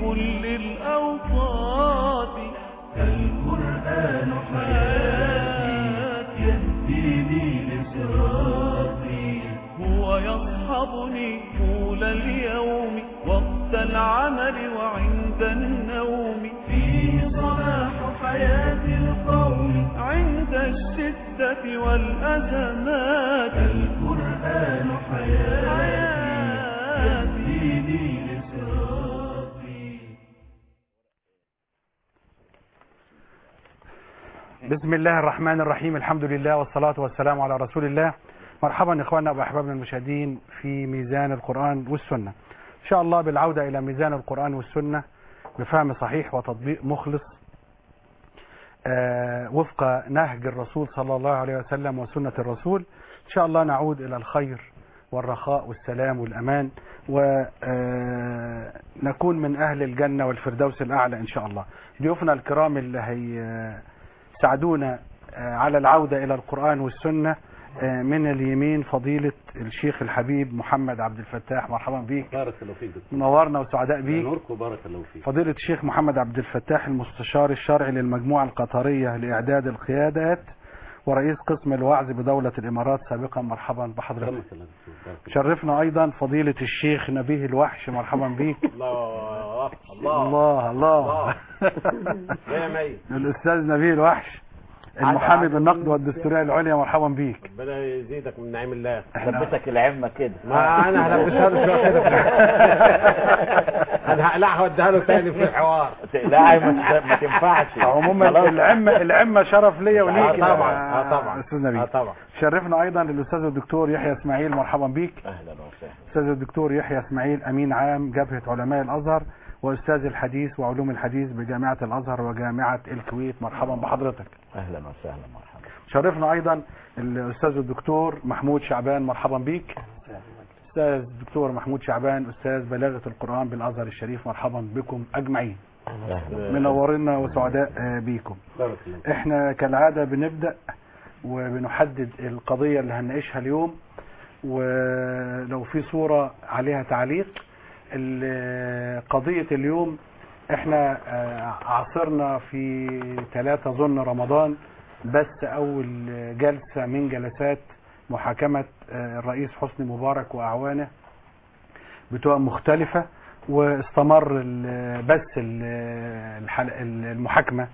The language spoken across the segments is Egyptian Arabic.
كل الأوقات القرآن حياتي يهديني لصراطي هو يصحبني طول اليوم وقت العمل وعند النوم فيه صلاح حياة القوم عند الشدة والأزمات القرآن حياتي يهديني لصراطي بسم الله الرحمن الرحيم الحمد لله والصلاة والسلام على رسول الله مرحبا إخواننا وأحبابنا المشاهدين في ميزان القرآن والسنة إن شاء الله بالعودة إلى ميزان القرآن والسنة بفهم صحيح وتطبيق مخلص آه، وفق نهج الرسول صلى الله عليه وسلم وسنة الرسول إن شاء الله نعود إلى الخير والرخاء والسلام والأمان ونكون من أهل الجنة والفردوس الأعلى إن شاء الله ضيوفنا الكرام اللي هيساعدونا آه، على العودة إلى القرآن والسنة آه، من اليمين فضيلة الشيخ الحبيب محمد عبد الفتاح مرحبا بيك بارك الله فيك دكتور منورنا وسعداء بيك نورك وبارك الله فيك فضيلة الشيخ محمد عبد الفتاح المستشار الشرعي للمجموعة القطرية لإعداد القيادات ورئيس قسم الوعظ بدولة الإمارات سابقا مرحبا بحضرتك سلامك الله دكتور بارك الله شرفنا أيضا فضيلة الشيخ نبيه الوحش مرحبا بيك الله الله الله مية مية الأستاذ نبيه الوحش المحامي بالنقد والدستورية العليا مرحبا بيك ربنا يزيدك من نعيم الله لبسك العمة كده ما انا هلبسها له شويه كده انا هقلعها واديها له تاني في الحوار لا ما ما تنفعش عموما خلاص. العمة العمة شرف ليا وليك اه طبعا يا اه طبعا أستاذ نبيه اه طبعا شرفنا أيضا الأستاذ الدكتور يحيى إسماعيل مرحبا بيك اهلا وسهلا أستاذ الدكتور يحيى إسماعيل أمين عام جبهة علماء الأزهر وأستاذ الحديث وعلوم الحديث بجامعة الأزهر وجامعة الكويت مرحبا بحضرتك اهلا وسهلا مرحبا شرفنا أيضا الأستاذ الدكتور محمود شعبان مرحبا بيك أستاذ الدكتور محمود شعبان أستاذ بلاغة القرآن بالأزهر الشريف مرحبا بكم أجمعين اهلا منورنا وسعداء آه، بيكم بارك الله فيك. احنا كالعادة بنبدأ وبنحدد القضية اللي هنناقشها اليوم ولو في صورة عليها تعليق ال- قضية اليوم احنا آه، عاصرنا في ثلاثة ظن رمضان بس اول جلسة من جلسات محاكمة آه، الرئيس حسني مبارك واعوانه بتوع مختلفة واستمر ال- بس ال- الحل- المحاكمة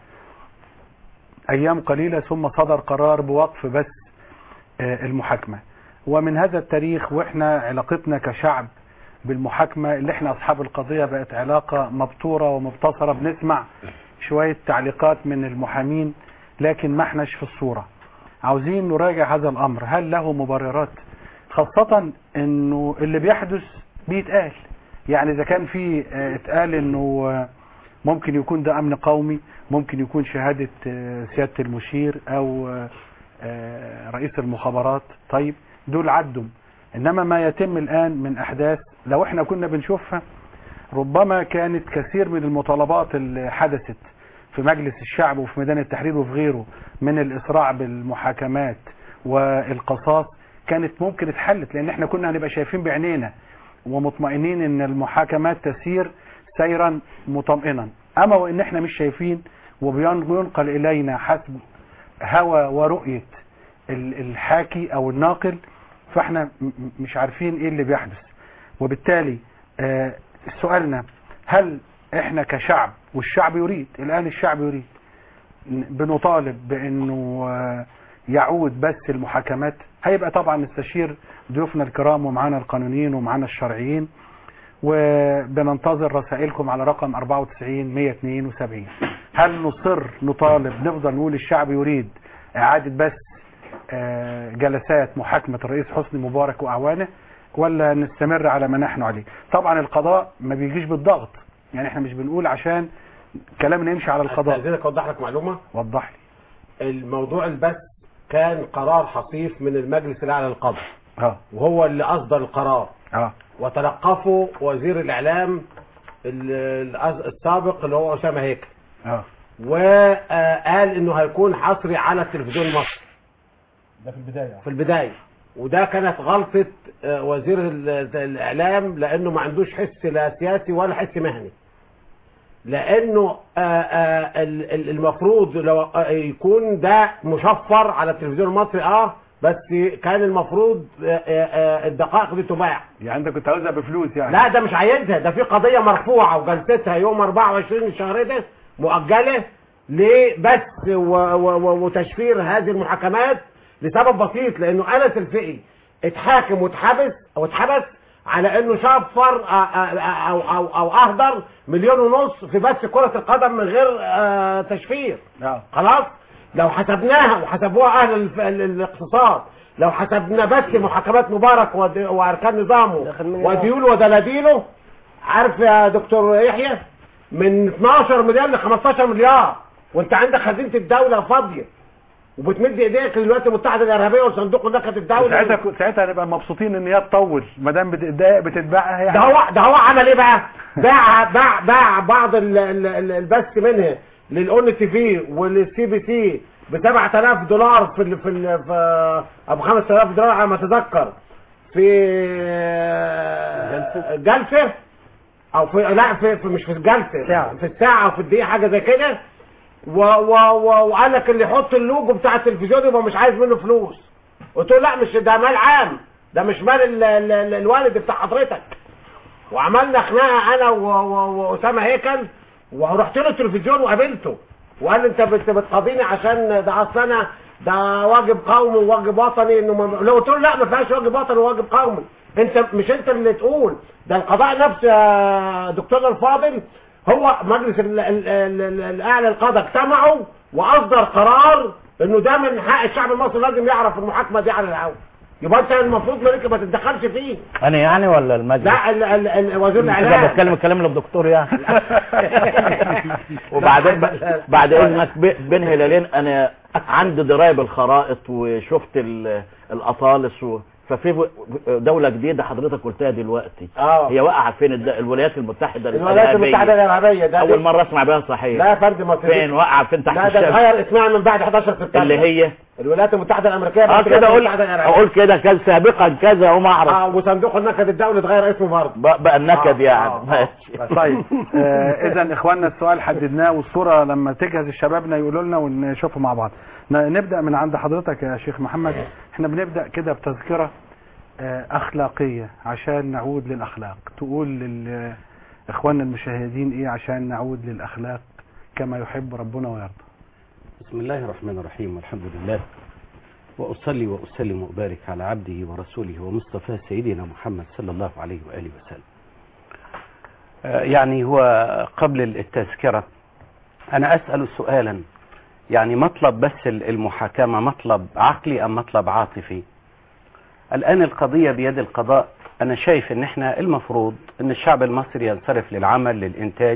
ايام قليلة ثم صدر قرار بوقف بس آه، المحاكمة ومن هذا التاريخ واحنا علاقتنا كشعب بالمحاكمة اللي احنا اصحاب القضية بقت علاقة مبتورة ومبتصرة بنسمع شوية تعليقات من المحامين لكن ما احناش في الصورة عاوزين نراجع هذا الامر هل له مبررات خاصة انه اللي بيحدث بيتقال يعني اذا كان في آه، اتقال انه آه، ممكن يكون ده امن قومي ممكن يكون شهادة آه، سيادة المشير او آه، آه، رئيس المخابرات طيب دول عدوا انما ما يتم الان من احداث لو احنا كنا بنشوفها ربما كانت كثير من المطالبات اللي حدثت في مجلس الشعب وفي ميدان التحرير وفي غيره من الاسراع بالمحاكمات والقصاص كانت ممكن اتحلت لان احنا كنا هنبقى شايفين بعينينا ومطمئنين ان المحاكمات تسير سيرا مطمئنا اما وان احنا مش شايفين وبينقل الينا حسب هوى ورؤية ال- الحاكي او الناقل فاحنا م- م- مش عارفين ايه اللي بيحدث وبالتالي آه، سؤالنا هل احنا كشعب والشعب يريد الان الشعب يريد ن- بنطالب بانه آه، يعود بس المحاكمات هيبقى طبعا نستشير ضيوفنا الكرام ومعانا القانونيين ومعانا الشرعيين وبننتظر رسائلكم على رقم 94 172 هل نصر نطالب نفضل نقول الشعب يريد اعادة بس آه، جلسات محاكمة الرئيس حسني مبارك واعوانه ولا نستمر على ما نحن عليه طبعا القضاء ما بيجيش بالضغط يعني احنا مش بنقول عشان كلامنا يمشي على القضاء استاذنك اوضح لك معلومه وضح لي الموضوع البث كان قرار حصيف من المجلس الاعلى للقضاء اه وهو اللي اصدر القرار اه وتلقفه وزير الاعلام ال- الأز- السابق اللي هو اسامه هيكل اه وقال انه هيكون حصري على التلفزيون المصري ده في البداية في البدايه وده كانت غلطه آه، وزير ال- الاعلام لانه ما عندوش حس لا سياسي ولا حس مهني لانه آه، آه، ال- ال- المفروض لو آه، يكون ده مشفر على التلفزيون المصري اه بس كان المفروض آه، آه، آه، الدقائق دي تباع يعني انت كنت عاوزها بفلوس يعني لا ده مش عايزها ده في قضية مرفوعة وجلستها يوم 24 الشهر ده مؤجلة لبث و- و- و- وتشفير هذه المحاكمات لسبب بسيط لانه انس الفقي اتحاكم واتحبس او اتحبس على انه شفر آه، آه، آه، او او او اهدر مليون ونص في بث كرة القدم من غير آه، تشفير نعم خلاص لو حسبناها وحسبوها اهل الف- ال- الاقتصاد لو حسبنا بس محاكمات مبارك ود- واركان نظامه وديوله ودلاديله عارف يا دكتور يحيى من 12 مليار ل 15 مليار وانت عندك خزينه الدوله فاضيه وبتمد ايديك للولايات المتحده الارهابيه وصندوق نكد الدوله ساعتها ساعتها هنبقى مبسوطين ان هي تطول ما دام بتتضايق بتتباعها ده يعني هو ده هو عمل ايه بقى باع باع باع بعض ال- ال- ال- البث منها للاون تي في وللسي بي سي ب 7000 دولار في ال في ال في ابو 5000 دولار على ما اتذكر في جلسه او في لا في, في مش في الجلسه ساعة. في الساعه او في الدقيقه حاجه زي كده و و و وقال لك اللي يحط اللوجو بتاع التلفزيون يبقى مش عايز منه فلوس قلت له لا مش ده مال عام ده مش مال ال- ال- ال- الوالد بتاع حضرتك وعملنا خناقه انا و- و- واسامه هيكل ورحت له التلفزيون وقابلته وقال لي انت بت- بتقاضيني عشان ده اصل انا ده واجب قومي وواجب وطني انه ما... لو قلت له لا ما فيهاش واجب وطني وواجب قومي انت مش انت اللي تقول ده القضاء نفسه يا دكتور الفاضل هو مجلس ال- ال- ال- ال- الاعلى القضاء اجتمعوا واصدر قرار انه ده من حق الشعب المصري لازم يعرف المحاكمه دي على الهوا يبقى انت المفروض مالك ما تتدخلش فيه انا يعني ولا المجلس لا ال ال ال وزير كده الاعلام بتكلم الكلام اللي الدكتور يعني وبعدين ب- بعد اذنك ب- بين هلالين انا عندي درايه بالخرائط وشفت ال- الاطالس و... ففي دولة جديدة حضرتك قلتها دلوقتي اه هي واقعة فين الد- الولايات المتحدة الولايات الإرهابية. المتحده الارهابيه ده أول مرة أسمع بها صحيح لا يا فندم ما فين واقعة فين تحت لا ده الشمس اتغير اسمها من بعد 11 سبتمبر اللي هي الولايات المتحده الامريكيه اه بقت كده الولايات اقول المتحدة الإرهابية. اقول كده كان سابقا كذا وما اعرف اه وصندوق النكد الدولي اتغير اسمه برضه بقى بقى النكد آه، يعني آه، ماشي طيب آه اذا اخواننا السؤال حددناه والصوره لما تجهز الشبابنا يقولوا لنا ونشوفه مع بعض ن- نبدا من عند حضرتك يا شيخ محمد احنا بنبدا كده بتذكره آه اخلاقيه عشان نعود للاخلاق تقول لاخواننا المشاهدين ايه عشان نعود للاخلاق كما يحب ربنا ويرضى بسم الله الرحمن الرحيم والحمد لله وأصلي وأسلم وأبارك على عبده ورسوله ومصطفى سيدنا محمد صلى الله عليه وآله وسلم آه، يعني هو قبل التذكرة أنا أسأل سؤالا يعني مطلب بس المحاكمة مطلب عقلي أم مطلب عاطفي الآن القضية بيد القضاء أنا شايف أن احنا المفروض أن الشعب المصري ينصرف للعمل للإنتاج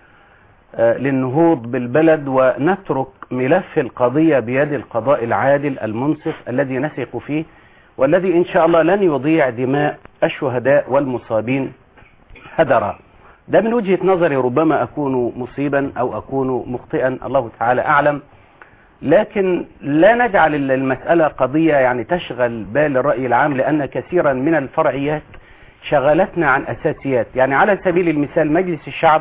آه، للنهوض بالبلد ونترك ملف القضية بيد القضاء العادل المنصف الذي نثق فيه والذي إن شاء الله لن يضيع دماء الشهداء والمصابين هدرا ده من وجهة نظري ربما أكون مصيبا أو أكون مخطئا الله تعالى أعلم لكن لا نجعل المسألة قضية يعني تشغل بال الرأي العام لأن كثيرا من الفرعيات شغلتنا عن أساسيات يعني على سبيل المثال مجلس الشعب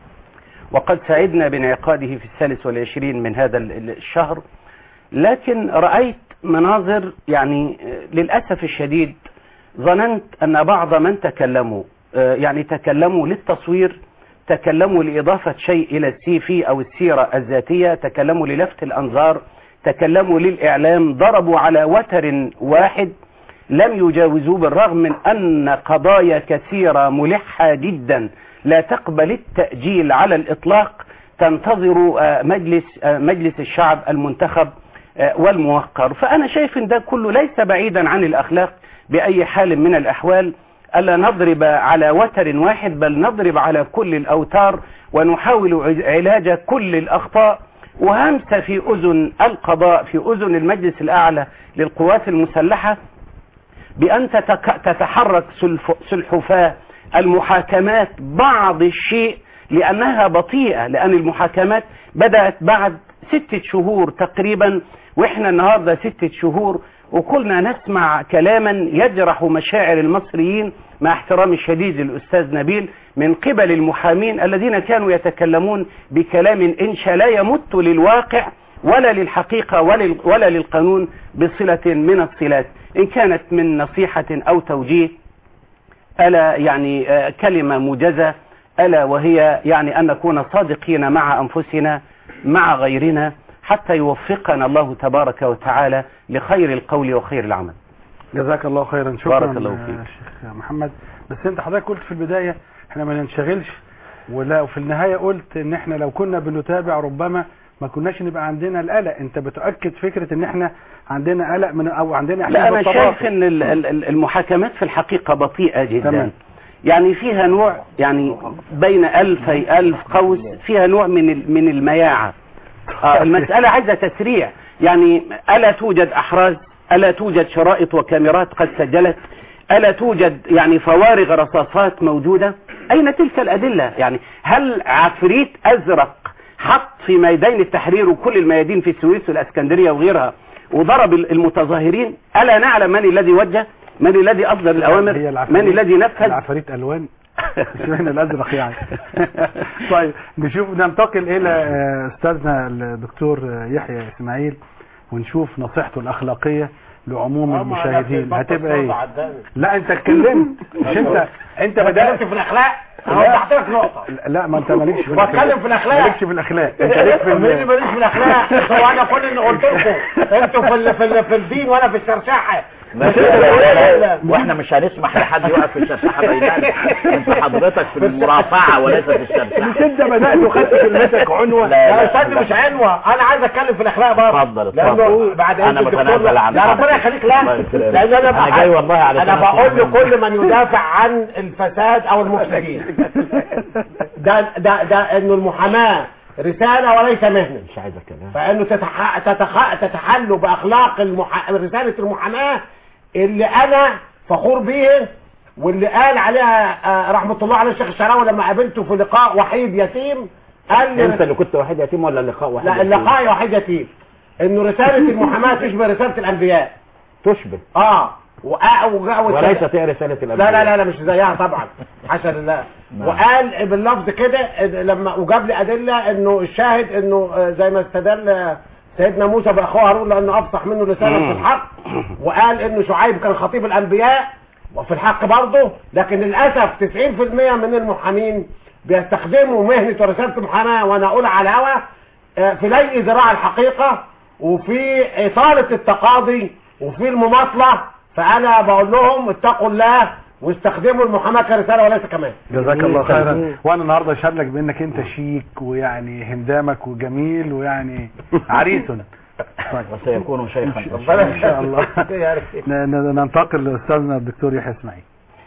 وقد سعدنا بانعقاده في الثالث والعشرين من هذا ال- ال- الشهر لكن رأيت مناظر يعني آه، للأسف الشديد ظننت أن بعض من تكلموا آه، يعني تكلموا للتصوير تكلموا لإضافة شيء إلى السي في أو السيرة الذاتية تكلموا للفت الأنظار تكلموا للإعلام ضربوا على وتر واحد لم يجاوزوه بالرغم من أن قضايا كثيرة ملحة جدا لا تقبل التأجيل على الإطلاق تنتظر آه، مجلس آه، مجلس الشعب المنتخب آه، والموقر فأنا شايف أن ده كله ليس بعيدا عن الأخلاق بأي حال من الأحوال ألا نضرب على وتر واحد بل نضرب على كل الأوتار ونحاول عج- علاج كل الأخطاء وهمس في أذن القضاء في أذن المجلس الأعلى للقوات المسلحة بأن تتك- تتحرك سلف- سلحفاة المحاكمات بعض الشيء لأنها بطيئة لأن المحاكمات بدأت بعد ستة شهور تقريبا وإحنا النهاردة ستة شهور وكلنا نسمع كلاما يجرح مشاعر المصريين مع احترامي الشديد للأستاذ نبيل من قبل المحامين الذين كانوا يتكلمون بكلام إنشاء لا يمت للواقع ولا للحقيقة ولا ولا للقانون بصلة من الصلات إن كانت من نصيحة أو توجيه ألا يعني آه، كلمة موجزة ألا وهي يعني أن نكون صادقين مع أنفسنا مع غيرنا حتى يوفقنا الله تبارك وتعالى لخير القول وخير العمل جزاك الله خيرا شكرا بارك الله آه، فيك. شيخ محمد بس انت حضرتك قلت في البداية احنا ما ننشغلش ولا وفي النهاية قلت ان احنا لو كنا بنتابع ربما ما كناش نبقى عندنا القلق انت بتؤكد فكرة ان احنا عندنا قلق من او عندنا لا احساس أنا بالتباطؤ. شايف أن ال- ال- ال- المحاكمات في الحقيقة بطيئة جدا تمام. يعني فيها نوع يعني بين ألفي ألف قوس فيها نوع من ال- من المياعة آه، المسألة عايزة تسريع يعني ألا توجد أحراز ألا توجد شرائط وكاميرات قد سجلت ألا توجد يعني فوارغ رصاصات موجودة أين تلك الأدلة يعني هل عفريت أزرق حط في ميدان التحرير وكل الميادين في السويس والأسكندرية وغيرها وضرب المتظاهرين ألا نعلم من الذي وجه من الذي أصدر الأوامر هي العفاريت- من الذي نفذ العفاريت الوان اشمعنى الازرق يعني طيب نشوف ننتقل الى آه، استاذنا الدكتور آه، يحيى اسماعيل ونشوف نصيحته الاخلاقيه لعموم المشاهدين هتبقى ايه لا انت اتكلمت مش انت انت بدات بدأت في الأخلاق أنا وضحت لك نقطة لا ما انت مالكش في بتكلم في الأخلاق. مالكش في الاخلاق انت ليك في مين اللي ال- ماليش في الاخلاق هو انا كل اللي قلت لكم انتوا في ال- في ال- في الدين وانا في الشرشحه ماشي لا لا واحنا مش هنسمح لحد يقف في الشرشحه بيننا انت حضرتك في المرافعه وليس في الشرشحه مش انت بدات وخدت كلمتك عنوه لا، يا استاذ مش عنوه انا عايز اتكلم في الاخلاق برضه اتفضل، لانه اتفضل. بعد أنا إذن الدكتور بتنازل عن لا ربنا حقي. يخليك لا الله يكرمك. لان انا أنا بح- جاي والله علشان انا بقول أسمع لكل من يدافع عن الفساد او المفسدين ده ده ده انه المحاماه رساله وليس مهنه مش عايز اتكلم فانه تتح... تتخ... تتحلوا باخلاق المح... رساله المحاماه اللي انا فخور بيه واللي قال عليها آه، رحمه الله عليه الشيخ الشراوي لما قابلته في لقاء وحيد يتيم قال لي انت اللي كنت واحد يتيم ولا اللقاء واحد لا يتيم؟ اللقاء وحيد يتيم انه رساله المحاماه تشبه رساله الانبياء تشبه اه وآ... وجا... وليست هي رساله لا الانبياء لا لا لا مش زيها طبعا حاشا لله نعم. وقال باللفظ كده إذ- لما وجاب لي ادله انه الشاهد انه آه، زي ما استدل آه، سيدنا موسى باخوه هارون لانه افصح منه لسانا في الحق وقال انه شعيب كان خطيب الانبياء وفي الحق برضه لكن للاسف 90% من المحامين بيستخدموا مهنه ورساله المحاماه وانا اقول على الهوا آه، في لي ذراع الحقيقه وفي اطاله التقاضي وفي المماطله فانا بقول لهم اتقوا الله واستخدموا المحاماه كرساله وليس كمان جزاك الله خيرا وانا النهارده اشهد لك بانك انت شيك ويعني هندامك وجميل ويعني عريس طيب وسيكون شيخا ان شاء الله ن- ن- ننتقل لاستاذنا الدكتور يحيى اسماعيل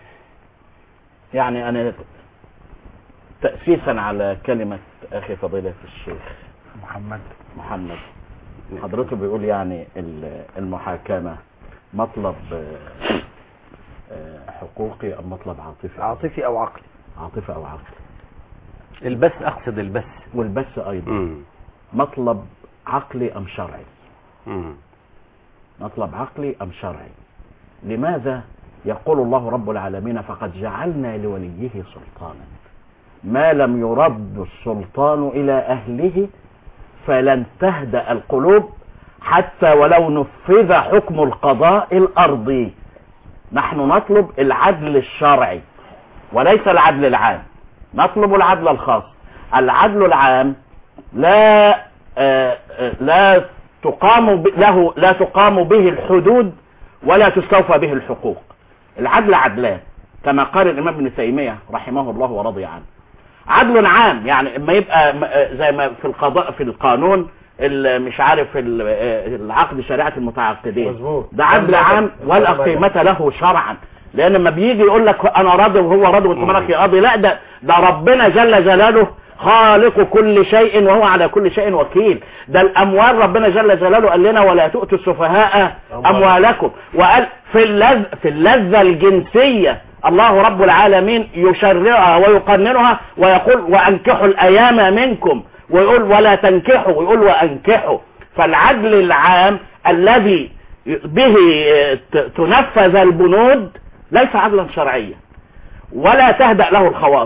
يعني انا تاسيسا على كلمه اخي فضيله الشيخ محمد محمد حضرته بيقول يعني ال- المحاكمة مطلب آه، آه، حقوقي أم مطلب عاطفي عاطفي او عقلي عاطفي أو عقلي البث أقصد البث والبث أيضا مم. مطلب عقلي أم شرعي مم. مطلب عقلي أم شرعي لماذا يقول الله رب العالمين فقد جعلنا لوليه سلطانا ما لم يرد السلطان إلى أهله فلن تهدأ القلوب حتى ولو نفذ حكم القضاء الأرضي نحن نطلب العدل الشرعي وليس العدل العام نطلب العدل الخاص العدل العام لا آه، آه، لا تقام ب- له لا تقام به الحدود ولا تستوفى به الحقوق العدل عدلان كما قال الامام ابن تيميه رحمه الله ورضي عنه عدل عام يعني اما يبقى م- آه، زي ما في القضاء في القانون ال- مش عارف ال- آه، العقد شريعه المتعاقدين مظبوط. ده عدل عام ولا قيمه له شرعا لان لما بيجي يقول لك انا راضي وهو راضي وانت مالك يا قاضي لا ده ده ربنا جل جلاله خالق كل شيء وهو على كل شيء وكيل ده الاموال ربنا جل جلاله قال لنا ولا تؤتوا السفهاء اموالكم وقال في اللذ في اللذه الجنسيه الله رب العالمين يشرعها ويقننها ويقول وانكحوا الايام منكم ويقول ولا تنكحوا ويقول وانكحوا فالعدل العام الذي به ت- تنفذ البنود ليس عدلا شرعيا ولا تهدأ له الخواطر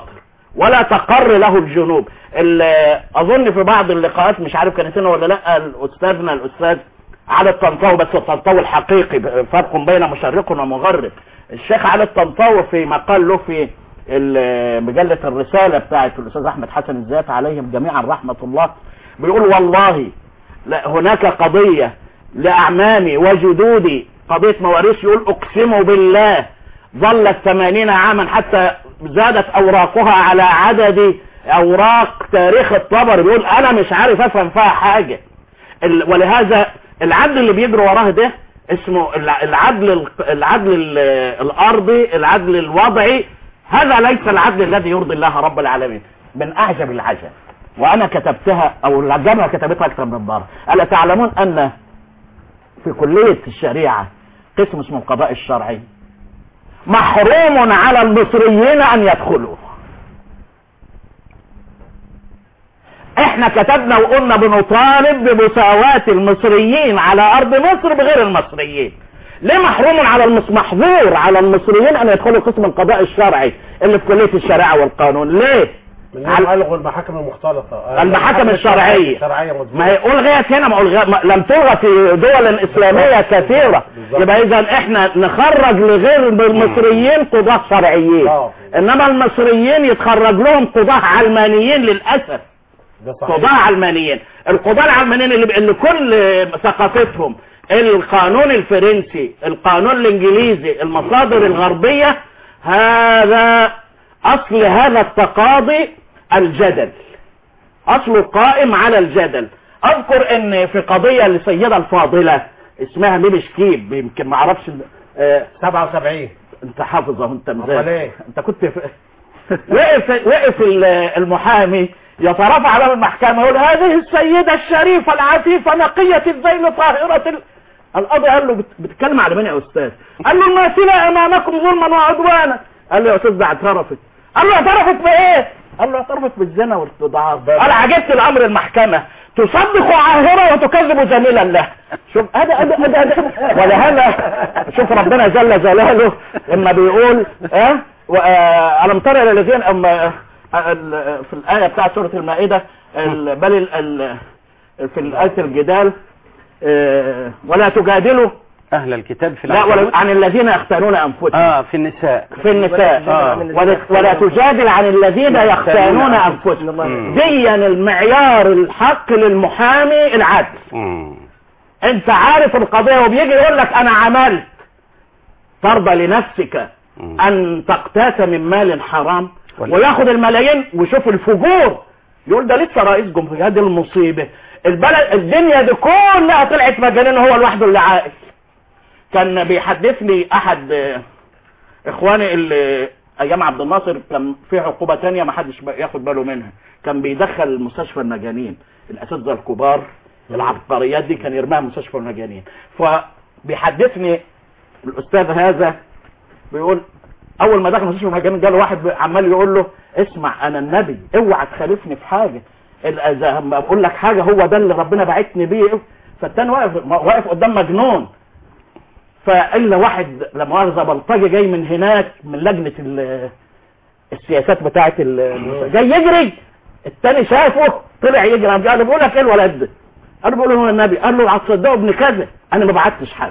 ولا تقر له الجنوب ال- اظن في بعض اللقاءات مش عارف كانت هنا ولا لا الاستاذنا الاستاذ علي الطنطاوي بس الطنطاوي الحقيقي فرق بين مشرق ومغرب الشيخ علي الطنطاوي في مقال له في ال- مجلة الرسالة بتاعت الأستاذ أحمد حسن الزيات عليهم جميعا رحمة الله بيقول والله لا هناك قضية لأعمامي وجدودي قضية مواريث يقول أقسم بالله ظلت ثمانين عاما حتى زادت أوراقها على عدد أوراق تاريخ الطبر بيقول أنا مش عارف أفهم فيها حاجة ال- ولهذا العدل اللي بيجري وراه ده اسمه الع- العدل ال- العدل ال- الارضي العدل الوضعي هذا ليس العدل الذي يرضي الله رب العالمين من اعجب العجب وانا كتبتها او الجامعه كتبتها اكثر من مره الا تعلمون ان في كليه الشريعه قسم اسمه القضاء الشرعي محروم على المصريين ان يدخلوا احنا كتبنا وقلنا بنطالب بمساواة المصريين على ارض مصر بغير المصريين ليه محروم على المص... محظور على المصريين ان يدخلوا قسم القضاء الشرعي اللي في كلية الشريعة والقانون ليه من على- يوم ألغوا المحاكم المختلطة المحاكم الشرعية الشرعية مظبوط ما هي ألغيت هنا ما ألغي... ما... لم تلغى في دول إسلامية كثيرة بالظبط. يبقى إذا إحنا نخرج لغير المصريين قضاة شرعيين آه. إنما المصريين يتخرج لهم قضاة علمانيين للأسف ده صحيح قضاة علمانيين القضاة العلمانيين اللي, اللي كل ثقافتهم القانون الفرنسي القانون الانجليزي المصادر الغربية هذا اصل هذا التقاضي الجدل اصله قائم على الجدل اذكر ان في قضية لسيدة الفاضلة اسمها ميمي شكيب يمكن ما اعرفش آه، 77 انت حافظه انت أمال مذاكر إيه؟ انت كنت في... وقف وقف ال- المحامي يترافع امام المحكمه يقول هذه السيده الشريفه العفيفه نقيه الذيل طاهره ال... القاضي قال له بت- بتتكلم على مين يا استاذ؟ قال له الماثله امامكم ظلما وعدوانا قال له يا استاذ ده اعترفت قال له اعترفت بايه؟ قال له اعترفت بالزنا والاستضعاف قال عجبت الامر المحكمه تصدق عاهره وتكذب زميلا له شوف هذا هذا هذا هذا ولهذا شوف ربنا جل جلاله لما بيقول اه و- آه، الم تر الى الذين أم آه، ال- في الايه بتاعت سوره المائده ال- بل ال- ال- في الايه الجدال آه، ولا تجادلوا اهل الكتاب في لا العقيدة. ولا عن الذين يختانون انفسهم اه في النساء في النساء آه. ولا, ولا تجادل عن الذين يختانون انفسهم مم. ديا المعيار الحق للمحامي العدل مم. انت عارف القضية وبيجي يقول لك انا عملت ترضى لنفسك مم. ان تقتات من مال حرام ولا- وياخد الملايين ويشوف الفجور يقول ده لسه رئيس جمهورية هذه المصيبة البلد الدنيا دي كلها طلعت مجانين هو لوحده اللي عاقل كان بيحدثني احد آه، اخواني اللي ايام عبد الناصر كان في عقوبة تانية ما حدش بقى ياخد باله منها كان بيدخل مستشفى المجانين الاساتذة الكبار العبقريات دي كان يرميها مستشفى المجانين فبيحدثني الاستاذ هذا بيقول اول ما دخل مستشفى المجانين جاله واحد عمال يقول له اسمع انا النبي اوعى تخالفني في حاجه ال- اذا ما بقول لك حاجه هو ده اللي ربنا بعتني بيه فالتاني واقف واقف قدام مجنون فالا واحد لما مؤاخذه بلطجي جاي من هناك من لجنه ال- السياسات بتاعه ال- جاي يجري التاني شافه طلع يجري قام قال له بقول لك ايه الولد ده؟ قال له بقول له هو النبي قال له هتصدقوا ابن كذا انا ما بعتش حد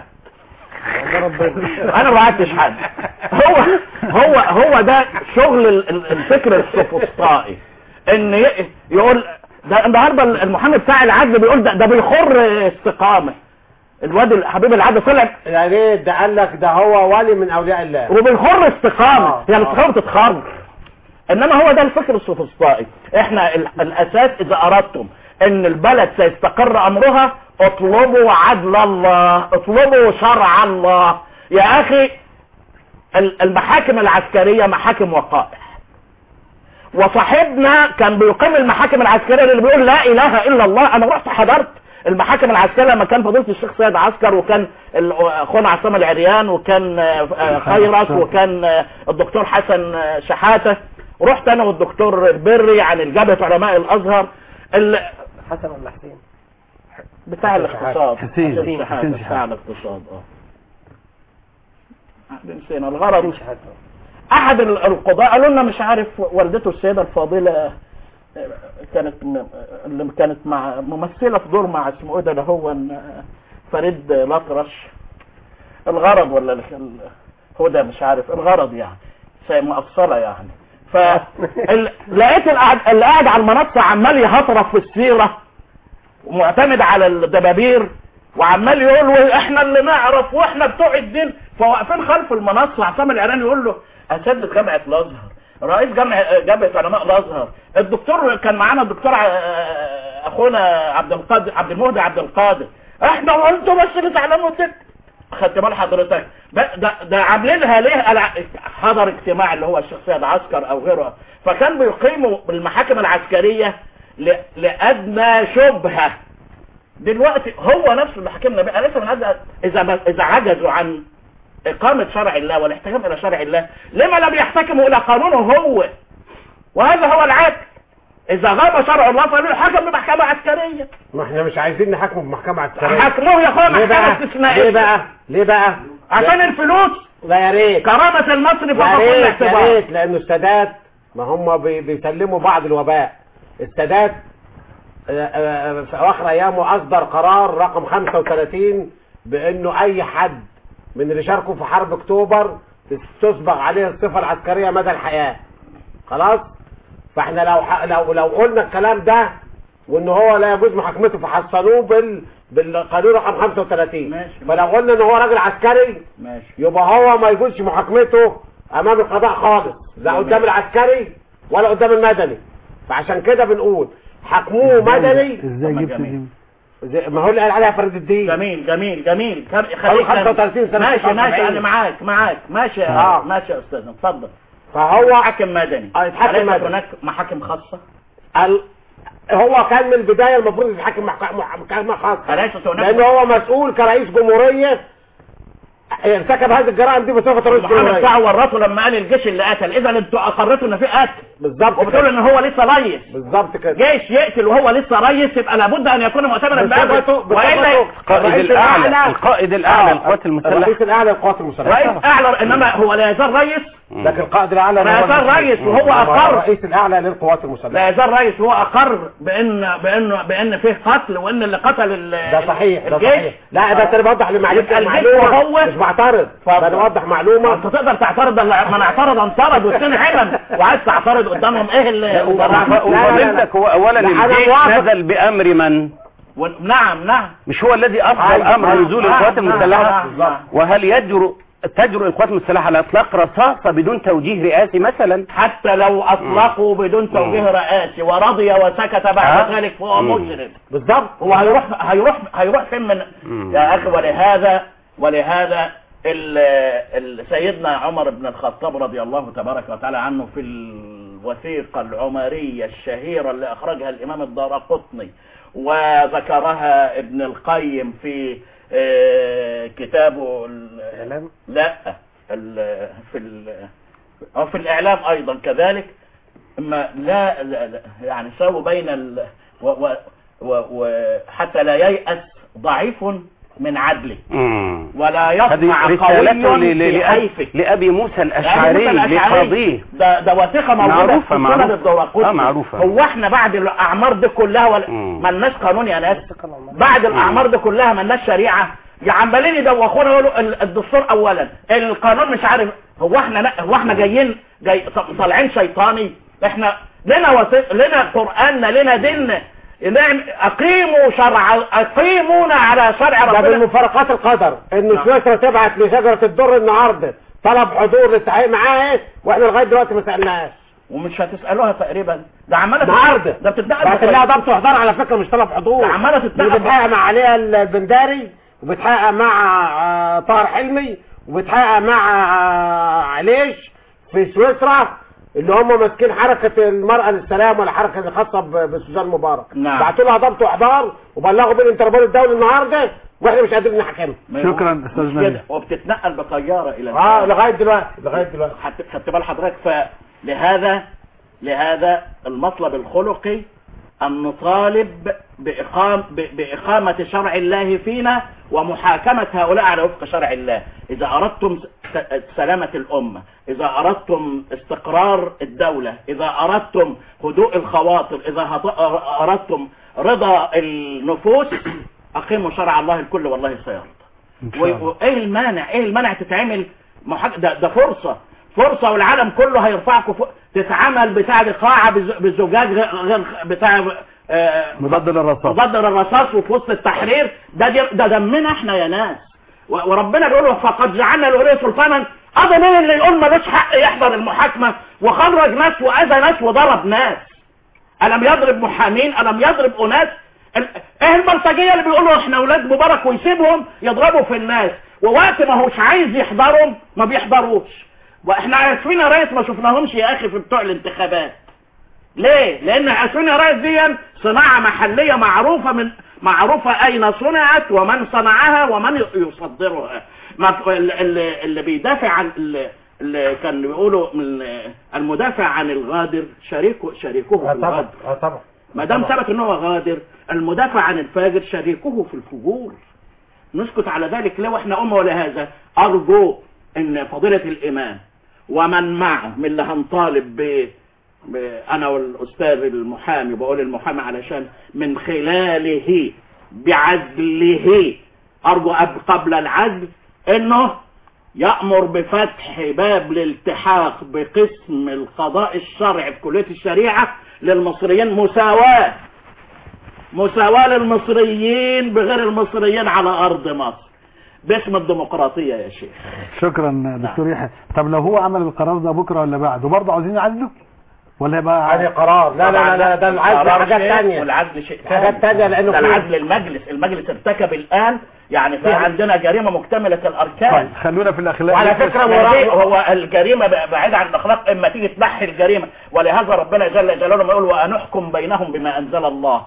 انا ما بعتش حد هو هو هو ده شغل ال- ال- الفكر السفسطائي ان ي- يقول ده النهارده المحامي بتاع العدل بيقول ده, ده بيخر استقامه الواد حبيب العدل طلع يعني ايه ده قال لك ده هو ولي من اولياء الله وبالحر استقامة آه، هي آه. الاستقامة تتخرج انما هو ده الفكر السوفسطائي احنا ال- الاساس اذا اردتم ان البلد سيستقر امرها اطلبوا عدل الله اطلبوا شرع الله يا اخي ال- المحاكم العسكرية محاكم وقائع وصاحبنا كان بيقيم المحاكم العسكرية اللي بيقول لا اله الا الله انا رحت حضرت المحاكم العسكرية لما كان فضيلة الشيخ سيد عسكر وكان ال- اخونا عصام العريان وكان آه، آه، خيرت وكان آه، الدكتور حسن آه، شحاتة رحت انا والدكتور البري عن الجبهة علماء الازهر ال- حسن ولا حسين بتاع الاقتصاد حسين. حسين شحاتة حسين بتاع شحاتة. الاقتصاد اه نسينا الغرض احد ال- القضاة قالوا لنا مش عارف والدته السيدة الفاضلة آه، كانت م- اللي كانت مع ممثلة في دور مع اسمه ايه ده اللي هو آه، فريد الأطرش الغرض ولا ال- ال- هو ده مش عارف الغرض يعني شيء مؤصلة يعني ف ال- لقيت القاعد- اللي قاعد على المنصة عمال يهطرف في السيرة ومعتمد على الدبابير وعمال يقول له احنا اللي نعرف واحنا بتوع الدين فواقفين خلف المنصة عصام العيراني يقول له اساتذة جامعة الازهر رئيس جامعة جامعة علماء الازهر الدكتور كان معانا الدكتور ع- اخونا عبد القادر عبد المهدي عبد القادر احنا وانتوا بس اللي تعلموا الدين خدت بال حضرتك ده ده, ده عاملينها ليه الع- حضر اجتماع اللي هو الشيخ سيد عسكر او غيره فكان بيقيموا بالمحاكم العسكريه ل- لادنى شبهه دلوقتي هو نفسه اللي حكمنا بقى ليس من هذا اذا ما- اذا عجزوا عن اقامه شرع الله والاحتكام الى شرع الله لما لم يحتكموا الى قانونه هو وهذا هو العدل اذا غاب شرع الله فليحكم بمحكمه عسكريه ما احنا مش عايزين نحكمه بمحكمة عسكرية حكموه يا اخويا ليه محكمه بقى؟ ليه استثنائيه بقى؟ ليه بقى؟ عشان الفلوس لا يا ريت كرامه المصري يا فوق كل ريت يا اعتبار ريت لانه السادات ما هم بي- بيسلموا بعض الوباء السادات آه، آه، في اواخر ايامه اصدر قرار رقم 35 بانه اي حد من اللي شاركوا في حرب اكتوبر تسبق عليه الصفه العسكريه مدى الحياه خلاص فاحنا لو ح- لو لو قلنا الكلام ده وان هو لا يجوز محاكمته فحصلوه بال بالقانون رقم 35 ماشي. فلو قلنا ان هو راجل عسكري ماشي يبقى هو ما يجوزش محاكمته امام القضاء خالص لا جميل. قدام العسكري ولا قدام المدني فعشان كده بنقول حكموه مدني ازاي طب جبت جميل. دي زي ما هو اللي قال عليها فريد الدين جميل جميل جميل خل- قالوا خليك 35 سنة ماشي 79. ماشي انا معاك معاك ماشي يا آه. ماشي يا استاذ اتفضل فهو حاكم مدني آه، يتحكم أليست مدني. هناك محاكم خاصة ال... هو كان من البدايه المفروض يتحكم محك- محكمه خاصه أليست هناك لانه هو مسؤول كرئيس جمهوريه ارتكب هذه الجرائم دي بصفه رئيس محمد جمهوريه سعد ورطه لما قال الجيش اللي قتل اذا انتوا اقرتوا ان في قتل بالظبط وبتقول كده ان هو لسه ريس بالظبط كده جيش يقتل وهو لسه ريس يبقى لابد ان يكون مؤتمرا بأمره بصفته والا القائد الرئيس الاعلى الأعلى. القائد الاعلى آه، للقوات المسلحه الرئيس الاعلى للقوات المسلحه رئيس اعلى انما هو لا يزال ريس لكن القائد الاعلى لا هو يزال الرئيس. رئيس وهو هو أقر. الرئيس الاعلى للقوات المسلحه لا يزال ريس وهو اقر بان بان بان فيه قتل وان اللي قتل ال- ده صحيح ده الجيش صحيح لا ده انا بوضح لمعلومه يبقى الجيش معلومه وهو- مش بعترض اتفضل. ده انا بوضح معلومه انت تقدر تعترض من اعترض انطرد والثاني علم وعايز تعترض قدامهم ايه اللي وفضيلتك هو اولا لا، أنا الجيش موافق. نزل بامر من و- نعم نعم مش هو الذي اصدر أيوة، امر نعم، نزول نعم، القوات نعم، المسلحه نعم، نعم. وهل يجرؤ تجرؤ القوات المسلحه على اطلاق رصاصه بدون توجيه رئاسي مثلا حتى لو اطلقوا بدون توجيه رئاسي ورضي وسكت بعد آه. ذلك فهو مم. مجرم بالظبط هو هيروح هيروح هيروح فين من مم. يا اخي ولهذا ولهذا ال ال سيدنا عمر بن الخطاب رضي الله تبارك وتعالى عنه في الوثيقة العمرية الشهيرة اللي أخرجها الإمام الدارقطني وذكرها ابن القيم في آه، كتابه ال- إعلام؟ لا ال- في ال- أو في الإعلام أيضا كذلك ما لا, لا, لا يعني سووا بين ال و و و وحتى لا ييأس ضعيف من عدله مم. ولا هذه يطمع رسالته قوي ل- ل- في لأبي, حيفه لأبي موسى الأشعري يعني مثل الأشعري لقاضيه ده ده وثيقه موجوده معروفة، في سنن معروفة. الدواقطي آه، معروفة. هو احنا بعد الاعمار دي كلها ولا مم. ملناش قانون يا ناس بعد الاعمار دي كلها ملناش شريعه يا عمالين يدوخونا يقولوا ال- الدستور اولا القانون مش عارف هو احنا هو احنا جايين جاي طالعين شيطاني احنا لنا وثيق لنا قراننا لنا ديننا نعم اقيموا شرع اقيمونا على شرع ده ربنا بالمفارقات القدر انه نعم. سويسرا تبعت لشجره الدر النهارده طلب حضور للتحقيق معاه واحنا لغايه دلوقتي ما سالناش ومش هتسالوها تقريبا ده عماله النهارده ده بتتنقل بعت لها بطريقة- ضبط وحضار على فكره مش طلب حضور ده عماله اللي تتنقل بتحقق مع عليا البنداري وبتحقق مع آه، طاهر حلمي وبتحقق مع آه، عليش في سويسرا اللي هم ماسكين حركة المرأة للسلام ولا حركة الخاصة ب- بسوزان مبارك نعم. بعتوا لها ضبط واحضار وبلغوا بالانتربول الدولي النهارده واحنا مش قادرين نحكمها شكرا استاذ مش نبيل كده وبتتنقل بطياره الى اه الخارج. لغايه دلوقتي لغايه دلوقتي حت- خدت بال حضرتك فلهذا لهذا المطلب الخلقي أن نطالب بإقام ب- بإقامة شرع الله فينا ومحاكمة هؤلاء على وفق شرع الله إذا أردتم س- سلامة الأمة إذا أردتم استقرار الدولة إذا أردتم هدوء الخواطر إذا هط- أردتم رضا النفوس أقيموا شرع الله الكل والله سيرضى إن شاء الله. و- وايه المانع ايه المانع تتعمل محاك... ده, ده فرصة فرصة والعالم كله هيرفعكم فوق تتعمل بتاع دي قاعة بز- بالزجاج غير غير بتاع آه، مضاد للرصاص مضاد للرصاص وفي وسط التحرير ده دي- ده دمنا احنا يا ناس و- وربنا بيقول فقد جعلنا لولي سلطانا قضى مين اللي يقول ملوش حق يحضر المحاكمة وخرج ناس واذى ناس وضرب ناس ألم يضرب محامين ألم يضرب أناس ال- ايه البلطجية اللي بيقولوا احنا اولاد مبارك ويسيبهم يضربوا في الناس ووقت ما هوش عايز يحضرهم ما بيحضروش واحنا عارفين يا ريس ما شفناهمش يا اخي في بتوع الانتخابات ليه لان عارفين يا ريس دي صناعة محلية معروفة من معروفة اين صنعت ومن صنعها ومن يصدرها ما- اللي, اللي بيدافع عن اللي, اللي كان بيقولوا من المدافع عن الغادر شريكه شريكه في اه طبعا الغادر اه طبعا ما دام ثبت ان هو غادر المدافع عن الفاجر شريكه في الفجور نسكت على ذلك ليه واحنا امه ولهذا ارجو ان فضيله الامام ومن معه من اللي هنطالب ب ب- انا والاستاذ المحامي بقول المحامي علشان من خلاله بعدله ارجو أب- قبل العدل انه يأمر بفتح باب الالتحاق بقسم القضاء الشرعي في كلية الشريعة للمصريين مساواة مساواة للمصريين بغير المصريين على أرض مصر باسم الديمقراطية يا شيخ شكرا دكتور يحيى طب لو هو عمل القرار ده بكره ولا بعده برضه عاوزين يعدلوا ولا يبقى هذه قرار لا لا لا لا ده العدل قرار حاجات شيء تانية والعدل شيء حاجات تانية لأنه ده في- العدل المجلس المجلس ارتكب الآن يعني في لا. عندنا جريمة مكتملة الأركان طيب خلونا في الاخلاق وعلى فكرة ما دي- مراقبة هو الجريمة ب- بعيد عن الأخلاق إما تيجي تنحي الجريمة ولهذا ربنا جل جلاله ما يقول وأنحكم بينهم بما أنزل الله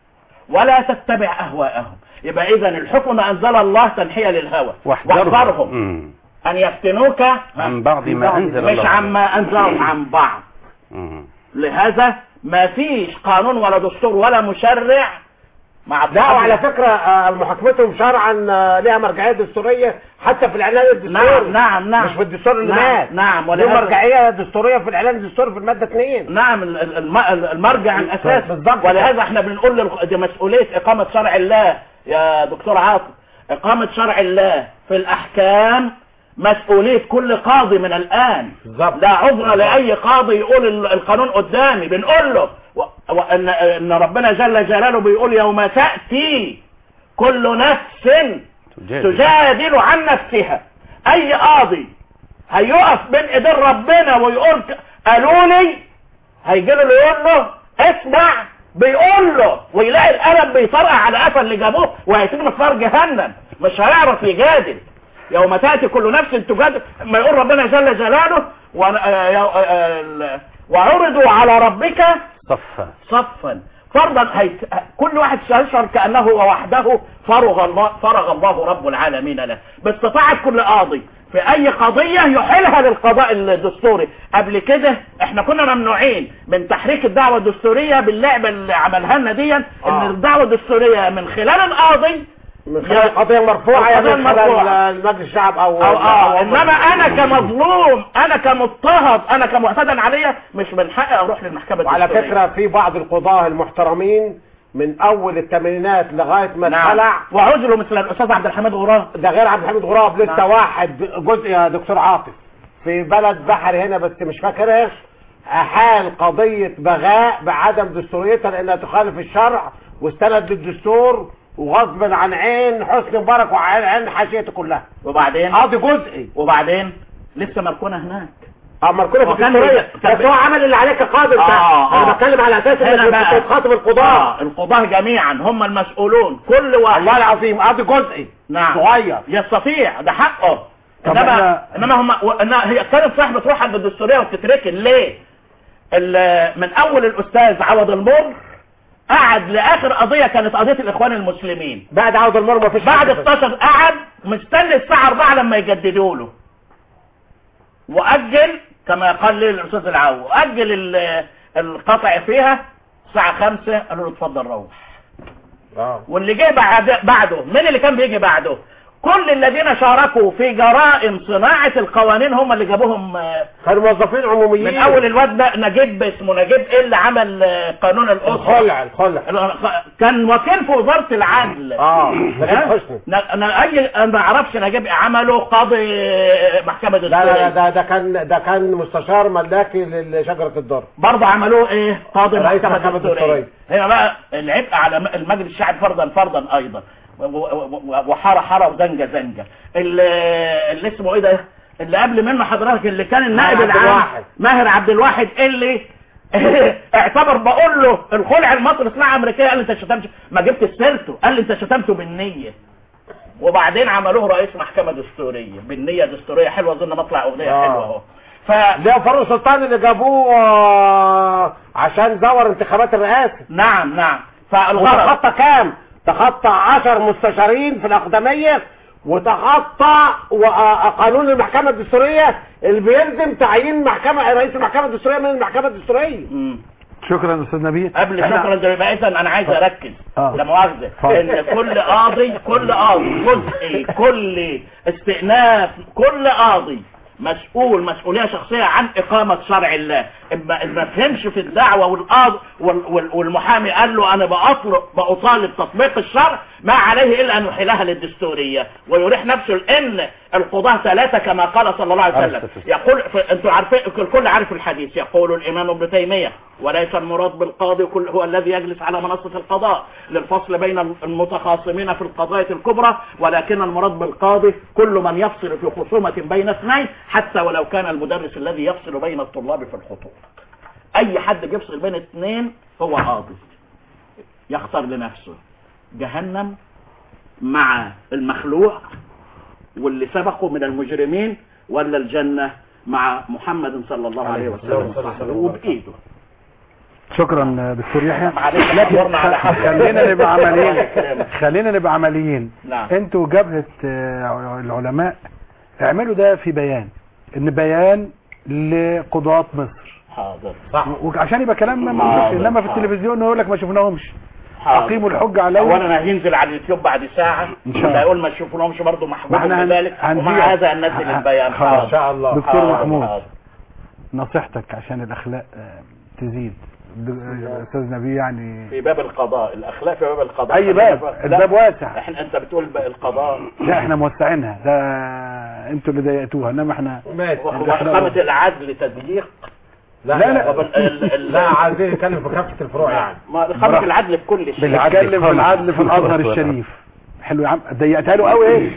ولا تتبع أهواءهم يبقى إذا الحكم ما أنزل الله تنحية للهوى واحذرهم مم. أن يفتنوك عن بعض ما أنزل مش الله عما أنزلهم عن بعض مم. لهذا ما فيش قانون ولا دستور ولا مشرع مع لا وعلى فكرة آه، محاكمتهم شرعا آه، لها مرجعية دستورية حتى في الإعلان الدستوري نعم نعم نعم مش في الدستور اللي نعم مات نعم له ولهذا مرجعية دستورية في الإعلان الدستوري في المادة 2 نعم ال- ال- الم- المرجع الاساسي بالضبط. ولهذا احنا بنقول لل- دي مسؤوليه اقامه شرع الله يا دكتور عاطف اقامه شرع الله في الاحكام مسؤوليه كل قاضي من الان بالظبط لا عذر لاي قاضي يقول ال- القانون قدامي بنقول له و- وان ان ربنا جل جلاله بيقول يوم تاتي كل نفس تجادل. تجادل عن نفسها اي قاضي هيقف بين ايدين ربنا ويقول ك- قالوا لي هيجي له يقول له اسمع بيقول له ويلاقي القلم بيطرقع على قفا اللي جابوه وهيتم في نار جهنم مش هيعرف يجادل يوم تاتي كل نفس تجادل ما يقول ربنا جل جلاله و- آه، يو- آه، ال- وعرضوا على ربك صفا صفا فرضا هيت... كل واحد سيشعر كأنه هو وحده فرغ الله فرغ الله رب العالمين له باستطاعة كل قاضي في اي قضية يحيلها للقضاء الدستوري قبل كده احنا كنا ممنوعين من تحريك الدعوة الدستورية باللعبة اللي عملها لنا دي ان آه. الدعوة الدستورية من خلال القاضي من خلال قضية مرفوعة القضية يا من خلال المرفوعة. المجلس الشعب أو أو آه أو- انما انا كمظلوم انا كمضطهد انا كمعتدى عليا مش من حقي اروح للمحكمة وعلى الدستورية. فكرة في بعض القضاة المحترمين من أول الثمانينات لغاية ما نعم اتخلع وعزلوا مثل الاستاذ عبد الحميد غراب ده غير عبد الحميد غراب لسه نعم. واحد جزء يا دكتور عاطف في بلد بحري هنا بس مش فاكر ايش احال قضية بغاء بعدم دستوريتها لانها تخالف الشرع واستند للدستور وغصبا عن عين حسني مبارك وعن عين حاشيته كلها وبعدين قاضي جزئي وبعدين لسه مركونه هناك اما كنا في وكان الدستورية كان- بس هو عمل اللي عليه كقاضي انت آه، انا آه. بتكلم على اساس هنا انك بقى. بتخاطب القضاة آه القضاة جميعا هم المسؤولون كل واحد والله العظيم قاضي جزئي نعم صغير يستطيع ده حقه طب انما إحنا- انما هم و- إنها هي كانت صاحبة تروح عند الدستورية وتتركن ليه؟ ال- من اول الاستاذ عوض المر قعد لاخر قضية كانت قضية الاخوان المسلمين بعد عوض المر ما فيش بعد حد. 16 قعد مستني الساعة 4 لما يجددوا له وأجل كما قال لي الأستاذ العو أجل ال- القطع فيها الساعه 5 قالوا له اتفضل روح اه واللي جه بعد بعده مين اللي كان بيجي بعده كل الذين شاركوا في جرائم صناعة القوانين هم اللي جابوهم آه، كانوا موظفين عموميين من اول الواد ده نجيب اسمه نجيب ايه اللي عمل آه، قانون الاسره الخلع الخلع كان وكيل في وزاره العدل اه نجيب ها؟ حسني ن- انا اي انا ما اعرفش نجيب عمله قاضي آه، محكمه لا لا لا دستوريه ده ده كان ده كان مستشار ملاكي لشجره الدر برضه عملوه ايه قاضي رئيس محكمه محكمة دستوريه دستورية. هنا بقى العبء على م- المجلس الشعبي فرضا فرضا ايضا و- و- و- وحاره حاره وزنجه زنجه اللي, اللي اسمه ايه ده اللي قبل منه حضرتك اللي كان النائب ماهر عبد العام الواحد. ماهر عبد الواحد اللي اعتبر بقول له الخلع المصري صناعه امريكيه قال لي انت شتمت ما جبت سيرته قال لي انت شتمته بالنيه وبعدين عملوه رئيس محكمه دستوريه بالنيه دستوريه حلوه اظن مطلع اغنيه آه. حلوه اهو ف ده فاروق سلطان اللي جابوه آه، عشان زور انتخابات الرئاسه نعم نعم فالغرض وتخطى كام تخطى 10 مستشارين في الأقدمية وتخطى و- آه، قانون المحكمة الدستورية اللي بيلزم تعيين محكمة رئيس المحكمة الدستورية من المحكمة الدستورية مم. شكرا استاذ نبيل قبل إحنا- شكرا ده يبقى اذا انا عايز اركز آه. لا مؤاخذه اتفضل. ان كل قاضي كل قاضي جزء كل استئناف كل قاضي مسؤول مسؤوليه شخصيه عن اقامه شرع الله اما ما فهمش في الدعوه والقاضي وال- وال- والمحامي قال له انا بأطلب بأطالب تطبيق الشرع ما عليه الا ان يحيلها للدستوريه ويريح نفسه لان القضاه ثلاثه كما قال صلى الله عليه وسلم يقول ف- انتوا عارفين الكل عارف الحديث يقول الامام ابن تيميه وليس المراد بالقاضي كل هو الذي يجلس على منصه القضاء للفصل بين المتخاصمين في القضايا الكبرى ولكن المراد بالقاضي كل من يفصل في خصومه بين اثنين حتى ولو كان المدرس الذي يفصل بين الطلاب في الخطوط اي حد بيفصل بين اثنين هو قاضي يختار لنفسه جهنم مع المخلوع واللي سبقه من المجرمين ولا الجنة مع محمد صلى الله عليه وسلم وصحبه وبإيده شكرا دكتور يحيى معلش لكن احضرنا على حد خلينا نبقى الله عمليين يكرمك. خلينا نبقى عمليين نعم. انتوا جبهة آه، العلماء اعملوا ده في بيان ان بيان لقضاة مصر حاضر وعشان يبقى كلام حاضر. منطقي انما في حاضر. التلفزيون يقول لك ما شفناهمش حاضر. اقيموا الحجة عليهم اولا هينزل على اليوتيوب بعد ساعة إن شاء الله. لا يقول ما تشوفونهمش برضه محبوب ما احنا هن- بذلك ومع هنذيع. هذا هننزل ه- البيان خلاص. ان شاء الله دكتور حاضر. محمود حاضر. نصيحتك عشان الاخلاق آه، تزيد د- استاذ نبي يعني في باب القضاء الاخلاق في باب القضاء اي باب لا. الباب واسع احنا انت بتقول بقى القضاء لا احنا موسعينها ده انتوا اللي ضيقتوها انما احنا ماشي وإقامة العدل تضييق لا لا، لا. وبال- ال- ال- لا عايزين نتكلم في كافة الفروع يعني ما إقامة العدل في كل شيء بالعدل نتكلم في خالص. العدل في الازهر الشريف حلو يا عم ضيقتها له قوي ايه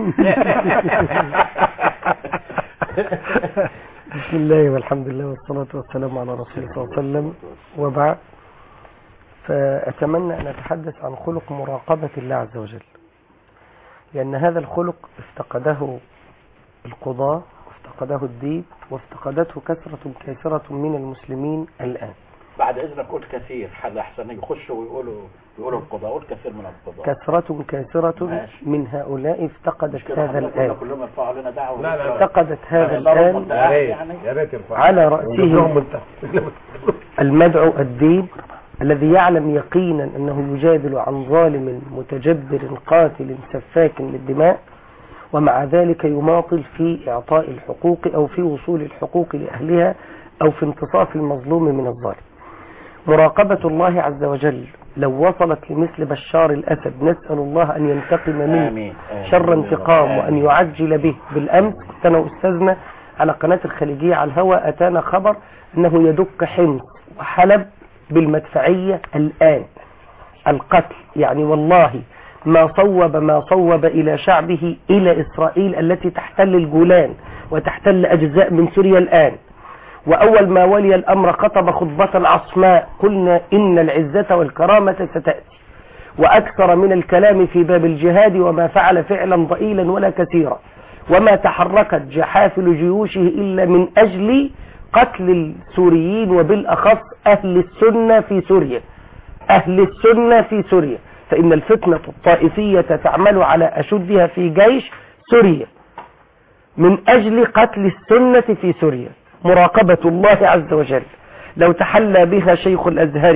بسم الله والحمد لله والصلاة والسلام على رسول الله صلى الله عليه وسلم وبعد فأتمنى أن أتحدث عن خلق مراقبة الله عز وجل لأن هذا الخلق افتقده القضاة وافتقده الدين وافتقدته كثرة كثيرة من المسلمين الآن بعد اذنك قول كثير حد احسن يخشوا ويقولوا يقولوا القضاء قول كثير من القضاء كثرة كثيرة ماشي. من هؤلاء افتقدت كده هذا حضرتك قلنا الآن كلهم يرفعوا لنا دعوه لا، لا، افتقدت هذا يعني الآن ضرب يا ريت يعني يا ريت يرفع على رأسهم انت المدعو الدين الذي يعلم يقينا أنه يجادل عن ظالم متجبر قاتل سفاك للدماء ومع ذلك يماطل في إعطاء الحقوق أو في وصول الحقوق لأهلها أو في انتصاف المظلوم من الظالم مراقبة الله عز وجل لو وصلت لمثل بشار الأسد نسأل الله أن ينتقم منه آمين. آمين. شر انتقام وأن آمين. يعجل به بالأمس كنت أنا وأستاذنا على قناة الخليجية على الهواء أتانا خبر أنه يدق حمص وحلب بالمدفعية الآن القتل يعني والله ما صوب ما صوب إلى شعبه إلى إسرائيل التي تحتل الجولان وتحتل أجزاء من سوريا الآن وأول ما ولي الأمر خطب خطبة عصماء قلنا إن العزة والكرامة ستأتي وأكثر من الكلام في باب الجهاد وما فعل فعلا ضئيلا ولا كثيرا وما تحركت جحافل جيوشه إلا من أجل قتل السوريين وبالأخص أهل السنة في سوريا أهل السنة في سوريا فإن الفتنة الطائفية تعمل على أشدها في جيش سوريا من أجل قتل السنة في سوريا مراقبة الله عز وجل لو تحلى بها شيخ الأزهر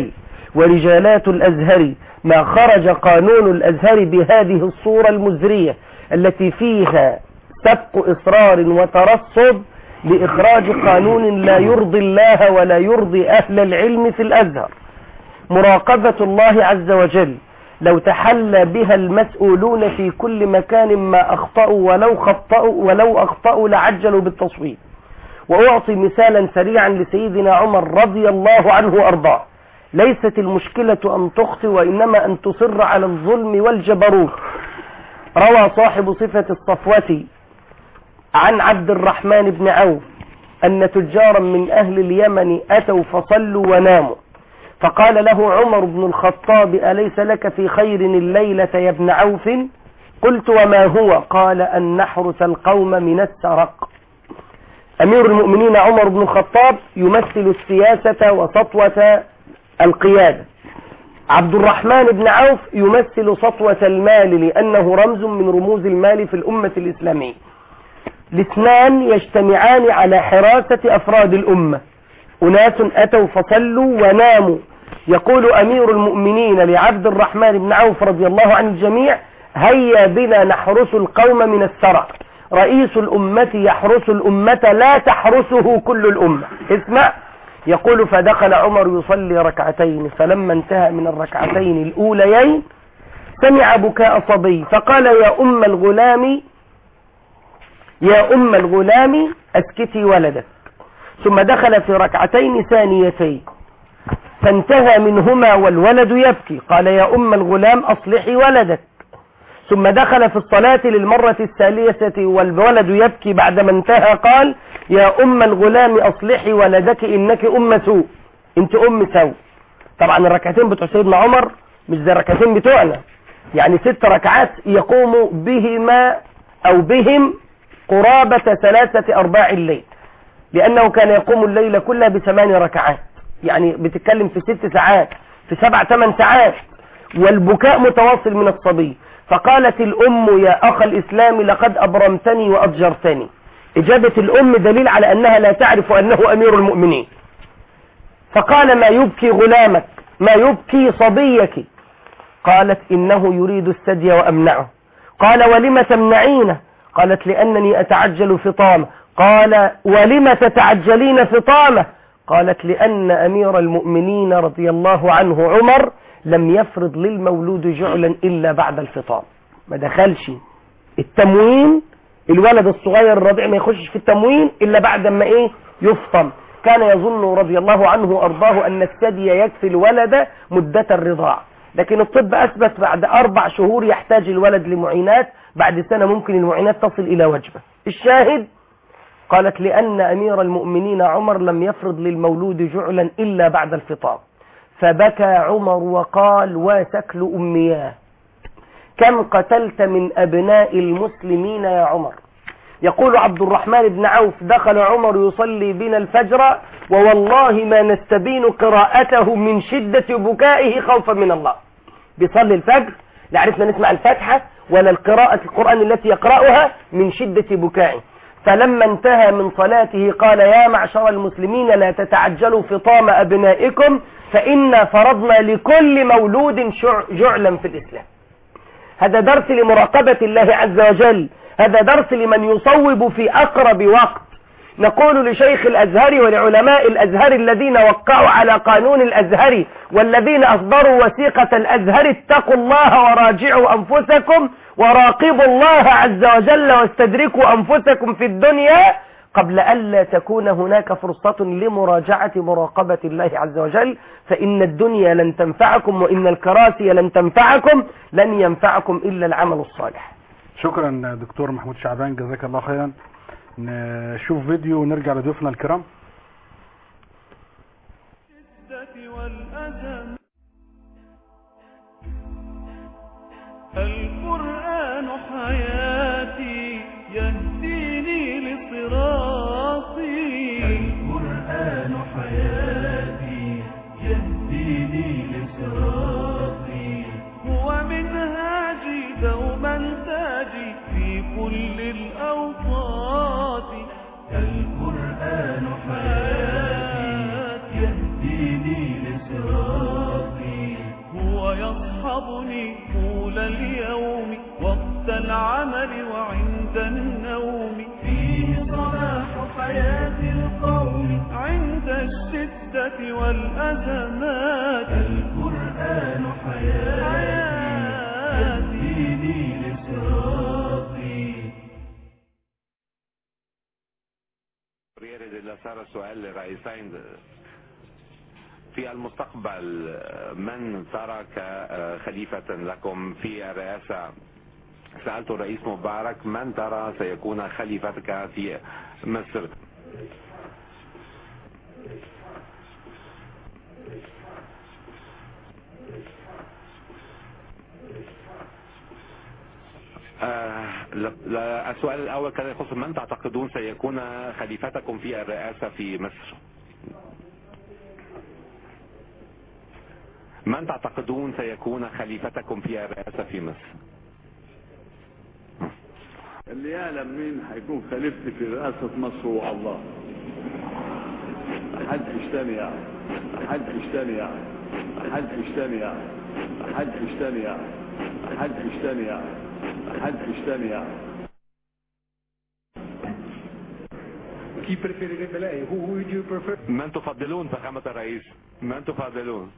ورجالات الأزهر ما خرج قانون الأزهر بهذه الصورة المزرية التي فيها سبق إصرار وترصد لإخراج قانون لا يرضي الله ولا يرضي أهل العلم في الأزهر مراقبة الله عز وجل لو تحلى بها المسؤولون في كل مكان ما أخطأوا ولو خطأوا ولو أخطأوا لعجلوا بالتصويب وأعطي مثالا سريعا لسيدنا عمر رضي الله عنه وأرضاه ليست المشكلة أن تخطئ وإنما أن تصر على الظلم والجبروت روى صاحب صفة الصفوة عن عبد الرحمن بن عوف أن تجارا من أهل اليمن أتوا فصلوا وناموا فقال له عمر بن الخطاب أليس لك في خير الليلة يا ابن عوف قلت وما هو قال أن نحرس القوم من السرق أمير المؤمنين عمر بن الخطاب يمثل السياسة وسطوة القيادة عبد الرحمن بن عوف يمثل سطوة المال لأنه رمز من رموز المال في الأمة الإسلامية الاثنان يجتمعان على حراسة أفراد الأمة أناس أتوا فصلوا وناموا يقول أمير المؤمنين لعبد الرحمن بن عوف رضي الله عن الجميع هيا بنا نحرس القوم من السرق رئيس الأمة يحرس الأمة لا تحرسه كل الأمة اسمع يقول فدخل عمر يصلي ركعتين فلما انتهى من الركعتين الأوليين سمع بكاء صبي فقال يا أم الغلام يا أم الغلام أسكتي ولدك ثم دخل في ركعتين ثانيتين فانتهى منهما والولد يبكي قال يا أم الغلام أصلحي ولدك ثم دخل في الصلاة للمرة الثالثة والولد يبكي بعدما انتهى قال يا أم الغلام أصلحي ولدك إنك أم سوء أنت أم سوء طبعا الركعتين بتوع سيدنا عمر مش زي الركعتين بتوعنا يعني ست ركعات يقوم بهما أو بهم قرابة ثلاثة أرباع الليل لأنه كان يقوم الليل كلها بثمان ركعات يعني بتتكلم في ست ساعات في سبع ثمان ساعات والبكاء متواصل من الصبي فقالت الأم يا أخ الإسلام لقد أبرمتني وأضجرتني إجابة الأم دليل على أنها لا تعرف أنه أمير المؤمنين فقال ما يبكي غلامك ما يبكي صبيك قالت إنه يريد الثدي وأمنعه قال ولم تمنعينه قالت لأنني أتعجل فطامه قال ولم تتعجلين فطامه قالت لأن أمير المؤمنين رضي الله عنه عمر لم يفرض للمولود جعلا إلا بعد الفطام ما دخلش التموين الولد الصغير الرضيع ما يخشش في التموين إلا بعد ما إيه يفطم كان يظن رضي الله عنه وأرضاه أن الثدي يكفي الولد مدة الرضاع لكن الطب أثبت بعد أربع شهور يحتاج الولد لمعينات بعد سنة ممكن المعينات تصل إلى وجبة الشاهد قالت لأن أمير المؤمنين عمر لم يفرض للمولود جعلا إلا بعد الفطام فبكى عمر وقال وسكل أمياه كم قتلت من أبناء المسلمين يا عمر يقول عبد الرحمن بن عوف دخل عمر يصلي بنا الفجر ووالله ما نستبين قراءته من شدة بكائه خوفا من الله بيصلي الفجر لا عرفنا نسمع الفاتحة ولا القراءة القرآن التي يقرأها من شدة بكائه فلما انتهى من صلاته قال يا معشر المسلمين لا تتعجلوا فطام أبنائكم فإنا فرضنا لكل مولود جعلا في الإسلام هذا درس لمراقبة الله عز وجل هذا درس لمن يصوب في أقرب وقت نقول لشيخ الأزهر ولعلماء الأزهر الذين وقعوا على قانون الأزهر والذين أصدروا وثيقة الأزهر اتقوا الله وراجعوا أنفسكم وراقبوا الله عز وجل واستدركوا أنفسكم في الدنيا قبل ألا تكون هناك فرصة لمراجعة مراقبة الله عز وجل فإن الدنيا لن تنفعكم وإن الكراسي لن تنفعكم لن ينفعكم إلا العمل الصالح شكرا دكتور محمود شعبان جزاك الله خيرا نشوف فيديو ونرجع لضيوفنا الكرام الشدة والأذى القرآن حياتي يهديني لصراطي القرآن حياتي يهديني لصراطي هو منهاجي دوما تاجي في كل الأوقات القرآن حياتي يهديني لصراطي هو يصحبني طول اليوم وقت العمل وعند النوم فيه صلاح حياة القوم عند الشدة والأزمات القرآن حياتي يهديني لصراطي يرد إلى صار سؤال للرئيسين في المستقبل من ترك خليفة لكم في الرئاسة سألت الرئيس مبارك من ترى سيكون خليفتك في مصر آه، ل- ل- السؤال الأول كان يخص من تعتقدون سيكون خليفتكم في الرئاسة في مصر من تعتقدون سيكون خليفتكم في الرئاسة في مصر اللي يعلم مين هيكون خليفتي في رئاسة مصر هو الله محدش تاني يعلم محدش تاني يعلم محدش تاني يعلم محدش تاني يعلم محدش تاني يعلم محدش تاني يعلم من تفضلون فخامة الرئيس من تفضلون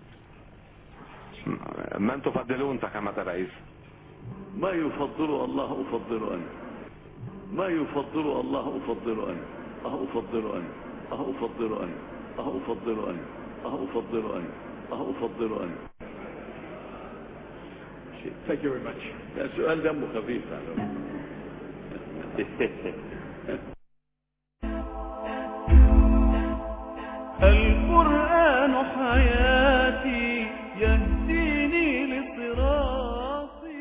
من تفضلون فخامة الرئيس ما يفضله الله أفضله أنا ما يفضله الله أفضله أنا أه أفضله أنا أه أفضله أنا أه أفضله أنا أه أفضله أنا أه أفضله أنا Thank you very much. ده سؤال دمه خفيف على القرآن حياتي يهديني لصراطي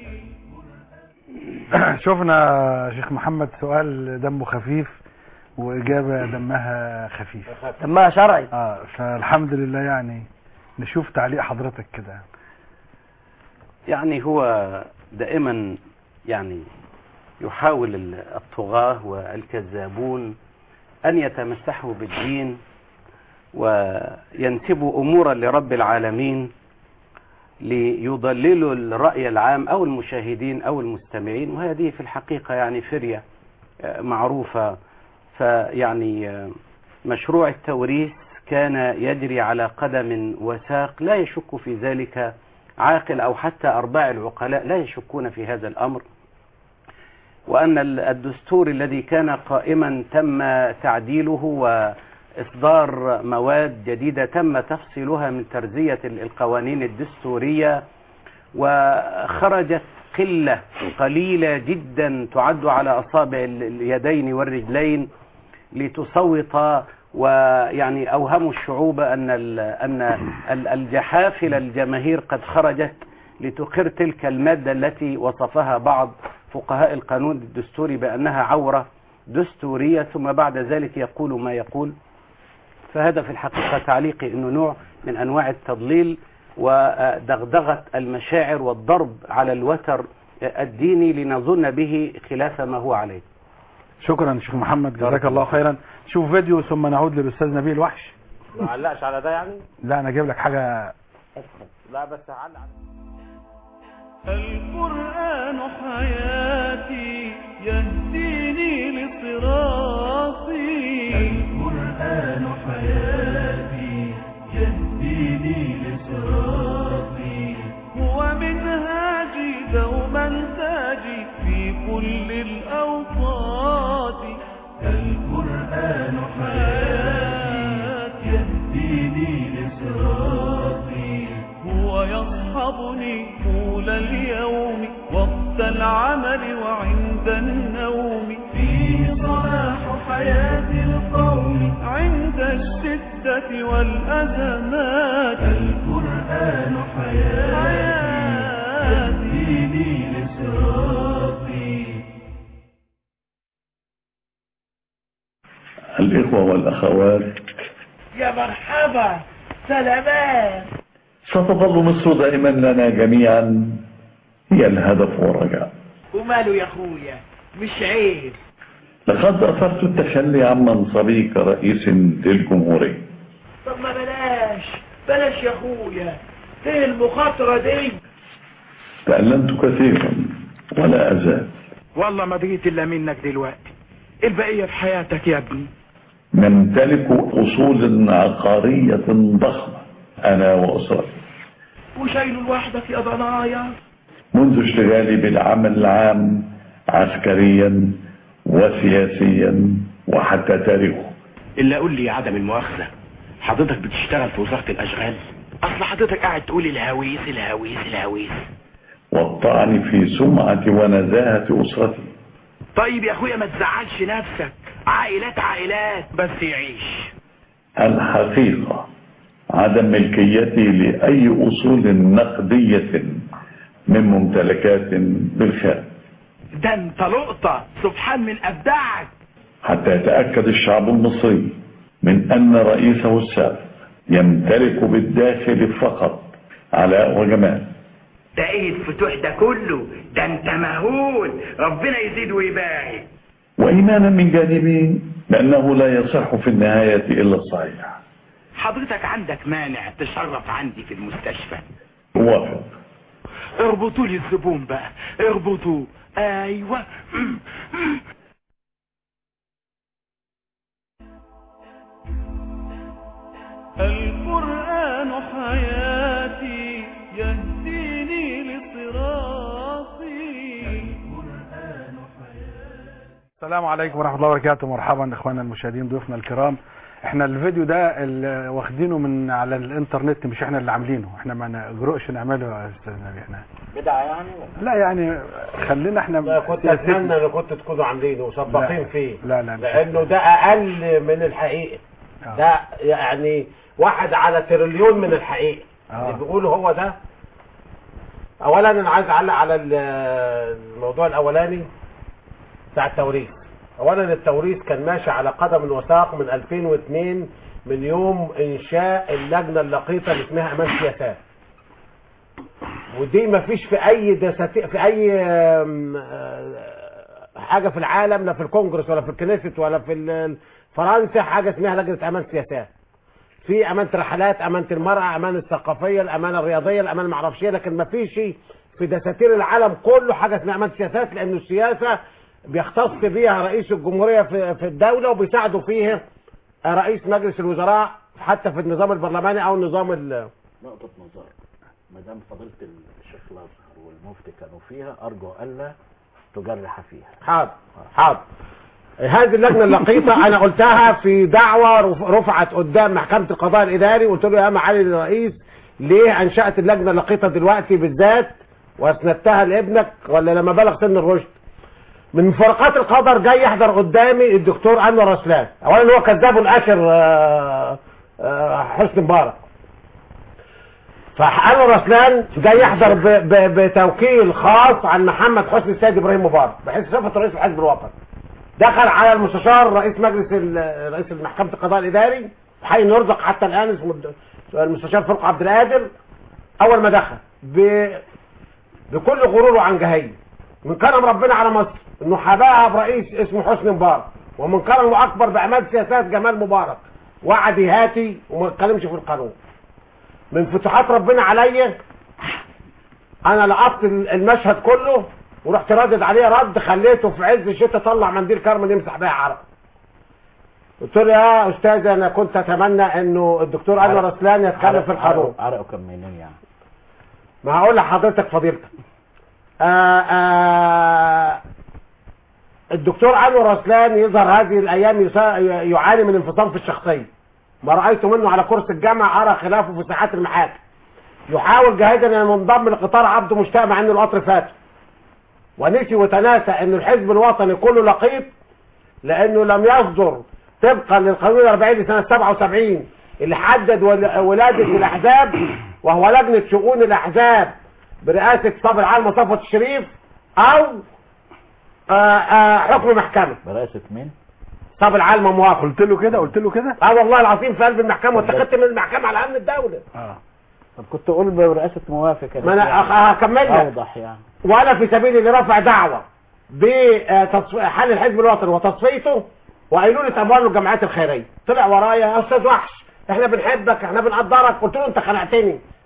شفنا شيخ محمد سؤال دمه خفيف وإجابة دمها خفيف دمها شرعي اه فالحمد لله يعني نشوف تعليق حضرتك كده يعني هو دائما يعني يحاول ال- الطغاة والكذابون أن يتمسحوا بالدين وينسبوا أمورا لرب العالمين ليضللوا الرأي العام أو المشاهدين أو المستمعين وهذه في الحقيقة يعني فرية آه، معروفة فيعني آه، مشروع التوريث كان يجري على قدم وساق لا يشك في ذلك عاقل أو حتى أرباع العقلاء لا يشكون في هذا الأمر وأن ال- الدستور الذي كان قائما تم تعديله وإصدار مواد جديدة تم تفصيلها من ترزية ال- القوانين الدستورية وخرجت قلة قليلة جدا تعد على أصابع ال- اليدين والرجلين لتصوت ويعني أوهموا الشعوب أن ال- أن ال- الجحافل الجماهير قد خرجت لتقر تلك المادة التي وصفها بعض فقهاء القانون الدستوري بأنها عورة دستورية ثم بعد ذلك يقول ما يقول فهذا في الحقيقة تعليقي أنه نوع من أنواع التضليل ودغدغة المشاعر والضرب على الوتر الديني لنظن به خلاف ما هو عليه شكرا شيخ محمد جزاك الله خيرا شوف فيديو ثم نعود للأستاذ نبيل وحش ما علقش على ده يعني لا أنا أجيب لك حاجة لا بس علق على القرآن حياتي يهديني لصراطي القرآن حياتي يهديني لصراطي هو منهاجي دوما تاجي في كل الأوقات القرآن حياتي يهديني لصراطي هو يصحبني طول اليوم وقت العمل وعند النوم فيه صلاح حياة القوم عند الشدة والأزمات القرآن حياتي يهديني لصراطي الإخوة والأخوات يا مرحبا سلامات ستظل مصر دائما لنا جميعا هي الهدف والرجاء وماله يا اخويا مش عيب لقد أثرت التخلي عن منصبي كرئيس للجمهورية طب ما بلاش بلاش يا اخويا ايه المخاطرة دي تألمت كثيرا ولا أزال والله ما بقيت الا منك دلوقتي البقية في حياتك يا ابني نمتلك أصول عقارية ضخمة أنا وأسرتي وشايله لوحدك يا ضنايا منذ اشتغالي بالعمل العام عسكريا وسياسيا وحتى تاريخه الا قول لي يا عدم المؤاخذة حضرتك بتشتغل في وزارة الاشغال اصل حضرتك قاعد تقول الهويس الهويس الهويس والطعن في سمعة ونزاهة أسرتي طيب يا اخويا ما تزعلش نفسك عائلات عائلات بس يعيش الحقيقة عدم ملكيتي لأي أصول نقدية من ممتلكات بالخارج ده انت لقطة سبحان من ابدعك حتى يتأكد الشعب المصري من أن رئيسه السابق يمتلك بالداخل فقط علاء وجمال ده ايه الفتوح ده كله ده انت مهول ربنا يزيد ويبارك وإيمانا من جانبي بأنه لا يصح في النهاية إلا الصحيح حضرتك عندك مانع تشرف عندي في المستشفى موافق اربطوا لي الزبون بقى اربطوا ايوه القرآن حياتي يهديني لصراطي السلام عليكم ورحمة الله وبركاته مرحبا اخواننا المشاهدين ضيوفنا الكرام احنا الفيديو ده اللي واخدينه من على الانترنت مش احنا اللي عاملينه احنا ما نجرؤش نعمله يا استاذ نبي احنا بدعة يعني لا يعني خلينا احنا لا كنت اتمنى ان كنتوا تكونوا عاملينه وسباقين فيه لا لا مش لانه ده اقل من الحقيقه آه. ده يعني واحد على تريليون من الحقيقه آه. اللي بيقولوا هو ده اولا انا عايز اعلق على ال- الموضوع الاولاني بتاع التوريث اولا التوريث كان ماشي على قدم وساق من 2002 من يوم انشاء اللجنه اللقيطه اللي اسمها امان سياسات ودي ما فيش في اي دساتير في اي آم، آه، حاجه في العالم لا في الكونجرس ولا في الكنيست ولا في ال- فرنسا حاجه اسمها لجنه امان سياسات في امانه رحلات امانه المراه امانه الثقافيه الامانه الرياضيه الامانه المعرفشيه لكن ما فيش في دساتير العالم كله حاجه اسمها امانه سياسات لان السياسه بيختص بيها رئيس الجمهوريه في في الدوله وبيساعده فيها رئيس مجلس الوزراء حتى في النظام البرلماني او النظام ال- نقطة نظر ما دام فضيلة الشيخ الأزهر والمفتي كانوا فيها أرجو ألا تجرح فيها حاضر حاضر هذه اللجنه اللقيطه انا قلتها في دعوه رف- رفعت قدام محكمه القضاء الاداري قلت له يا معالي الرئيس ليه انشات اللجنه اللقيطه دلوقتي بالذات واسندتها لابنك ولا لما بلغ سن الرشد من مفارقات القدر جاي يحضر قدامي الدكتور انور رسلان اولا هو كذاب الاشر آه، آه، حسني مبارك فانور رسلان جاي يحضر ب- ب- بتوكيل خاص عن محمد حسني السيد ابراهيم مبارك بحيث صفه رئيس الحزب الوطني دخل على المستشار رئيس مجلس ال- رئيس محكمه القضاء الاداري حي نرزق حتى الان اسمه الد- المستشار فرق عبد القادر اول ما دخل ب... بكل غرور وعنجهيه من كرم ربنا على مصر انه حباها برئيس اسمه حسني مبارك ومن كرمه اكبر باعمال سياسات جمال مبارك وعد يهاتي وما اتكلمش في القانون من فتوحات ربنا عليا انا لقطت المشهد كله ورحت ردد عليه رد خليته في عز الشتاء طلع منديل كرمل يمسح بيها عرق قلت له يا استاذ انا كنت اتمنى انه الدكتور انور رسلان يتكلم في القانون عرقه كان منين يعني ما هقول لحضرتك فضيلتك آآ آآ الدكتور انور رسلان يظهر هذه الايام يسا- يعاني من انفصام في الشخصيه ما رايت منه على كرسي الجامعه ارى خلافه في ساحات المحاكم يحاول جاهدا ان ينضم لقطار عبده مشتاق مع ان القطر فات ونسي وتناسى ان الحزب الوطني كله لقيط لانه لم يصدر طبقا للقانون الاربعين لسنه 77 اللي حدد ول- ولاده الاحزاب وهو لجنه شؤون الاحزاب برئاسه صابر العالم صفوت الشريف او آآ آآ حكم محكمه برئاسة مين؟ صابر العالم موافق قلت له كده قلت له كده اه والله العظيم في قلب المحكمه واتخذت من المحكمه على امن الدوله اه طب كنت أقول برئاسة موافق ما انا أخ- هكمل لك أوضح يعني وانا في سبيل لرفع دعوه بحل الحزب الوطني وتصفيته وقيلولة اموال الجمعيات الخيريه طلع ورايا يا استاذ وحش احنا بنحبك احنا بنقدرك قلت له انت خلعتني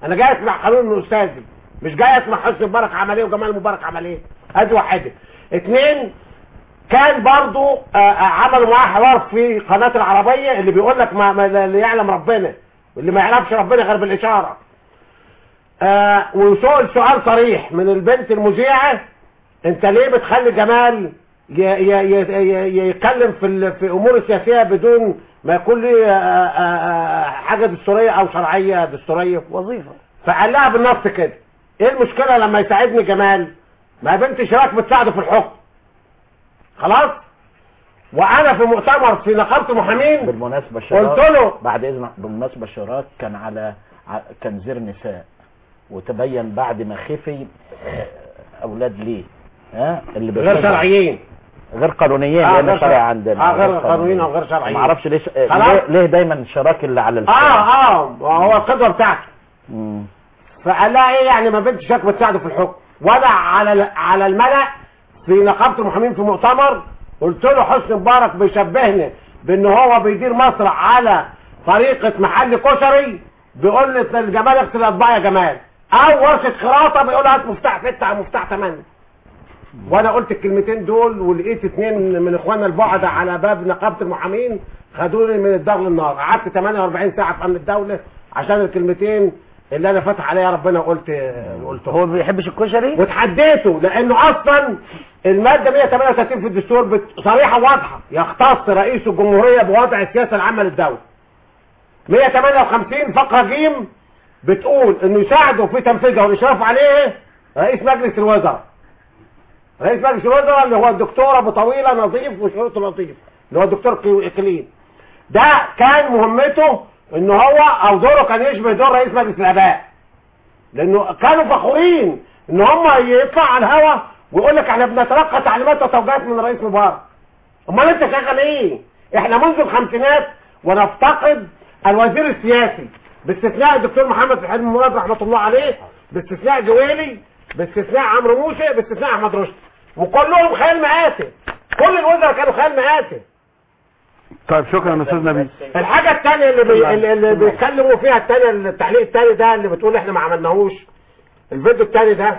انا جاي اسمع قانون من استاذي مش جاي اسمع حسني مبارك عمل ايه وجمال مبارك عمل ايه ادي واحده اتنين كان برضو آه، آه، عملوا معاه حوار في قناة العربية اللي بيقول لك ما, ما اللي يعلم ربنا واللي ما يعرفش ربنا غير بالإشارة آه وسئل سؤال صريح من البنت المذيعة انت ليه بتخلي جمال ي- ي- ي- ي- يتكلم في ال- في امور السياسيه بدون ما يكون لي آه، آه، آه، حاجه دستوريه او شرعيه دستوريه وظيفة فقال لها بالنص كده ايه المشكله لما يساعدني جمال ما بنت شراك بتساعده في الحكم خلاص وانا في مؤتمر في نقابه المحامين بالمناسبة شراك قلت له بعد اذنك بالمناسبة شراك كان على ع- كان زر نساء وتبين بعد ما خفي آه، اولاد ليه ها اللي غير بيتبع- شرعيين غير قانونيين آه، لان غير شرعي شرع- عندنا آه، غير قانونيين أو غير شرعيين. ما اعرفش ليش آه، خلاص. ليه, ليه دايما الشراك اللي على الفيس اه اه هو القدوه بتاعته مم. فقال لها ايه يعني ما بنت شاك بتساعده في الحكم وانا على ال- على الملأ في نقابه المحامين في مؤتمر قلت له حسني مبارك بيشبهني بان هو بيدير مسرح على طريقه محل كشري بيقول لي الجمال اغسل الاطباق يا جمال او ورشه خراطه بيقول هات مفتاح ستة او مفتاح ثمانية وانا قلت الكلمتين دول ولقيت اتنين من اخواننا البعدة على باب نقابه المحامين خدوني من الدار للنار قعدت 48 ساعه في امن الدوله عشان الكلمتين اللي انا فاتح عليها ربنا قلت قلتهم هو ما بيحبش الكشري وتحديته لانه اصلا الماده 138 في الدستور بت- صريحه واضحه يختص رئيس الجمهوريه بوضع السياسه العامه للدوله 158 فقره جيم بتقول انه يساعده في تنفيذها والاشراف عليه رئيس مجلس الوزراء رئيس مجلس الوزراء اللي هو الدكتور ابو طويله نظيف وشروط لطيف اللي هو الدكتور كي- كلين ده كان مهمته ان هو او دوره كان يشبه دور رئيس مجلس الاباء لانه كانوا فخورين ان هم يطلع على الهوا ويقول لك احنا بنتلقى تعليمات وتوجيهات من الرئيس مبارك امال انت شغال ايه احنا منذ الخمسينات ونفتقد الوزير السياسي باستثناء الدكتور محمد حلمي مراد رحمه الله عليه باستثناء جويلي باستثناء عمرو موسى باستثناء احمد رشدي وكلهم خيال مآتة كل الوزراء كانوا خيال مآتة طيب شكرا يا استاذ نبيل الحاجة التانية اللي, بي... اللي- اللي بيتكلموا فيها التانية التعليق التاني ده اللي بتقول احنا ما عملناهوش الفيديو التاني ده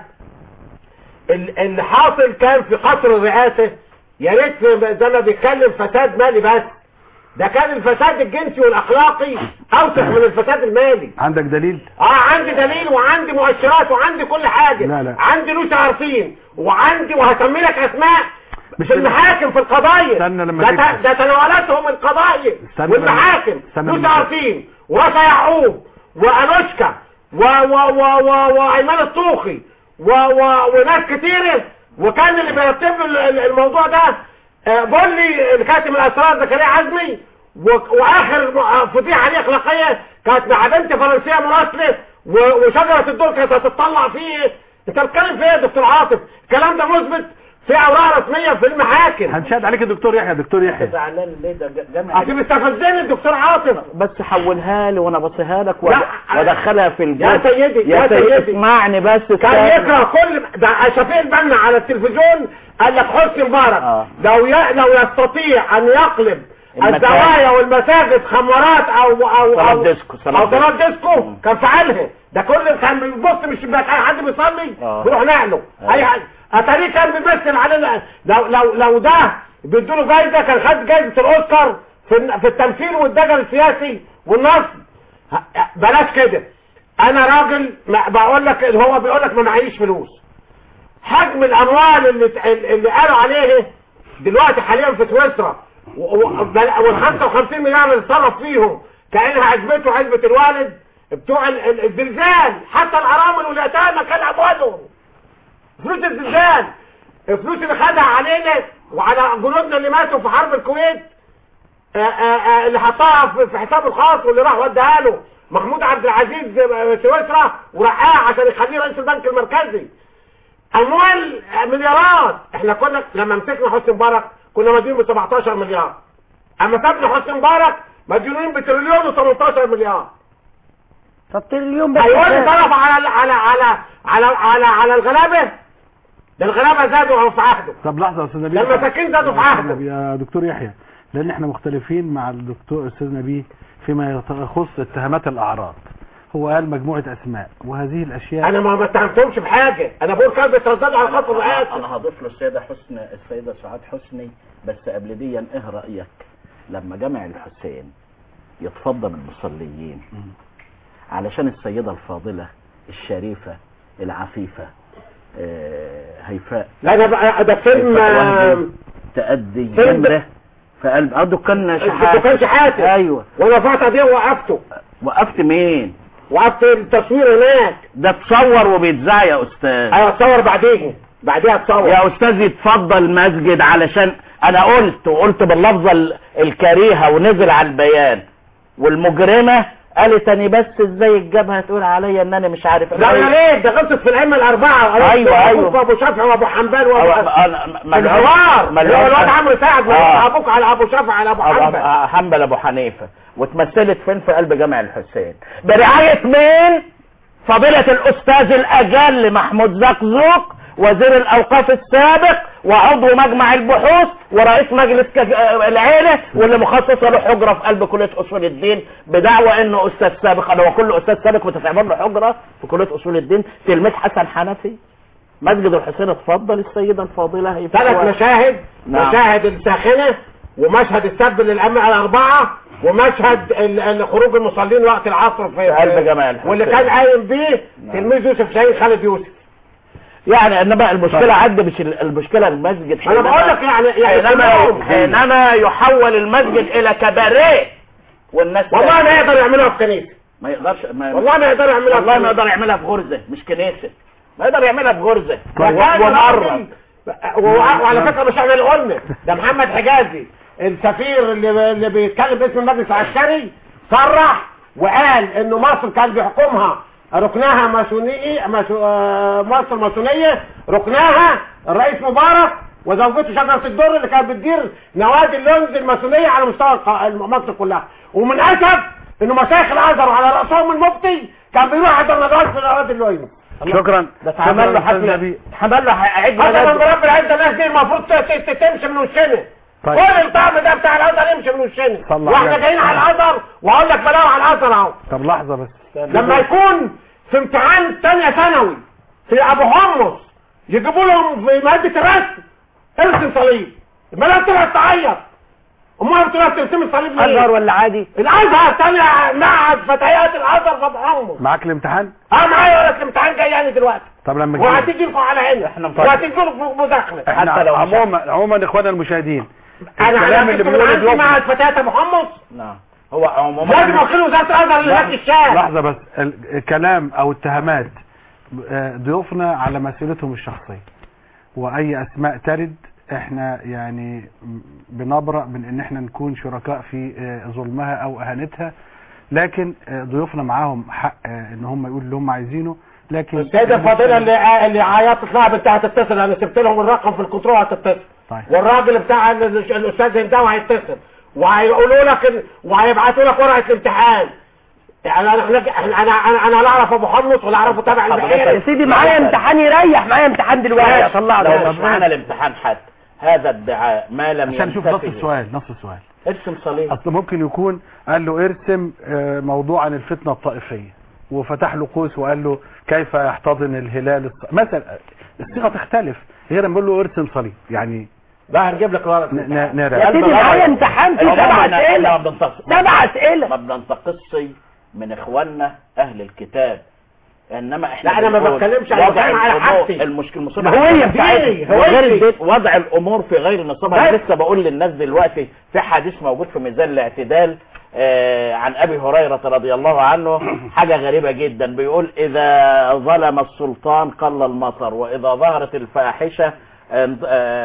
ال- اللي حاصل كان في قصر الرئاسة يا ريت زي ما بيتكلم فساد مالي بس ده كان الفساد الجنسي والاخلاقي اوسخ من الفساد المالي عندك دليل اه عندي دليل وعندي مؤشرات وعندي كل حاجة لا، لا. عندي لوسة عارفين وعندي وهسمي لك اسماء مش في المحاكم في القضايا استنى لما ده, تكتب. ده تناولاتهم القضايا استنى لما- والمحاكم استنى لوسة لما- عارفين ورشا يعقوب وانوشكا و و و و وايمان الطوخي و و وناس كتيرة وكان اللي بيرتب ال- ال- الموضوع ده آه، بولي الكاتب الاسرار زكريا عزمي و- واخر م- فضيحه عليه اخلاقيه كانت مع بنت فرنسيه مراسله و- وشجره الدور كانت هتطلع فيه انت بتتكلم في ايه يا دكتور عاطف الكلام ده مثبت في اوراق رسميه في المحاكم هنشهد عليك الدكتور يحيى دكتور يحيى زعلان ليه ده جامع اصل بيستفزني الدكتور عاطف بس حولها لي وانا بصيها لك لا. وأد- وادخلها في الجو يا سيدي، يا سيدي. اسمعني بس كان استنى. يكره كل ده شفيق البنا على التلفزيون قال لك حسني مبارك آه. لو ي... لو يستطيع ان يقلب المساجد. الزوايا والمساجد خمارات او او صلاة او ديسكو، صلاة او صلاة ديسكو. ديسكو كان فعلها ده كل كان بيبص من الشباك اي حد بيصلي آه. بيروح نقله أيوة. اي حد اتاريه كان بيمثل على لو لو لو ده بيدوله جايزه كان خد جايزه الاوسكار في الن- في التمثيل والدجل السياسي والنصب ه- بلاش كده انا راجل ما- بقول لك هو بيقول لك ما معيش فلوس حجم الاموال اللي اللي قالوا عليه دلوقتي حاليا في سويسرا وال 55 مليار اللي اتصرف فيهم كانها عزبته عزبه الوالد بتوع ال- ال- الزلزال حتى الارامل واليتامى كان اموالهم فلوس الزلزال الفلوس اللي خدها علينا وعلى جنودنا اللي ماتوا في حرب الكويت آه، آه، آه، اللي حطها في- في حسابه الخاص واللي راح وداها له محمود عبد العزيز آه، سويسرا ورقاه عشان يخليه رئيس البنك المركزي اموال آه، مليارات احنا كنا لما مسكنا حسني مبارك كنا مدينين ب 17 مليار اما سابنا حسني مبارك مديونين بتريليون و18 مليار طب تريليون بس هيقول لي طلب على على على على على على الغلابه ده الغلابه زادوا في عهده طب لحظه يا استاذ نبيل ده المساكين زادوا في يا أستاذ عهده نبيل- يا دكتور يحيى لان احنا مختلفين مع الدكتور استاذ نبيه فيما يخص اتهامات الاعراض هو قال مجموعة أسماء وهذه الأشياء انا ما ما اتهمتهمش بحاجه انا بقول كلب اتردد على خط الرئاسه انا هضيف له السيده حسن السيده سعاد حسني بس قبل دي ايه رايك لما جامع الحسين يتفضل المصليين علشان السيده الفاضله الشريفه العفيفه آه، هيفاء لا انا بقى ده فيلم هيفاء آه، وهبي تأدي فيلم جمره في قلب اه دكان شحات دكان شحات ايوه وانا رفعت قضيه ووقفته وقفت مين وقفت التصوير هناك ده اتصور وبيتذاع يا استاذ ايوه اتصور بعدين بعديها اتصور يا استاذ يتفضل مسجد علشان انا قلت وقلت باللفظه ال- الكريهه ونزل على البيان والمجرمه قالت اني بس ازاي الجبهه تقول عليا ان انا مش عارف لا يا ريت ده غلطت في الائمه الاربعه أيوة، أيوة. أبوك وابو شافعي وابو حنبل أو- وابو أنا- ما- الحوار ما- اللي هو الواد عمرو سعد آه. ابوك على ابو شافعي على ابو أبو- حنبل آه، حنبل ابو حنيفه واتمثلت فين في قلب جامع الحسين برعايه مين فضيله الاستاذ الاجل محمود زقزوق وزير الاوقاف السابق وعضو مجمع البحوث ورئيس مجلس كج- آه، العيله واللي مخصصه له حجره في قلب كليه اصول الدين بدعوى انه استاذ سابق انا وكل استاذ سابق بتتعمل له حجره في كليه اصول الدين تلميذ حسن حنفي مسجد الحسين اتفضل السيده الفاضله هي ثلاث مشاهد نعم. مشاهد الساخنه ومشهد السب للائمه الاربعه ومشهد ال- ال- خروج المصلين وقت العصر في في قلب جامع الحسين. واللي كان قايم بيه تلميذ يوسف شاهين خالد يوسف يعني انما المشكله عندي مش ال- المشكله المسجد انا بقول لك يعني يعني حينما كلهم. حينما يحول المسجد الى كباريه والناس والله ما يقدر يعملوها في كنيسه ما يقدرش ما والله ما يقدر يعملها والله في ما كنيسة. يقدر يعملها في غرزه مش كنيسه ما يقدر يعملها في غرزه وكان ومره راجل- وع- وعلى فكره مش احنا اللي قلنا ده محمد حجازي السفير اللي اللي بيتكلم باسم المجلس العسكري صرح وقال انه مصر كان بيحكمها ركنها ماسونيه ماسو- آه، مصر ماسونيه ركنها الرئيس مبارك وزوجته شجره الدر اللي كانت بتدير نوادي اللونز الماسونيه على مستوى الق- مصر كلها ومن اسف انه مشايخ الازهر وعلى راسهم المفتي كان بيروح يحضر ندوات في نوادي اللونز شكرا ده اتعمل له حفله اتعمل له عيد هذا من ميلاد رب العزه الناس دي المفروض ت- ت- ت- تمشي من وشنا طيب. كل الطعم ده بتاع الازهر يمشي من وشنا صلى واحنا على- جايين على الازهر واقول لك بلاوي على الازهر اهو طب لحظة بس لما يكون في امتحان تانية ثانوي في ابو حمص يجيبوا لهم في ماده الرسم ارسم صليب البنات طلعت تعيط امها طلعت ترسم الصليب ليه؟ ازهر ولا عادي الازهر تانية معهد فتيات الازهر في ابو حمص معاك الامتحان اه معايا ولد الامتحان جاي يعني دلوقتي طب لما تجي وهتيجي لكم على هنا احنا مفكر- وهتيجي لكم مداخله احنا حتى لو مش- عموما عموما اخوانا المشاهدين انا الكلام انا اللي كنت بيقوله عندي دلوقتي- مع فتيات ابو حمص نعم هو عموما لازم وكيل وزاره الازهر اللي هناك الشارع لحظة بس ال- الكلام او اتهامات آه، ضيوفنا على مسؤوليتهم الشخصية واي اسماء ترد احنا يعني م- بنبرأ من ان احنا نكون شركاء في آه، ظلمها او اهانتها لكن آه، ضيوفنا معاهم حق آه، ان هم يقولوا اللي هم عايزينه لكن السيدة الفاضلة اللي اللي عيطت لها بنتها هتتصل انا سبت لهم الرقم في الكنترول هتتصل طيب والراجل بتاع ال- الاستاذ هنداوي هيتصل وهيقولوا لك ال- وهيبعتوا لك ورقة الامتحان يعني انا انا انا انا, أنا لا اعرف ابو حمص ولا اعرفه تابع يا البحيرة سيدي معايا امتحان يريح معايا امتحان دلوقتي اطلع لو له مش معانا الامتحان حتى هذا الدعاء ما لم عشان نشوف نص ينتفي السؤال نص السؤال ارسم صليب اصل ممكن يكون قال له ارسم آه، موضوع عن الفتنة الطائفية وفتح له قوس وقال له كيف يحتضن الهلال الص... مثلا الصيغة تختلف غير لما يقول له ارسم صليب يعني لا هنجيب لك ورقة ن- ن- يا نرى سيدي معايا امتحان فيه عموما سبع احنا ما اسئله بننتقص سبع اسئله ما بننتقصش من اخواننا اهل الكتاب انما احنا لا، أنا ما بنقول بتكلمش عن وضع الكلام على الأمور- حاجتي. المشكله المصيبه الهوية بتاعتنا بتاعتي، وغير هويتي. البيت وضع الامور في غير نصابها انا بس. لسه بقول للناس دلوقتي في حديث موجود في ميزان الاعتدال آه عن ابي هريره رضي الله عنه حاجه غريبه جدا بيقول اذا ظلم السلطان قل المطر واذا ظهرت الفاحشه آه،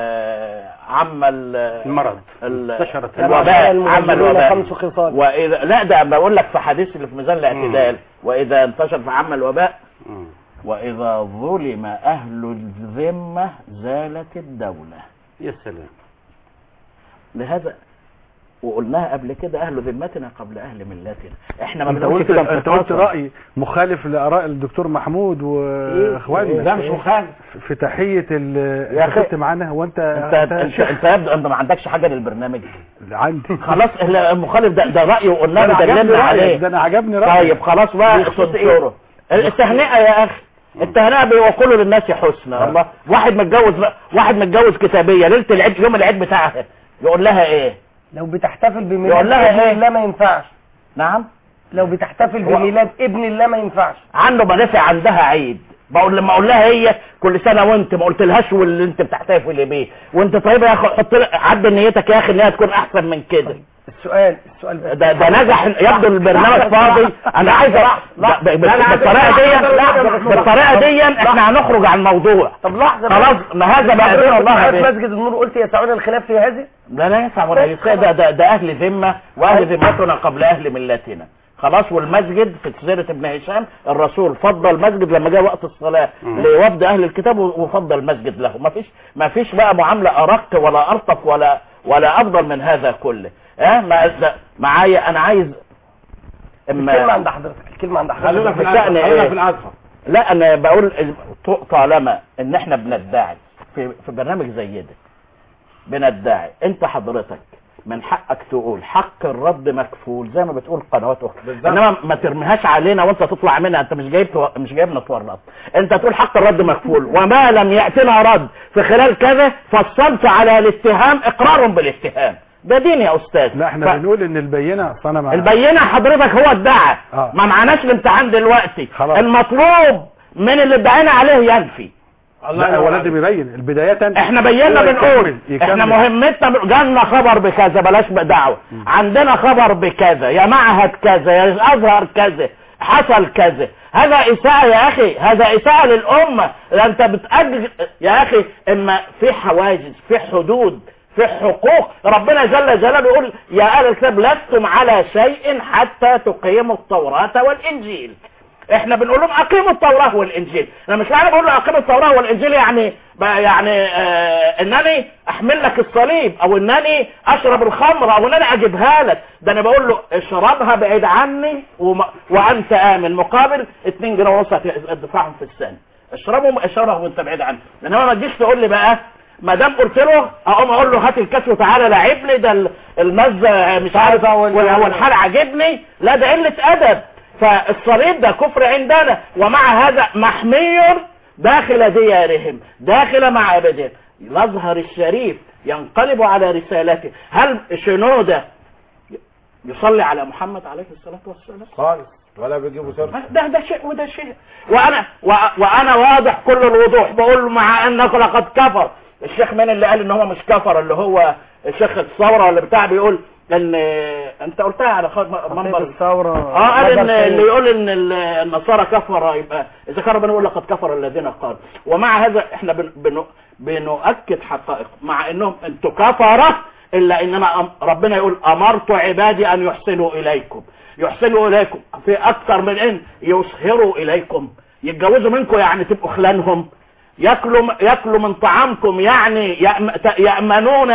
آه، عم ال- المرض ال- انتشرت الوباء عم الوباء خمس خصال واذا لا ده بقول لك في حديث اللي في ميزان الاعتدال واذا انتشر في عم الوباء مم. واذا ظلم اهل الذمه زالت الدوله يا سلام لهذا وقلناها قبل كده اهل ذمتنا قبل اهل ملتنا احنا ما انت بنقولش قلت كده انت قلت انتقاصاً. راي مخالف لاراء الدكتور محمود واخواننا ده مش مخالف في تحيه ال يا انت أخي، كنت معانا هو انت انت انت انت يبدو انت ما عندكش حاجه للبرنامج عندي خلاص المخالف ده ده رايه وقلنا ده له أنا عجبني دللنا رأيك، عليه ده انا عجبني رايك طيب خلاص بقى بيقصد إيه؟ صدره التهنئه يا اخي التهنئه بيقولوا للناس حسنى الله واحد متجوز واحد متجوز كتابيه ليله العيد يوم العيد بتاعها يقول لها ايه لو بتحتفل بميلاد يقول لها ابن إيه؟ الله ما ينفعش نعم لو بتحتفل هو- بميلاد ابن الله ما ينفعش عنده منافع عندها عيد بقول لما اقول لها هي كل سنه وانت ما قلتلهاش واللي انت بتحتفل بيه وانت طيب يا اخي حط لها- عدل نيتك يا اخي ان هي تكون احسن من كده السؤال السؤال بس ده ده نجح يبدو البرنامج فاضي انا عايز أ- ب- ب- لا، لا، بالطريقه لا، دي لا، لا، لا، بالطريقه دي احنا هنخرج عن الموضوع طب لحظه خلاص ما هذا ما يدين الله حضرتك به مسجد النور قلت يسعون الخلاف في هذه لا لا يسع ولا يسع ده, ده, ده اهل ذمه واهل ذمتنا قبل اهل ملتنا خلاص والمسجد في سيرة ابن هشام الرسول فضل مسجد لما جاء وقت الصلاة لوفد اهل الكتاب وفضل مسجد له ما فيش ما فيش بقى معاملة ارق ولا ارطف ولا ولا افضل من هذا كله اه ما ده- معايا انا عايز الكلمه عند حضرتك الكلمه عند خلينا حضرتك في بتاعنا الازهر خلينا إيه؟ في الازهر لا انا بقول طالما ان احنا بندعي في في برنامج زي ده بندعي انت حضرتك من حقك تقول حق الرد مكفول زي ما بتقول قنوات اخرى بالظبط. انما ما ترميهاش علينا وانت تطلع منها انت مش جايب تو... مش جايب نتورط انت تقول حق الرد مكفول وما لم ياتنا رد في خلال كذا فالصمت على الاتهام اقرار بالاتهام ده دين يا استاذ لا احنا ف- بنقول ان البينه صنع مع البينه حضرتك هو ادعى آه. ما معناش الامتحان دلوقتي خلاص. المطلوب من اللي ادعينا عليه ينفي لا هو لازم يبين البداية احنا بينا هو بنقول يكمل- يكمل. احنا مهمتنا ب- جالنا خبر بكذا بلاش دعوه عندنا خبر بكذا يا معهد كذا يا الازهر كذا حصل كذا هذا اساءة يا اخي هذا اساءة للامة ده انت بتأجل يا اخي اما في حواجز في حدود في حقوق ربنا جل جلاله يقول يا اهل الكتاب لستم على شيء حتى تقيموا التوراة والانجيل احنا بنقول لهم اقيموا التوراة والانجيل انا مش معنى بقول له اقيموا التوراة والانجيل يعني بقى يعني آه انني احمل لك الصليب او انني اشرب الخمر او انني اجيبها لك ده انا بقول له اشربها بعيد عني وم... وانت امن مقابل 2 جنيه ونص هتدفعهم في السنه اشربهم اشربها وانت بعيد عني انما ما تجيش تقول لي بقى ما دام قلت له اقوم اقول له هات الكاس وتعالى لعب لي ده ال- المزه مش عارف وال- والحال عاجبني لا ده قله ادب فالصليب ده كفر عندنا ومع هذا محمي داخل ديارهم داخل معابدهم الازهر الشريف ينقلب على رسالته هل شنودة يصلي على محمد عليه الصلاة والسلام خالص ولا بيجيبوا سيرته ده ده شيء وده شيء وانا و- وانا واضح كل الوضوح بقول مع انك لقد كفر الشيخ من اللي قال ان هو مش كفر اللي هو الشيخ الثوره اللي بتاع بيقول ان انت قلتها على خط منبر الثورة اه قال ان مدر سيء. اللي يقول ان ال- النصارى كفر يبقى اذا كان ربنا يقول لقد كفر الذين قالوا ومع هذا احنا بن بن بنؤكد حقائق مع انهم انتوا كفره الا انما أم- ربنا يقول امرت عبادي ان يحسنوا اليكم يحسنوا اليكم في اكثر من ان يسهروا اليكم يتجوزوا منكم يعني تبقوا خلانهم ياكلوا ياكلوا من طعامكم يعني يأم- ت- يامنون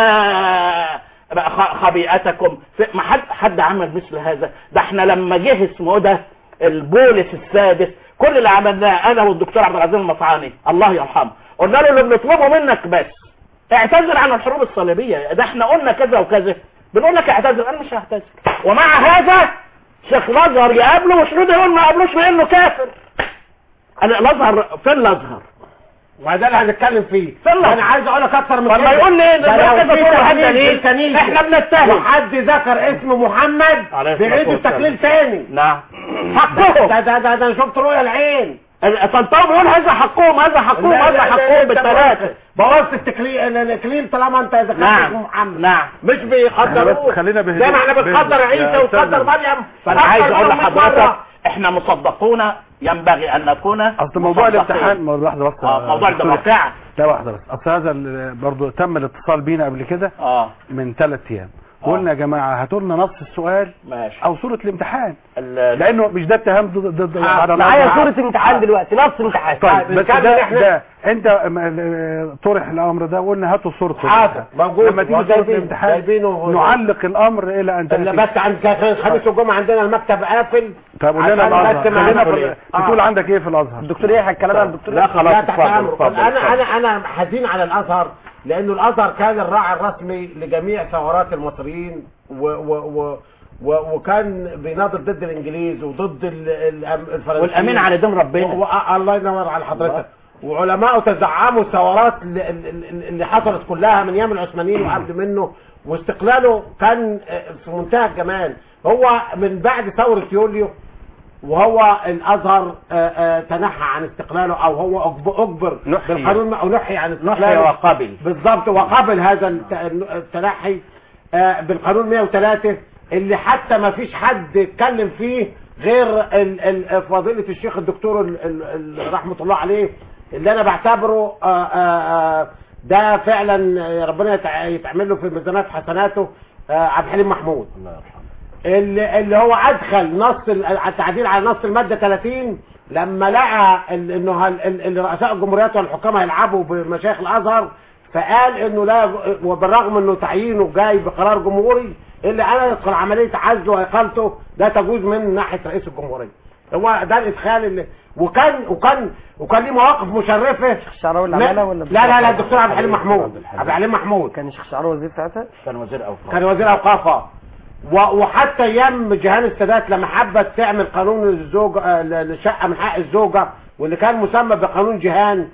خ- خبيئتكم في- ما حد حد عمل مثل هذا ده احنا لما جه اسمه ده البولس السادس كل اللي عملناه انا والدكتور عبد العزيز المطعاني الله يرحمه قلنا له اللي بنطلبه منك بس اعتذر عن الحروب الصليبيه ده احنا قلنا كذا وكذا بنقول لك اعتذر انا مش هعتذر ومع هذا شيخ الازهر يقابله وشنود يقول ما قابلوش لانه كافر أنا الازهر فين الازهر وده اللي هنتكلم فيه فين انا عايز اقول لك اكتر من طب ما يقول لي ده ده لو كده في تقول حد تهميش دليل بالكنيسة احنا بنتهم وحد ذكر اسم محمد عليه الصلاة بعيد والسلام. التكليل تاني نعم ده حقهم ده ده, ده انا شفت رؤيا العين طنطاوي بيقول هذا حقهم هذا حقهم لا، هذا لا، لا، حقهم أنت بالثلاثه بوظت التكليل التكليل طالما انت ذكرت اسم نعم محمد نعم مش بيقدروه بس خلينا بهدوء زي ما احنا بنقدر بهدوء. عيسى يا ونقدر أستاذنا. مريم فانا عايز أكتر اقول منهم 100 لحضرتك مرة. احنا مصدقون ينبغي ان نكون اصل موضوع مصدقين. الامتحان موضوع واحده بس اه موضوع دكتور. الدموكرة لا واحده بس اصل هذا ال- برضو تم الاتصال بينا قبل كده اه من ثلاث ايام وقلنا يا جماعه هاتوا لنا نص السؤال ماشي او صوره الامتحان ال- لانه مش ده اتهام ضد ضد معايا على الأزهر. صورة امتحان دلوقتي نص امتحان طيب بس نكمل ده, إحنا. ده انت م- ال- طرح الامر ده وقلنا هاتوا صورته حاضر موجود لما تيجي صوره وجايبين- الامتحان جايبينه نعلق الامر الى ان اللي تاتي بس عند كان الخميس والجمعه عندنا المكتب قافل طب قول لنا عشان الازهر بس ما خلينا نقول في إيه. ال- بتقول عندك ايه في الازهر الدكتور يحيى الكلام عن الدكتور لا خلاص لا تحت اتفضل امره اتفضل انا اتفضل. انا انا حزين على الازهر لانه الازهر كان الراعي الرسمي لجميع ثورات المصريين و و و و وكان بيناضل ضد الانجليز وضد ال- ال- الفرنسيين والامين على دين ربنا و- و- الله ينور على حضرتك وعلماء تزعموا الثورات اللي, اللي اللي حصلت كلها من ايام العثمانيين وقبل منه واستقلاله كان آه، في منتهى الجمال هو من بعد ثورة يوليو وهو الازهر آه، آه، تنحى عن استقلاله او هو أجب- اجبر نحي. بالقانون او نحي عن نحي استقلاله وقبل بالضبط وقبل هذا الت- التنحي آه، بالقانون 103 اللي حتى ما فيش حد اتكلم فيه غير ال- ال- فضيلة الشيخ الدكتور ال- ال- ال- رحمة الله عليه اللي انا بعتبره آه، آه، آه، ده فعلا آه، ربنا يتع- يتعمل له في ميزانات حسناته آه، عبد الحليم محمود الله يرحمه اللي, اللي هو ادخل نص ال- التعديل على نص الماده 30 لما لقى ال- انه هال- ال- ال- رؤساء الجمهوريات والحكام هيلعبوا بمشايخ الازهر فقال انه لا وبالرغم انه تعيينه جاي بقرار جمهوري الا انا يدخل عمليه عزله واقالته ده تجوز من ناحيه رئيس الجمهوريه هو ده الادخال اللي وكان وكان وكان ليه مواقف مشرفه الشعراوي اللي لا عملها ولا لا لا, لا الدكتور عبد الحليم محمود عبد الحليم محمود كان الشيخ شعراوي وزير ساعتها كان وزير اوقاف كان وزير اوقاف آه. و- وحتى ايام جهان السادات لما حبت تعمل قانون الزوجه آه، ل- للشقه من حق الزوجه واللي كان مسمى بقانون جهان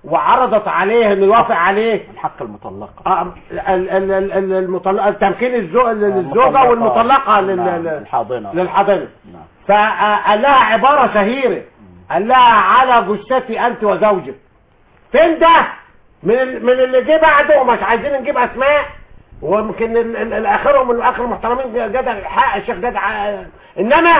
وعرضت عليه انه يوافق عليه من حق المطلقه آه، ال- ال- ال- ال- المطلقه تمكين الزو- للزوجه المطلقة. والمطلقه لل- نعم، لل- الحاضنه للحضانه نعم. فقال لها عباره شهيره قال لها على جثتي انت وزوجك فين ده من ال- من اللي جه بعده ومش عايزين نجيب اسماء ويمكن ال- ال- الاخرهم من اخر المحترمين جدع حق الشيخ جدع انما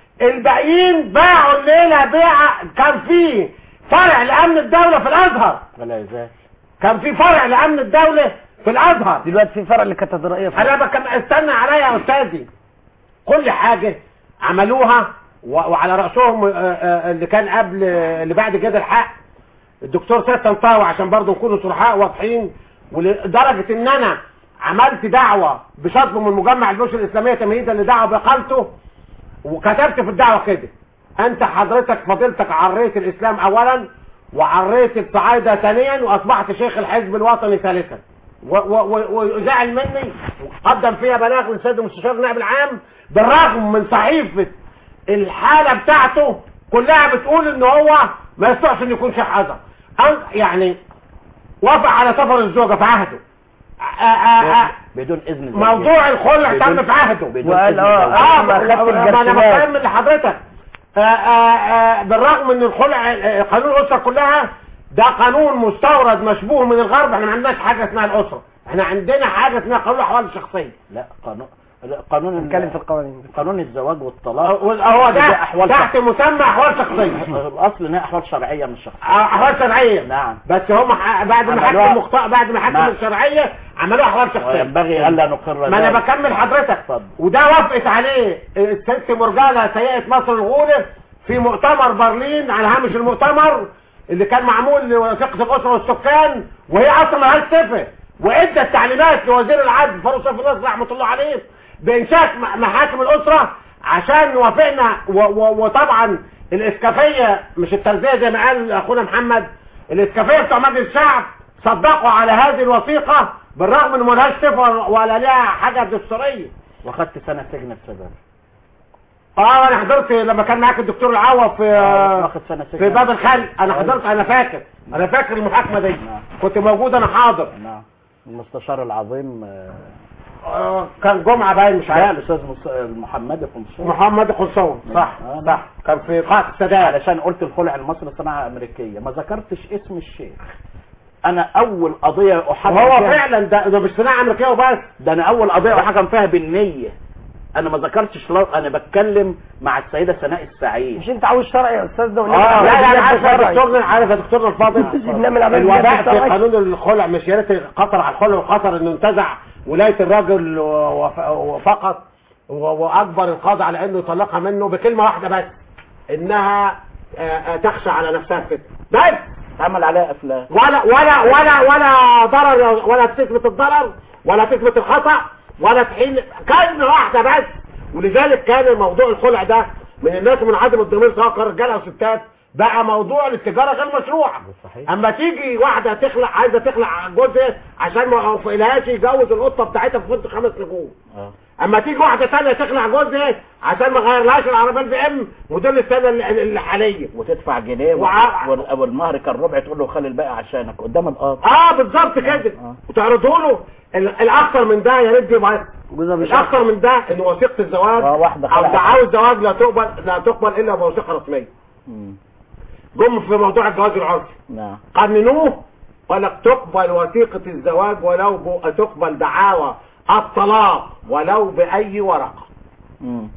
الباقيين باعوا الليله بيعه كان في فرع لامن الدوله في الازهر ولا يزال كان في فرع لامن الدوله في الازهر دلوقتي في فرع للكاتدرائيه في انا بكم استنى عليا يا استاذي كل حاجة عملوها و- وعلى رأسهم آه، آه، اللي كان قبل آه، اللي بعد كده الحق الدكتور سيد طنطاوي عشان برضه نكونوا صرحاء واضحين ولدرجة ان انا عملت دعوة بشطب من مجمع البشر الاسلامية تمهيدا لدعوة باقالته وكتبت في الدعوة كده انت حضرتك فضيلتك عريت الاسلام اولا وعريت الصعايدة ثانيا واصبحت شيخ الحزب الوطني ثالثا و- و- و- وزعل مني قدم فيها بلاغ للسيد المستشار النائب العام بالرغم من صحيفة الحالة بتاعته كلها بتقول ان هو ما يستطيعش ان يكون شيخ ازهر أن- يعني وافق على سفر الزوجة في عهده آ- آ- آ- بدون اذن زوجها. موضوع الخلع بدون- تم في عهده بدون وقال إذن اه زوجها. اه ما ما خدت ما انا الجرسونات. بكمل لحضرتك آه آه آه بالرغم ان الخلع آه، قانون الاسره كلها ده قانون مستورد مشبوه من الغرب احنا ما عندناش حاجه اسمها الاسره احنا عندنا حاجه اسمها قانون الاحوال الشخصيه لا قانون لا قانون نتكلم في القوانين قانون الزواج والطلاق هو ده أحوال تحت مسمى احوال شخصيه الاصل انها احوال شرعيه مش شخصيه آه، احوال شرعيه نعم بس هم ح- بعد ما عملوها- حكم مخطئ بعد ما حكم نعم. الشرعيه عملوها احوال شخصيه وينبغي الا نقر ما انا ذلك. بكمل حضرتك اتفضل. وده وافقت عليه الست مرجانة سيئة مصر الغولة في مؤتمر برلين على هامش المؤتمر اللي كان معمول لوثيقة الأسرة والسكان وهي أصلا مالهاش صفة وإدت تعليمات لوزير العدل فاروق سيف الناس رحمة الله عليه بإنشاء م- محاكم الأسرة عشان وافقنا و- و- وطبعا الإسكافية مش التربية زي ما قال أخونا محمد الإسكافية بتوع مجلس الشعب صدقوا على هذه الوثيقة بالرغم ان ملهاش صفة ولا لها حاجة دستورية واخدت سنه سجن بسبب اه انا حضرت لما كان معاك الدكتور العوض في واخد سنه سجن في باب الخل انا حضرت انا فاكر انا فاكر المحاكمة دي نعم. كنت موجود انا حاضر نعم المستشار العظيم آه، آه كان جمعة باين مش لا عارف الاستاذ مص- المحمد قنصور محمد خلصون صح آه، صح كان في قاعة السادات علشان قلت الخلع المصري صناعه امريكيه ما ذكرتش اسم الشيخ انا اول قضيه احكم وهو فيها فعلا ده, ده مش صناعة امريكية وبس ده انا اول قضيه احكم فيها بالنيه انا ما ذكرتش لو انا بتكلم مع السيده سناء السعيد مش انت عاوز شرعي يا استاذ ده ونعمل اه لا لا عمليات انا عارف يا شرعي. دكتورنا عارف يا دكتورنا الفاضل بنعمل عمليات الوباء في شرعي. قانون الخلع مش يا ريت قطر على الخلع وقطر انه انتزع ولايه الراجل وف- وفقط و- واجبر القاضي على انه يطلقها منه بكلمه واحده بس انها آه، آه، تخشى على نفسها الفتنه بس تعمل عليها افلام ولا ولا ولا ولا ضرر ولا تثبت الضرر ولا تثبت الخطا ولا تحيل كلمه واحده بس ولذلك كان موضوع الخلع ده من الناس من عدم الضمير سواء كان رجاله او ستات بقى موضوع التجاره غير مشروعه صحيح اما تيجي واحده تخلع عايزه تخلع جوزها عشان ما وفقلهاش يجوز القطه بتاعتها في فندق خمس نجوم اه اما تيجي واحده ثانيه تخلع جوزها عشان ما غيرلهاش العربيه البي ام موديل السنه ال- ال- الحاليه وتدفع جنيه وع- وال- والمهر كان ربع تقول له خلي الباقي عشانك قدام القاضي اه بالظبط كده آه. وتعرضه له ال- الاكثر من ده يا ريت يبقى الاكثر من ده ان وثيقه الزواج آه، واحدة او خلعت. دعاوى الزواج لا تقبل لا تقبل الا بوثيقه رسميه مم. جم في موضوع الجواز العرفي نعم قننوه ولا تقبل وثيقه الزواج ولو ب- تقبل دعاوى الطلاق ولو باي ورقه مم.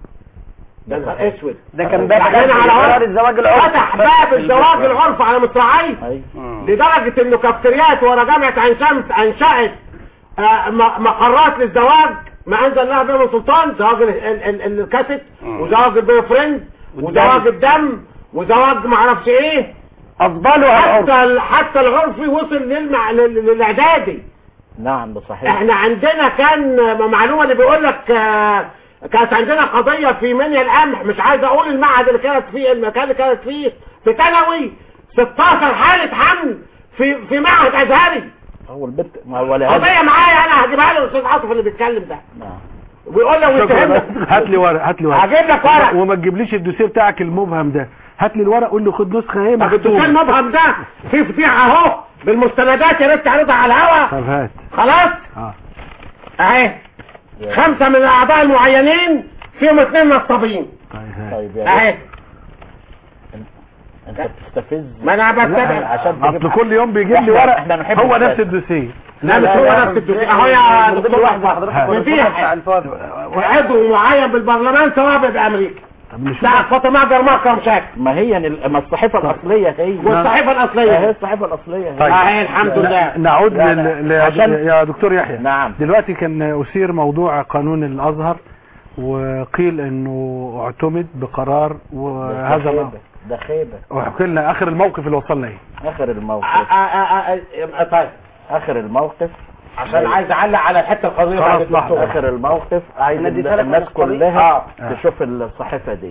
ده نهار اسود ده كان باب بعدين على قرار عرف الزواج العرفي فتح باب الزواج العرفي على مصراعيه اي لدرجة انه كافتريات ورا جامعة عين شمس انشأت آه، م- مقرات للزواج ما انزل لها بها من سلطان زواج ال- ال- ال- الكاسيت وزواج البوي فريند وزواج الدم وزواج ما اعرفش ايه افضلها العرف حتى ال- حتى العرفي وصل للمع... لل- للاعدادي نعم ده صحيح احنا عندنا كان معلومه اللي بيقول لك آه، كانت عندنا قضيه في منيا القمح مش عايز اقول المعهد اللي كانت فيه المكان اللي كانت فيه في ثانوي 16 حاله حمل في في معهد ازهري هو البنت ما ولا هذا قضيه معايا انا هجيبها له الاستاذ عاطف اللي بيتكلم ده نعم ويقول لو يتهمنا هات لي ورق هات لي ورق هجيب لك ورق وما تجيبليش الدوسيه بتاعك المبهم ده هات لي الورق قول له خد نسخه اهي طب الدكتور مكتوبه مبهم ده في فتيح اهو بالمستندات يا ريت تعرضها على الهوا طب هات خلاص اه اهي خمسه من الاعضاء المعينين فيهم اثنين نصابين طيب هات طيب يا اهي انت بتستفز ما انا بتابع عشان اصل تجيب كل يوم بيجيب لي إحنا- ورق إحنا نحب هو الفساد. نفس الدوسيه لا مش هو نفس الدكتور اهو يا دكتور حضرتك ها. كنت مفيش. بتاع الفاضل وعضو معين بالبرلمان سواء بامريكا طب نشوف بتاع فاطمه جرماكه مشاكل ما هي ال- ما الصحيفه الاصليه هي والصحيفه هي الاصليه الصحيفه الاصليه هي طيب. اهي الحمد لله نعود لا، لل... لا. ل... عشان- يا دكتور يحيى نعم دلوقتي كان أثير موضوع قانون الأزهر وقيل أنه اعتمد بقرار وهذا ده ما خيبة. ده خيبه وحكي لنا آخر الموقف اللي وصلنا إيه اخر آه، الموقف آه، آه، آه، طيب اخر الموقف عشان عايز اعلق على الحته القضيه بعد خلاص، لحظة. الدكتور اخر الموقف عايز أنا اديتها ال- لك الناس من القضية. كلها آه. تشوف الصحيفه دي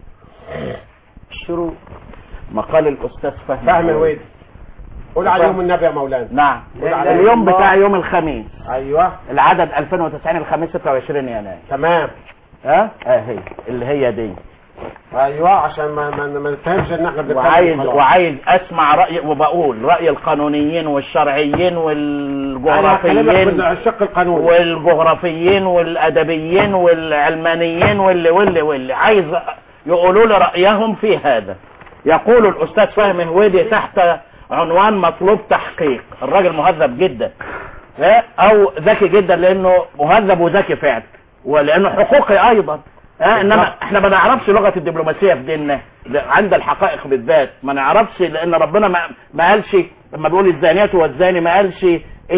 الشروط مقال الاستاذ فهمي فهم الويد قول على يوم النبي يا مولانا نعم قول على اليوم الله. بتاع يوم الخميس ايوه العدد 2090 الخميس 26 يناير تمام ها اهي اللي هي دي ايوه عشان ما ما, ما نتهمش ان احنا بنتكلم وعايز خلاص. وعايز اسمع راي وبقول راي القانونيين والشرعيين انا هكلمك والجغرافيين بالشق القانوني والجغرافيين والادبيين والعلمانيين واللي واللي واللي عايز يقولوا لي رايهم في هذا يقول الاستاذ فهمي هويدي تحت عنوان مطلوب تحقيق الراجل مهذب جدا ها؟ او ذكي جدا لانه مهذب وذكي فعلا ولانه حقوقي ايضا ها انما احنا ما نعرفش لغه الدبلوماسيه في ديننا لا، عند الحقائق بالذات ما نعرفش لان ربنا ما, ما قالش لما بيقول الزانيات والزاني ما قالش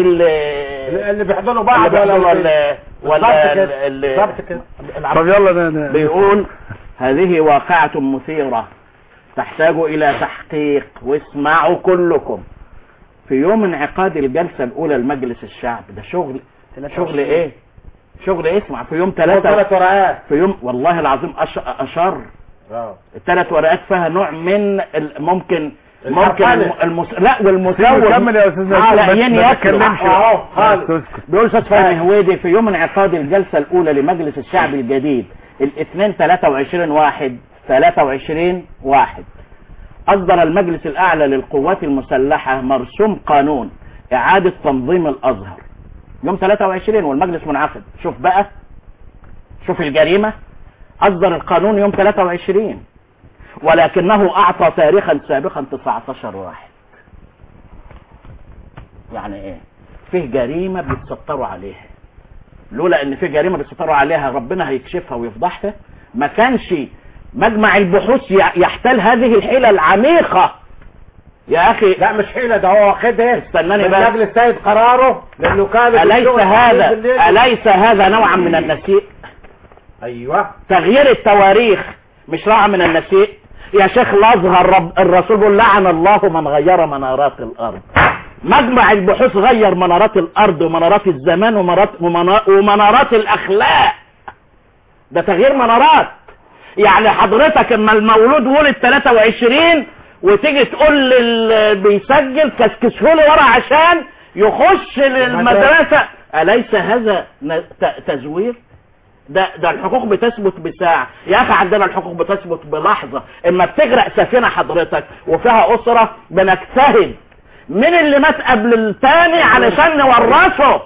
ال- اللي بيحضروا اللي بعض بيحضروا ولا ولا ولا بالظبط كده. ال- ال- بالظبط كده طب يلا ن- ن- بيقول هذه واقعة مثيرة تحتاج إلى تحقيق واسمعوا كلكم في يوم انعقاد الجلسة الأولى لمجلس الشعب ده شغل شغل إيه؟ شغل إيه؟ اسمع في يوم ثلاثة ثلاث ورقات في يوم والله العظيم أش- أشر اه الثلاث ورقات فيها نوع من ال- ممكن ممكن الحرفنة. الم- المس... لا والمساوي كمل يا أستاذ نبيل، على بس عين ما يطلع. تتكلمش اهو خالص تسكت. بيقول استاذ فهمي هويدي في يوم انعقاد الجلسه الاولى لمجلس الشعب الجديد الاثنين 23 واحد 23 واحد اصدر المجلس الاعلى للقوات المسلحه مرسوم قانون اعاده تنظيم الازهر يوم 23 والمجلس منعقد شوف بقى شوف الجريمه اصدر القانون يوم 23 ولكنه اعطى تاريخا سابقا 19 واحد يعني ايه فيه جريمه بيتستروا عليها لولا ان في جريمه بيتستروا عليها ربنا هيكشفها ويفضحها ما كانش مجمع البحوث ي- يحتل هذه الحيله العميقه يا اخي لا مش حيلة ده هو واخدها استناني من بس مجلس سيد قراره لانه كان أليس بالشغل هذا بالليل. أليس هذا نوعا من النسيء ايوه تغيير التواريخ مش نوع من النسيء يا شيخ الازهر رب الرسول بيقول لعن الله من غير منارات الارض مجمع البحوث غير منارات الارض ومنارات الزمان ومنارات ومنا- ومنارات الاخلاق ده تغيير منارات يعني حضرتك اما المولود ولد 23 وتيجي تقول للي بيسجل كسكسه له ورا عشان يخش للمدرسه اليس هذا ن- ت- تزوير ده ده الحقوق بتثبت بساعة يا اخي عندنا الحقوق بتثبت بلحظة اما بتغرق سفينة حضرتك وفيها اسرة بنجتهد مين اللي مات قبل التاني علشان نورثه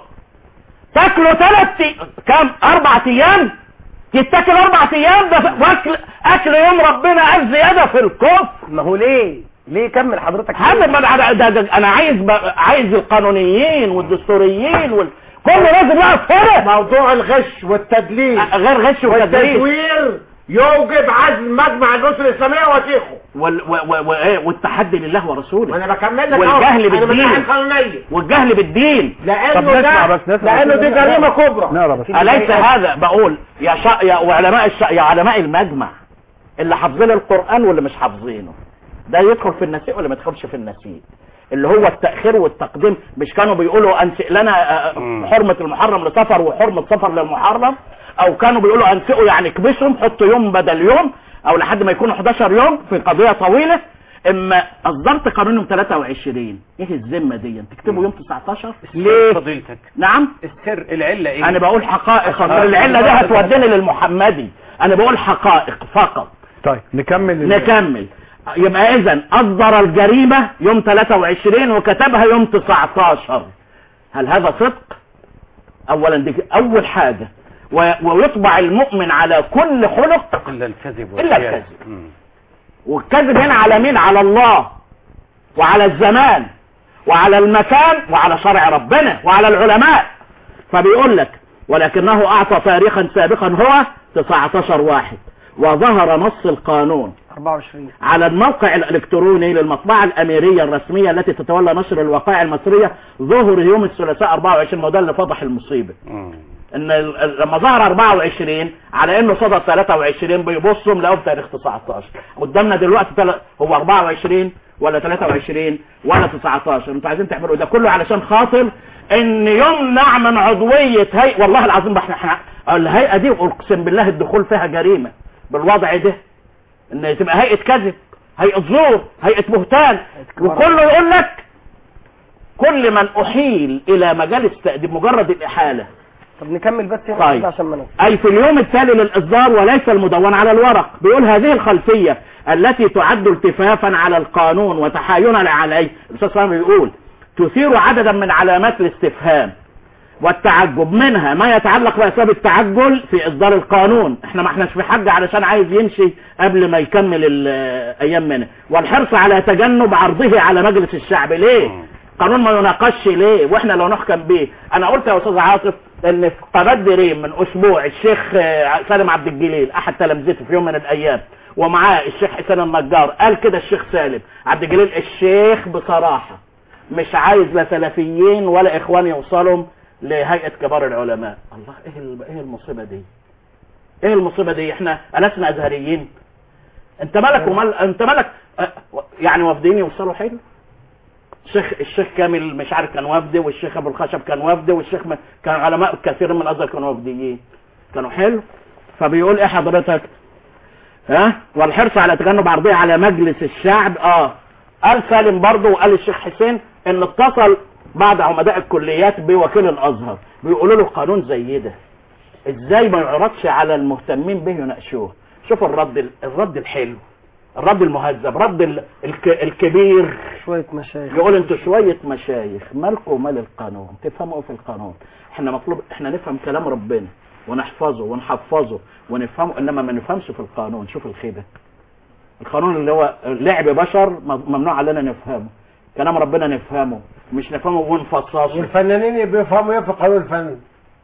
تاكله ثلاث كام اربع ايام يتاكل اربع ايام ده ف- واكل اكل يوم ربنا قال زيادة في الكفر ما هو ليه ليه كمل حضرتك هذا ما أنا- ده, ده انا عايز ب- عايز القانونيين والدستوريين وال... كله لازم يقف هنا موضوع الغش والتدليس غير غش وتدليس والتزوير يوجب عزل مجمع الاسر الاسلاميه وشيخه وال... و... و... و... إيه؟ والتحدي لله ورسوله وانا بكمل لك والجهل أهو. انا بالدين. بتاعي القانونيه والجهل بالدين لانه طب نسمع ده بس نسمع لانه دي جريمه كبرى نقرا بس أليس هذا بقول يا شا... يا وعلماء الش... يا علماء المجمع اللي حافظين القرآن واللي مش حافظينه ده يدخل في النسيء ولا ما يدخلش في النسيء اللي هو التأخير والتقديم مش كانوا بيقولوا أنسئ لنا آه، مم. حرمة المحرم لسفر وحرمة سفر للمحرم أو كانوا بيقولوا أنسئوا يعني كبسهم حطوا يوم بدل يوم أو لحد ما يكونوا 11 يوم في قضية طويلة اما اصدرت قانون يوم 23 ايه الذمه دي تكتبوا يوم 19 ليه فضيلتك نعم السر العلة ايه انا بقول حقائق آه. العله دي هتوديني للمحمدي انا بقول حقائق فقط طيب نكمل ال- نكمل يبقى اذا اصدر الجريمه يوم 23 وكتبها يوم 19 هل هذا صدق اولا دي اول حاجه و- ويطبع المؤمن على كل خلق الا الكذب إلا والخيانة. الكذب. مم. والكذب هنا على مين على الله وعلى الزمان وعلى المكان وعلى شرع ربنا وعلى العلماء فبيقول لك ولكنه اعطى تاريخا سابقا هو 19 واحد وظهر نص القانون 24 على الموقع الالكتروني للمطبعة الاميرية الرسمية التي تتولى نشر الوقائع المصرية ظهر يوم الثلاثاء 24 ما ده اللي فضح المصيبة مم. ان ال- ال- لما ظهر 24 على انه صدر 23 بيبصوا لقوا بتاريخ 19 قدامنا دلوقتي تل... هو 24 ولا 23 ولا 19 انتوا عايزين تعملوا ده كله علشان خاطر ان يمنع من عضوية هيئة والله العظيم احنا احنا الهيئة دي اقسم بالله الدخول فيها جريمة بالوضع ده ان تبقى هيئة كذب هيئة زور هيئة بهتان وكله يقول لك كل من احيل الى مجالس تأديب مجرد الاحالة طب نكمل بس هنا طيب. عشان ما ننسى. أي في اليوم التالي للإصدار وليس المدون على الورق بيقول هذه الخلفية التي تعد التفافا على القانون وتحايلا عليه الأستاذ فهمي بيقول تثير عددا من علامات الاستفهام والتعجب منها ما يتعلق بأسباب التعجل في إصدار القانون احنا ما احناش في حاجة علشان عايز يمشي قبل ما يكمل الأيام منه والحرص على تجنب عرضه على مجلس الشعب ليه قانون ما يناقشش ليه واحنا لو نحكم بيه انا قلت يا استاذ عاطف ان في قناه دريم من اسبوع الشيخ آه، سالم عبد الجليل احد تلامذته في يوم من الايام ومعاه الشيخ حسين النجار قال كده الشيخ سالم عبد الجليل الشيخ بصراحه مش عايز لا سلفيين ولا اخوان يوصلوا لهيئه كبار العلماء الله ايه ال- ايه المصيبه دي ايه المصيبه دي احنا ألسنا ازهريين انت مالك ومال انت مالك آه، يعني وافدين يوصلوا حلو الشيخ الشيخ كامل مش عارف كان وفد والشيخ ابو الخشب كان وفد والشيخ م... كان علماء كثير من الازهر كانوا وفديين كانوا حلو فبيقول ايه حضرتك ها والحرص على تجنب عرضيه على مجلس الشعب اه قال سالم برضه وقال الشيخ حسين ان اتصل بعض عمداء الكليات بوكيل الازهر بيقولوا له قانون زي ده ازاي ما يعرضش على المهتمين به يناقشوه شوف الرد ال- الرد الحلو الرد المهذب رد ال- الك... الكبير شوية مشايخ يقول انتوا شوية مشايخ مالكم ومال القانون تفهموا ايه في القانون احنا مطلوب احنا نفهم كلام ربنا ونحفظه ونحفظه ونفهمه انما ما نفهمش في القانون شوف الخيبة القانون اللي هو لعب بشر م- ممنوع علينا نفهمه كلام ربنا نفهمه مش نفهمه ونفصصه والفنانين بيفهموا ايه في قانون الفن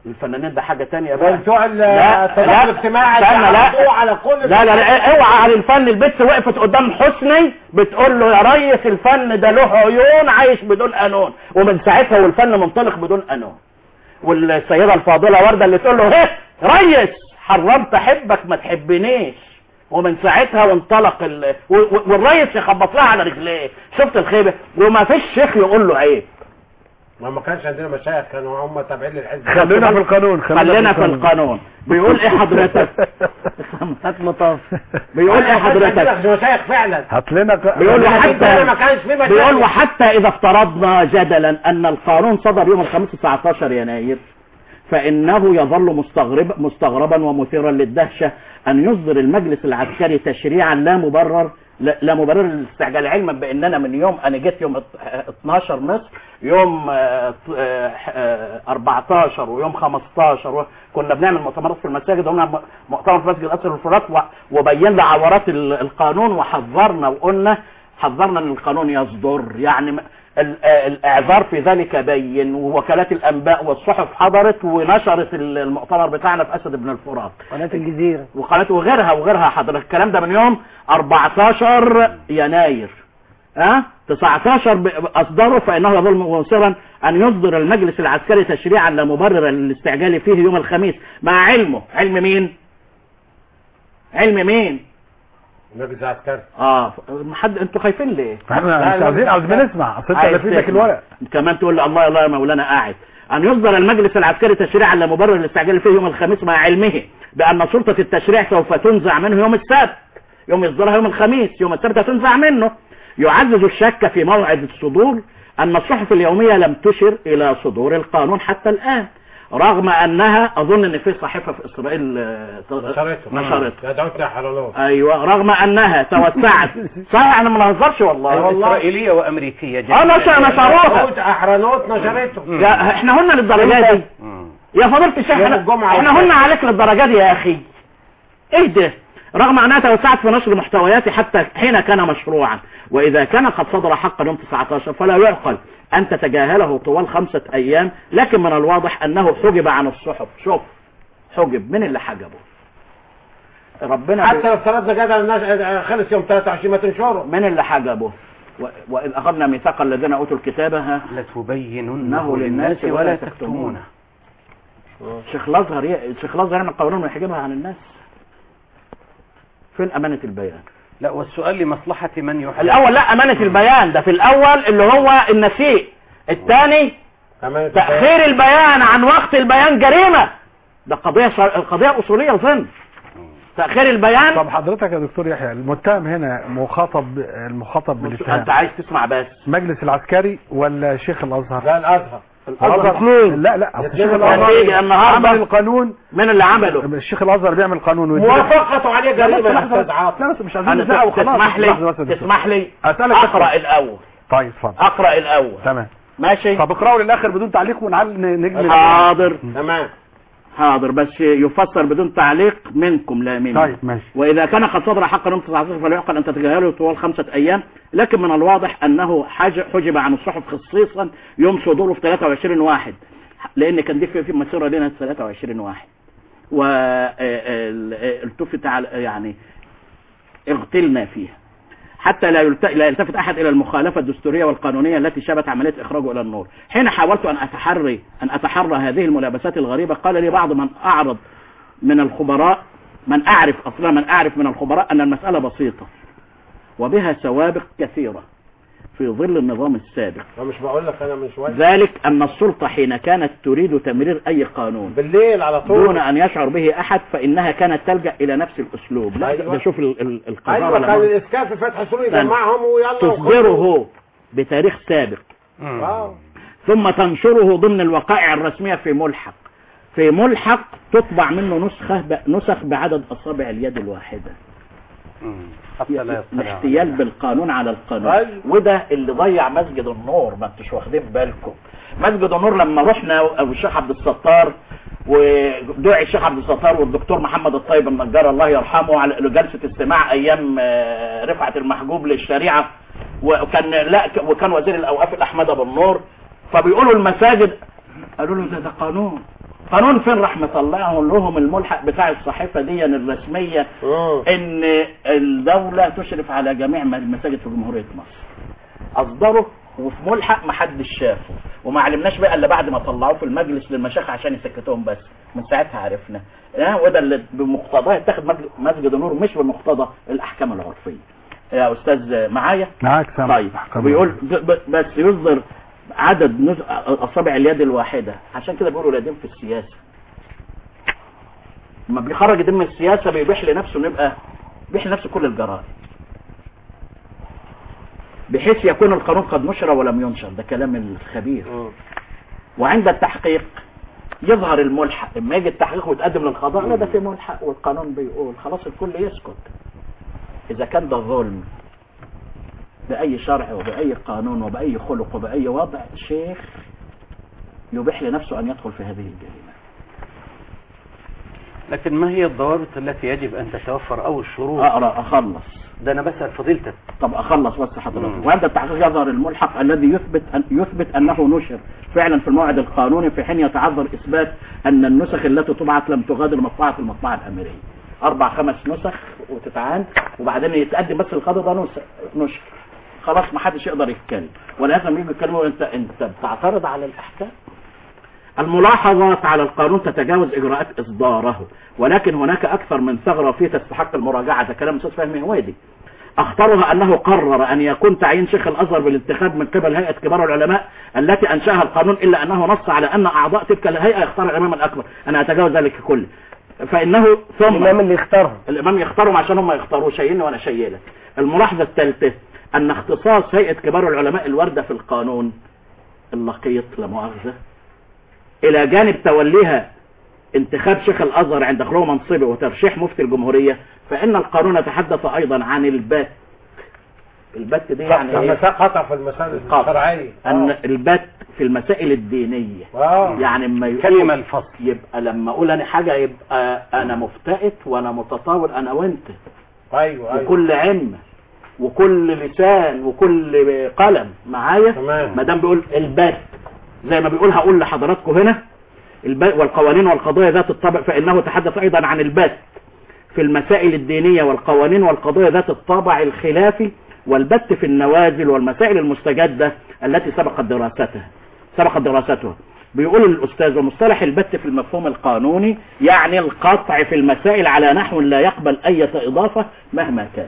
الفنانين ده حاجه تانية بقى بتوع ال- لا التضامن لا الاجتماعي استنى لا بيعرضوه على كل لا لا, لا اوعى عن الفن البت وقفت قدام حسني بتقول له يا ريس الفن ده له عيون عايش بدون قانون ومن ساعتها والفن منطلق بدون قانون والسيده الفاضله ورده اللي تقول له هه ريس حرمت احبك ما تحبنيش ومن ساعتها وانطلق ال... و- و- والريس يخبط لها على رجليه شفت الخيبه وما فيش شيخ يقول له عيب ما ما كانش عندنا مشايخ كانوا هم تابعين للحزب خلينا في القانون خلينا في القانون بيقول ايه حضرتك هات مطاف بيقول ايه حضرتك عندنا مشايخ فعلا هات لنا ق- بيقول لكن وحتى هنا ما كانش في مشايخ بيقول وحتى اذا افترضنا جدلا ان القانون صدر يوم الخميس 19 يناير فانه يظل مستغرب مستغربا ومثيرا للدهشه ان يصدر المجلس العسكري تشريعا لا مبرر لا لا مبرر للاستعجال علما باننا من يوم انا جيت يوم ات- 12 مصر يوم آه، ط- آه، آه، 14 ويوم 15 و- كنا بنعمل مؤتمرات في المساجد وقلنا مؤتمر في مسجد الاسر والفرات و- وبينا عورات ال- القانون وحذرنا وقلنا حذرنا ان القانون يصدر يعني م- ال- آه، الاعذار في ذلك بين ووكالات الانباء والصحف حضرت ونشرت ال- المؤتمر بتاعنا في اسد بن الفرات قناة الجزيرة وقناه وغيرها وغيرها حضرتك الكلام ده من يوم 14 يناير ها 19 ب- اصدره فانه يظل مصرا ان يصدر المجلس العسكري تشريعا لا مبرر للاستعجال فيه يوم الخميس مع علمه علم مين علم مين المجلس العسكري اه ف- حد انتوا خايفين ليه احنا مش عايزين عاوزين نسمع اصل انت عايز اللي في ايدك تسمع. الورق كمان تقول لي الله الله يا مولانا قاعد أن يصدر المجلس العسكري تشريعا لا مبرر للاستعجال فيه يوم الخميس مع علمه بأن سلطة التشريع سوف تنزع منه يوم السبت يوم يصدرها يوم الخميس يوم السبت هتنزع منه يعزز الشك في موعد الصدور أن الصحف اليومية لم تشر إلى صدور القانون حتى الآن رغم أنها أظن أن في صحيفة في إسرائيل آه، نشرته نشرته يدعوتنا حرلوه أيوة رغم أنها توسعت صحيح أنا ما نهزرش والله إسرائيلية وأمريكية اه نشر نشروها دعوت احرنوت نشرته يا احنا هن للدرجة دي يا فضيلة الشيخ يوم احنا الجمعة احنا هن عليك للدرجة دي يا اخي ايه ده رغم انها توسعت في نشر محتوياته حتى حين كان مشروعا واذا كان قد صدر حقا يوم 19 فلا يعقل ان تتجاهله طوال خمسة ايام لكن من الواضح انه حجب عن الصحف شوف حجب من اللي حجبه ربنا حتى لو افترضنا كده الناس خلص يوم 23 ما تنشره من اللي حجبه و- وإذ أخذنا ميثاق الذين أوتوا الكتاب ها لتبيننه إنه للناس ولا تكتمونه شيخ الازهر ي- شيخ الازهر يعمل قانون ويحجبها عن الناس فين امانه البيان لا والسؤال لمصلحة من يحب الاول لا امانه البيان ده في الاول اللي هو النسيء الثاني تمام تاخير البيان عن وقت البيان جريمه ده قضيه شر... قضيه اصوليه اظن تاخير البيان طب حضرتك يا دكتور يحيى المتهم هنا مخاطب المخاطب انت بالاتهام عايز تسمع بس مجلس العسكري ولا شيخ الازهر لا الازهر الازهر لا لا أصل الشيخ الاثنين الازهر يا سيدي النهارده عمل القانون من اللي عمله الشيخ الازهر بيعمل قانون ويديك- موافقته عليه لا، جريمه لا، يا لحظة، استاذ عاطف لا بس مش عايزين انا نزعق وخلاص تسمح لي لحظة بس يا دكتور. تسمح لي اسالك اقرا بس- الاول طيب اتفضل اقرا الاول تمام ماشي طب اقرأوا للاخر بدون تعليق ونعل نجمل حاضر تمام حاضر بس يفسر بدون تعليق منكم لا مني طيب ماشي وإذا كان قد صدر حق يوم 19 فلا يعقل أن تتجاهله طوال خمسة أيام لكن من الواضح أنه حج- حجب عن الصحف خصيصا يوم صدوره في 23 واحد لأن كان دي في في مسيرة لنا 23 واحد والتفت على يعني اغتلنا فيها حتى لا يلت- لا يلتفت احد الى المخالفه الدستوريه والقانونيه التي شبت عمليه اخراجه الى النور حين حاولت ان اتحري ان اتحرى هذه الملابسات الغريبه قال لي بعض من اعرض من الخبراء من اعرف اصلا من اعرف من الخبراء ان المساله بسيطه وبها سوابق كثيره في ظل النظام السابق انا مش بقول لك انا من شويه ذلك ان السلطه حين كانت تريد تمرير اي قانون بالليل على طول دون ان يشعر به احد فانها كانت تلجا الى نفس الاسلوب لا أيوة. ده شوف ال- ال- القذاره ايوه كان لما الاسكان في فتح سوري استنى. يجمعهم ويلا تصدره بتاريخ سابق اه ثم تنشره ضمن الوقائع الرسمية في ملحق في ملحق تطبع منه نسخة ب... نسخ بعدد أصابع اليد الواحدة حتى لا يطلع الاحتيال بالقانون على القانون أيوة. وده اللي ضيع مسجد النور ما انتش واخدين بالكم مسجد النور لما رحنا او الشيخ عبد الستار ودعي الشيخ عبد الستار والدكتور محمد الطيب النجار الله يرحمه على جلسه استماع ايام آه، رفعت المحجوب للشريعه وكان لا ك- وكان وزير الاوقاف الاحمد ابو النور فبيقولوا المساجد قالوا له ده ده قانون القانون فين راح مطلعه لهم الملحق بتاع الصحيفه دي الرسميه ان الدوله تشرف على جميع المساجد في جمهوريه مصر اصدره وفي ملحق ما حدش شافه وما علمناش بقى الا بعد ما طلعوه في المجلس للمشايخ عشان يسكتوهم بس من ساعتها عرفنا اه وده اللي بمقتضاه يتخذ مجل- مسجد النور مش بمقتضى الاحكام العرفيه يا استاذ معايا معاك سامع طيب بيقول ب- ب- بس يصدر عدد نز- اصابع اليد الواحده عشان كده بيقولوا لا دين في السياسه لما بيخرج دين من السياسه بيبيح لنفسه انه يبقى بيبيح لنفسه كل الجرائم بحيث يكون القانون قد نشر ولم ينشر ده كلام الخبير وعند التحقيق يظهر الملحق لما يجي التحقيق ويتقدم للقضاء لا ده في ملحق والقانون بيقول خلاص الكل يسكت اذا كان ده ظلم بأي شرع وبأي قانون وبأي خلق وبأي وضع شيخ يبيح لنفسه أن يدخل في هذه الجريمة لكن ما هي الضوابط التي يجب أن تتوفر أو الشروط أقرأ أخلص ده أنا بسأل فضيلتك طب أخلص بس حضرتك مم. وعند التحقيق يظهر الملحق الذي يثبت أن يثبت أنه نشر فعلا في الموعد القانوني في حين يتعذر إثبات أن النسخ التي طبعت لم تغادر مطبعة المطبعة الأمريكية أربع خمس نسخ وتتعان وبعدين يتقدم بس القضاء ده نس- نشر خلاص ما حدش يقدر يتكلم ولا لازم يجي يتكلموا انت انت بتعترض على الاحكام الملاحظات على القانون تتجاوز اجراءات اصداره ولكن هناك اكثر من ثغره فيه تستحق المراجعه ده كلام استاذ فهمي هويدي اخطرها انه قرر ان يكون تعيين شيخ الازهر بالانتخاب من قبل هيئه كبار العلماء التي انشاها القانون الا انه نص على ان اعضاء تلك الهيئه يختار الامام الاكبر انا اتجاوز ذلك كله فانه ثم الامام اللي يختارها الامام يختارهم عشان هم يختاروا شيئين وانا شيئلك الملاحظه الثالثه ان اختصاص هيئه كبار العلماء الوارده في القانون اللقيط لا مؤاخذه الى جانب توليها انتخاب شيخ الازهر عند خلو منصبه وترشيح مفتي الجمهوريه فان القانون يتحدث ايضا عن البت البت دي يعني لما ايه قطع في المسائل قطع. الشرعيه ان البت في المسائل الدينيه اه يعني اما يقول كلمة الفصل يبقى لما اقول انا حاجه يبقى انا مفتئت وانا متطاول انا وانت ايوه ايوه وكل علم وكل لسان وكل قلم معايا تمام. ما دام بيقول البت زي ما بيقول هقول لحضراتكم هنا البت والقوانين والقضايا ذات الطابع فانه تحدث ايضا عن البت في المسائل الدينيه والقوانين والقضايا ذات الطابع الخلافي والبت في النوازل والمسائل المستجده التي سبقت دراستها سبقت دراستها بيقول الأستاذ ومصطلح البت في المفهوم القانوني يعني القطع في المسائل على نحو لا يقبل أي إضافة مهما كان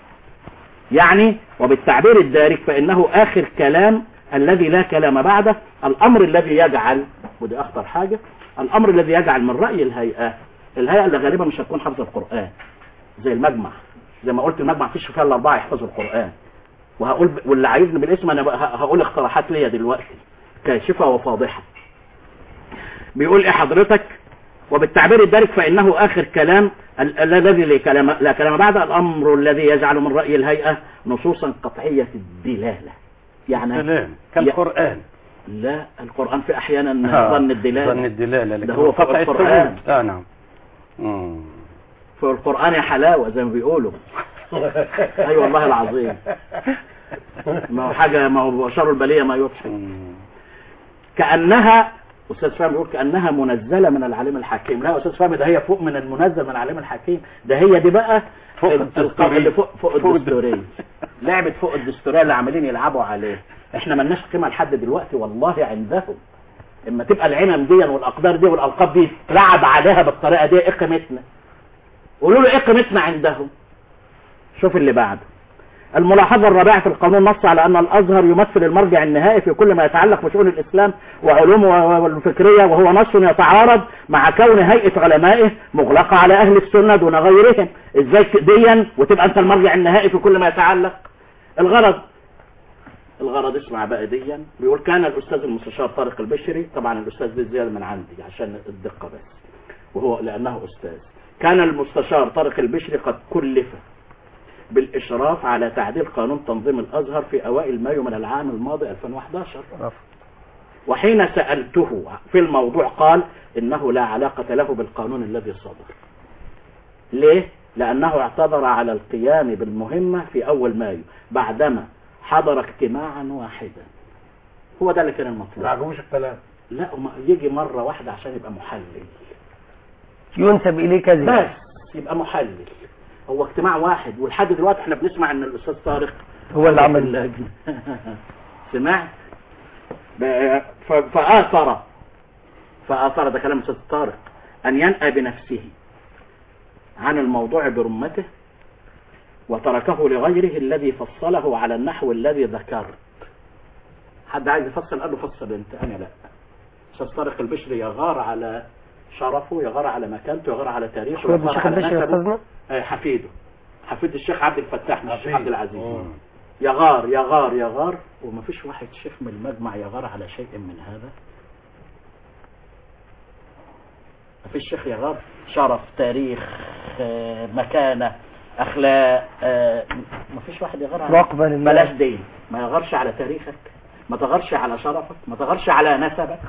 يعني وبالتعبير الدارج فإنه آخر كلام الذي لا كلام بعده الأمر الذي يجعل ودي أخطر حاجة الأمر الذي يجعل من رأي الهيئة الهيئة اللي غالبا مش هتكون حافظة القرآن زي المجمع زي ما قلت المجمع فيش فيها الأربعة يحفظوا القرآن وهقول ب... واللي عايزني بالاسم أنا بقى ه- هقول اقتراحات ليا دلوقتي كاشفة وفاضحة بيقول ايه حضرتك وبالتعبير الدارج فإنه آخر كلام ال- الذي لا كلام, لا كلام بعد الأمر الذي يجعل من رأي الهيئة نصوصا قطعية الدلالة يعني سلام كالقرآن لا القرآن في أحيانا آه، ظن الدلالة ظن الدلالة لكن ده هو فقط قطع قرآن. الثبوت. آه نعم مم. في القرآن يا حلاوة زي ما بيقولوا أي والله العظيم ما هو حاجة ما هو شر البلية ما يضحك مم. كأنها أستاذ فهمي بيقول كأنها منزلة من العليم الحكيم لا يا أستاذ فهمي ده هي فوق من المنزل من العليم الحكيم ده هي دي بقى فوق ال- الدستورية. القضية اللي فوق, فوق فوق الدستورية لعبة فوق الدستورية اللي عمالين يلعبوا عليه احنا ملناش قيمة لحد دلوقتي والله عندهم اما تبقى العمم دي والاقدار دي والالقاب دي لعب عليها بالطريقة دي ايه قيمتنا قولوا له ايه قيمتنا عندهم شوف اللي بعده الملاحظة الرابعة في القانون نص على أن الأزهر يمثل المرجع النهائي في كل ما يتعلق بشؤون الإسلام وعلومه الفكرية وهو نص يتعارض مع كون هيئة علمائه مغلقة على أهل السنة دون غيرهم إزاي ديا وتبقى أنت المرجع النهائي في كل ما يتعلق الغرض الغرض اسمع بقى ديا بيقول كان الأستاذ المستشار طارق البشري طبعا الأستاذ دي زيادة من عندي عشان الدقة بس وهو لأنه أستاذ كان المستشار طارق البشري قد كلف بالإشراف على تعديل قانون تنظيم الأزهر في أوائل مايو من العام الماضي 2011 وحين سألته في الموضوع قال إنه لا علاقة له بالقانون الذي صدر ليه؟ لأنه اعتذر على القيام بالمهمة في أول مايو بعدما حضر اجتماعا واحدا هو ده اللي كان ما المطلوب عجبوش الكلام لا وما يجي مرة واحدة عشان يبقى محلل ينسب اليه كذب بس يبقى محلل هو اجتماع واحد ولحد دلوقتي احنا بنسمع ان الاستاذ طارق هو اللي عمل اللجنة سمعت ب- ف- فآثر فآثر ده كلام الاستاذ طارق ان ينأى بنفسه عن الموضوع برمته وتركه لغيره الذي فصله على النحو الذي ذكرت حد عايز يفصل قال له فصل انت انا لا استاذ طارق البشري يغار على شرفه يغار على مكانته يغار على تاريخه شو ابن يغار الشيخ على البشري يا نسبه. استاذنا آه، حفيده حفيد الشيخ عبد الفتاح مش الشيخ عبد العزيز يغار يغار يغار ومفيش واحد شيخ من المجمع يغار على شيء من هذا مفيش شيخ يغار شرف تاريخ آه، مكانة اخلاق آه، مفيش واحد يغار على مراقبة لله. بلاش دين ما يغارش على تاريخك ما تغارش على شرفك ما تغارش على نسبك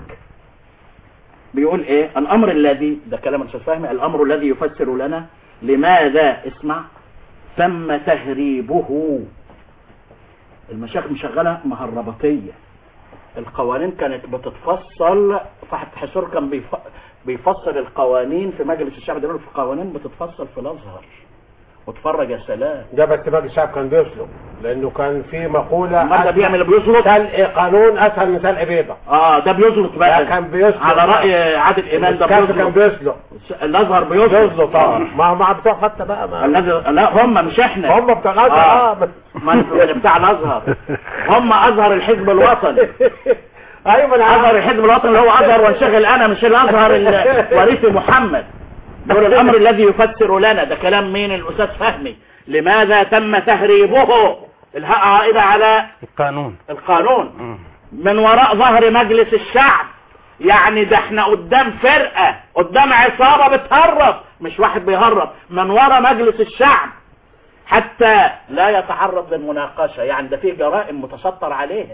بيقول ايه الامر الذي ده كلام الاستاذ فهمي الامر الذي يفسر لنا لماذا اسمع تم تهريبه المشايخ مشغله مهربطيه القوانين كانت بتتفصل فحد حسور كان بيف... بيفصل القوانين في مجلس الشعب دلوقتي في قوانين بتتفصل في الازهر وتفرج يا سلام ده بس باقي الشعب كان بيسلق لانه كان في مقولة امال ده بيعمل بيزلط سلق قانون اسهل من سلق بيضة اه ده بيزلط بقى ده كان بيزلط على راي عادل امام ده الكاف كان بيزلط بيسلق الازهر بيزلط بيزلط اه ما ما بتوع حتى بقى ما الذي لا هم مش احنا هم بتوع الازهر آه. اه بس ما انتوا اللي بتاع الازهر هم ازهر الحزب الوطني ايوه ما انا ازهر عارف. الحزب الوطني اللي هو ازهر وانشغل انا مش الازهر ال- وريث محمد دول الامر الذي يفسر لنا ده كلام مين الاستاذ فهمي لماذا تم تهريبه الهاء عائدة على القانون القانون مم. من وراء ظهر مجلس الشعب يعني ده احنا قدام فرقة قدام عصابة بتهرب مش واحد بيهرب من وراء مجلس الشعب حتى لا يتعرض للمناقشة يعني ده في جرائم متستر عليها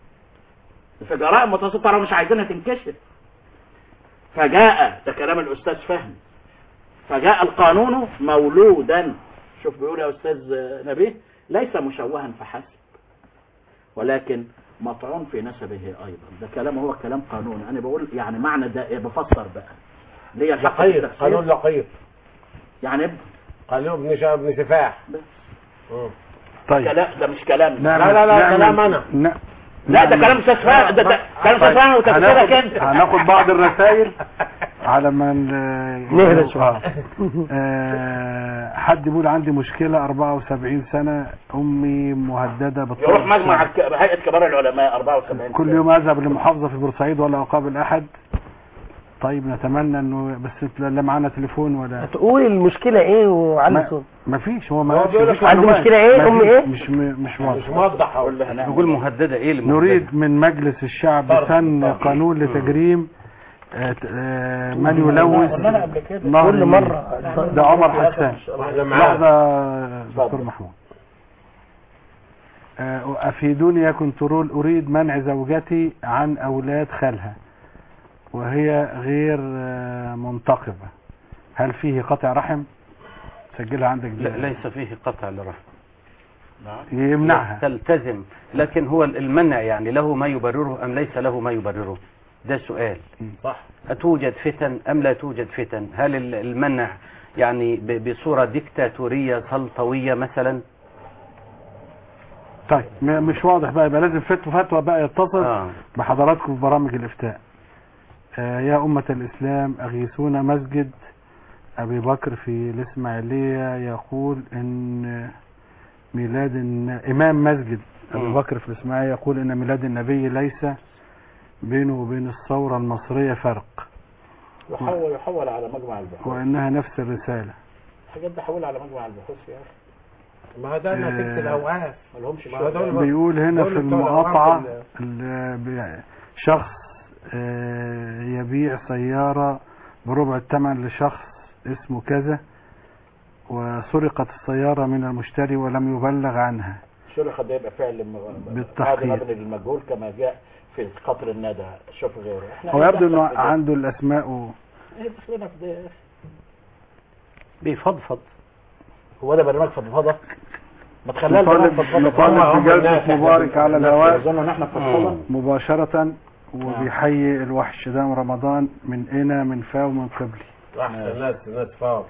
في جرائم متسترة ومش عايزينها تنكشف فجاء ده كلام الأستاذ فهمي فجاء القانون مولودا شوف بيقول يا أستاذ نبيه ليس مشوها فحسب ولكن مطعون في نسبه أيضا ده كلام هو كلام قانوني أنا بقول يعني معنى ده إيه؟ بفسر بقى ليه الحق في لقيط التفسير؟ قانون لقيط يعني قانون ابن شا- ابن سفاح بس. مم. طيب كلام ده مش كلام لا، لا، لا، نعمل- كلام أنا. ن- لا ده كلام استاذ فهمي ده ده كلام استاذ فهمي وتفسيرك هناخد, انت هناخد بعض الرسائل على ما ن- نهدى شوية. آه. آه، حد بيقول عندي مشكلة 74 سنة أمي مهددة بالطرد يروح مجمع الك- هيئة كبار العلماء 74 كل يوم أذهب لمحافظة في بورسعيد ولا أقابل أحد طيب نتمنى انه بس لا معانا تليفون ولا تقول المشكلة ايه وعلي ما, صوت ما فيش هو ما هو قالش بيقول مفيش لك عنده معلومات. مشكلة إيه؟ ما أم فيش- إيه؟ مش م- مش مش واضح موضح أهو. قول له هنعمل نقول مهددة ايه اللي مهددة؟ نريد من مجلس الشعب طرد. سن طرد. قانون لتجريم آه، ت- آه، من يلوث قلنا قبل كده. نهر كل النيل. مرة ده عمر حسان واحنا معاه لحظة دكتور اتفضل. محمود آه، أفيدوني يا كنترول أريد منع زوجتي عن أولاد خالها وهي غير آه، منتقبة هل فيه قطع رحم سجلها عندك دي. لا ليس فيه قطع لرحم يمنعها تلتزم لكن هو المنع يعني له ما يبرره أم ليس له ما يبرره ده سؤال صح أتوجد فتن أم لا توجد فتن هل ال- المنع يعني ب- بصورة ديكتاتورية سلطوية مثلا طيب م- مش واضح بقى يبقى لازم فتوى فتوى بقى يتصل آه. بحضراتكم في برامج الإفتاء آه يا أمة الإسلام أغيثونا مسجد أبي بكر في الإسماعيلية يقول إن ميلاد الن... إمام مسجد أبي مم. بكر في الإسماعيلية يقول إن ميلاد النبي ليس بينه وبين الثورة المصرية فرق يحول يحول على مجمع البحوث وإنها نفس الرسالة الحاجات دي حولها على مجمع البحوث يا اخي ما ده نتيجة آه. الأوقاف ما لهمش ما هو شغل دول- بيقول هنا دول في بتوع المقاطعة الأوقاف ال- ب- شخص آه، يبيع سيارة بربع الثمن لشخص اسمه كذا وسرقت السيارة من المشتري ولم يبلغ عنها الشرخة ده يبقى فعل م- بالتحقيق. هذا مبني للمجهول كما جاء في قطر الندى شوف غيره احنا هو إيه يبدو انه دخلنا في ده؟ عنده الاسماء و... ايه دخلنا في ده يا اخي بيفضفض هو ده برنامج فضفضه ما تخليها البرنامج نطالب فضفضه نطالب هم بجلسة الناس، إحنا مبارك على الهواء يظن ان احنا فضفضه مباشرة وبيحيي الوحش دام رمضان من إنا من فا ومن قبلي احسن ناس ناس فاهم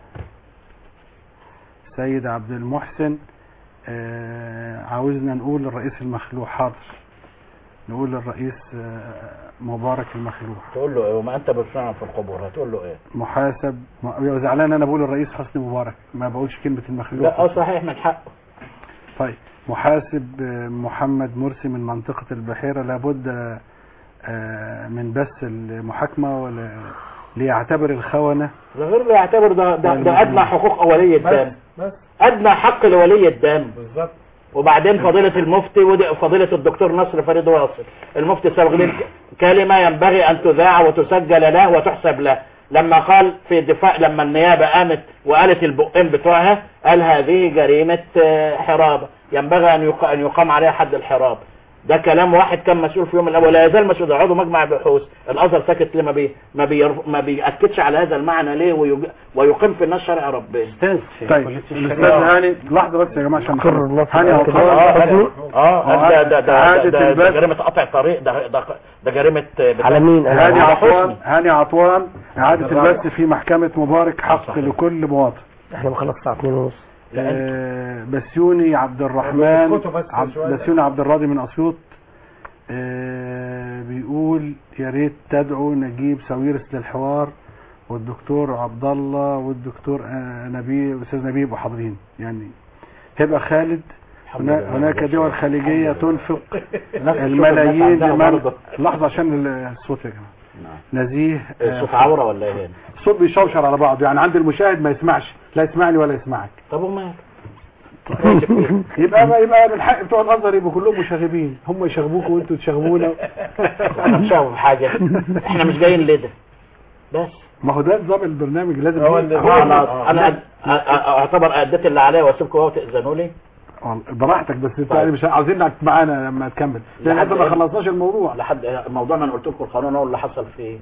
سيد عبد المحسن آه، عاوزنا نقول للرئيس المخلوع حاضر نقول للرئيس آه، مبارك المخلوع تقول له ايه وما انت بتسمع في القبور هتقول له ايه محاسب م- زعلان انا بقول الرئيس حسني مبارك ما بقولش كلمة المخلوع لا اه صحيح من حقه طيب محاسب آه، محمد مرسي من منطقة البحيرة لابد آه، آه، من بث المحاكمة ولا ليعتبر الخونة ده غير اللي يعتبر ده ده, ده ادنى حقوق ولي الدم بس ادنى حق لولي الدم بالظبط وبعدين فضيلة المفتي ودي فضيلة الدكتور نصر فريد واصل المفتي سبق لي كلمة ينبغي أن تذاع وتسجل له وتحسب له لما قال في دفاع لما النيابة قامت وقالت البقين بتوعها قال هذه جريمة آه، حرابة ينبغي أن يق- أن يقام عليها حد الحراب ده كلام واحد كان مسؤول في يوم الأول لا يزال مسؤول ده عضو مجمع بحوث الأزهر ساكت ليه ما بي ما, بيرف... ما بيأكدش على هذا المعنى ليه ويج... ويقيم في الناس شرع ربنا استاذ في طيب كلية الاستاذ الشريعة هاني لحظة بس يا جماعة عشان قرر نخلص. الله هاني سبحانه عطية. وتعالى. اه ده ده ده, ده, إعادة ده, ده البث. جريمة قطع طريق ده ده, ده جريمة آه، بتاع- على مين هاني أنا عطوان هاني عطوان إعادة البث في محكمة مبارك حق لكل مواطن احنا بنخلص الساعة 2 ونص آه، بسيوني عبد الرحمن اسكتوا بس عبد شوية. بسيوني عبد الراضي من أسيوط آه، بيقول يا ريت تدعو نجيب ساويرس للحوار والدكتور عبد الله والدكتور آه، نبيل استاذ نبيل يبقوا حاضرين يعني هبه خالد هنا- هناك دول خليجيه تنفق الملايين لمن لحظه عشان الصوت يا جماعه نزيه آه، صوت عورة ولا ايه الصوت بيشوشر على بعض يعني عند المشاهد ما يسمعش لا يسمعني ولا يسمعك طب وما يبقى يبقى من حق بتوع الازهر يبقوا كلهم مشاغبين هم يشاغبوكوا وانتوا تشاغبونا احنا مش فاهم حاجة احنا مش جايين لده بس ما هو ده نظام البرنامج لازم هو يبقى- اللي- آه، انا انا أد- أ- أ- اعتبر اديت اللي عليا واسيبكم اهو تاذنوا لي والله براحتك بس انت طيب. يعني مش عاوزينك معانا لما تكمل لان لحد احنا ما إيه؟ خلصناش الموضوع لحد موضوع ما انا قلت لكم القانون هو اللي حصل فيه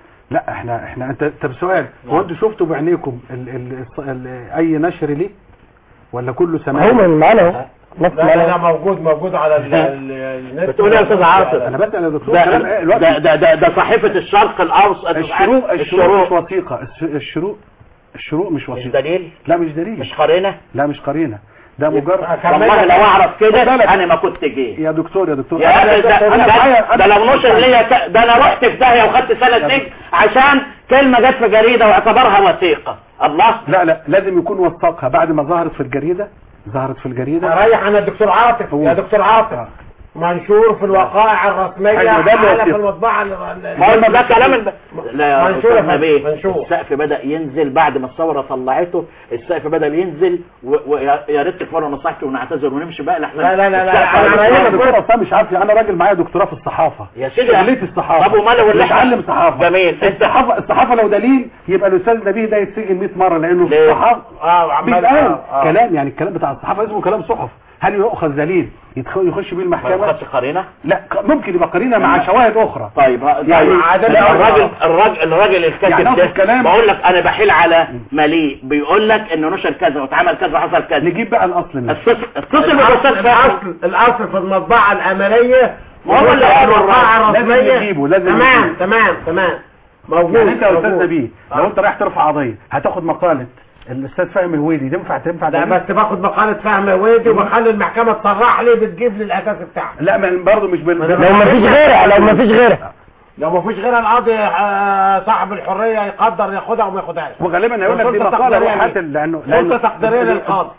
لا احنا احنا انت طب سؤال هو انتوا شفتوا بعينيكم ال ال الص- ال اي نشر ليه ولا كله سماع هو معانا اهو نص لا لا لا معانا موجود موجود على ال- ال- النت بتقول إيه يا أستاذ عاطف؟ انا بسال يا دكتور ده كلام ايه ده الوقت ده ده, ده صحيفة الشرق الاوسط الشروق الشروق مش وثيقه الش- الشروق الشروق مش مش وثيقه دليل لا مش دليل مش قرينة لا مش قرينه ده مجرد والله لو اعرف كده خد بالك. انا ما كنت جيت يا دكتور يا دكتور يا أنا- أخي ده, أنا ده, معايا- ده لو نشر ليا ك- ده انا رحت في داهيه وخدت سنه سجن عشان كلمه جت في جريده واعتبرها وثيقه الله لا لا لازم يكون وثقها بعد ما ظهرت في الجريدة ظهرت في الجريدة ريح انا الدكتور عاطف هو- يا دكتور عاطف آه. منشور في الوقائع الرسمية حلو، ده اللي على في وثيق. المطبعة ال- ال- ما هو ده كلام الب... لا يا منشور يا أستاذ فندم، نبيه منشور. السقف بدأ ينزل بعد ما الثورة طلعته السقف بدأ ينزل و- ويا يا ريت تكفروا نصيحتي ونعتذر ونمشي بقى لحسن لا لا لا لا السقف أنا هينزل. رايح انا دكتور اصلا مش عارف انا راجل معايا دكتوراه في الصحافة يا سيدي شغلتي الصحافة طب وماله ولا بتعلم صحافة جميل انت الصحافة الصحافة لو دليل يبقى الاستاذ نبيه ده يتسجن 100 مرة لانه في ليه؟ الصحافة اه عمال بيتقال آه، آه. كلام يعني الكلام بتاع الصحافة اسمه كلام صحف هل يؤخذ دليل يدخل يخش بيه ما المحكمة خدش قرينه لا ق- ممكن يبقى قرينة مع شواهد اخرى طيب ها- يعني طيب. عادة- لا، الراجل الراجل الراجل يعني الكاتب أقصد ده كلام- بقول لك انا بحيل على مليء بيقول لك انه نشر كذا واتعمل كذا وحصل كذا نجيب بقى الاصل منه اتصل اتصل بالاستاذ فهمي الاصل الاصل في المطبعة الامرية ما هو اللي قاله الوقائع لازم الرسمية نجيبه، لازم تمام نجيبه. تمام تمام موجود يعني انت يا استاذ موجود. نبيه لو انت رايح ترفع قضيه هتاخد مقاله الاستاذ فهمي هويدي تنفع تنفع ده دليل؟ بس باخد مقالة فهم هويدي وبخلي المحكمة تصرح لي بتجيب لي الاساس بتاعها لا ما برضه مش بال... لو ما فيش غيرها لو ما فيش غيرها لو ما فيش غير القاضي آه، صاحب الحرية يقدر ياخدها وما ياخدهاش وغالبا هيقول لك دي سلطة مقاله تقديرية روح هات ليه؟ ال- لانه سلطة تقديرية للقاضي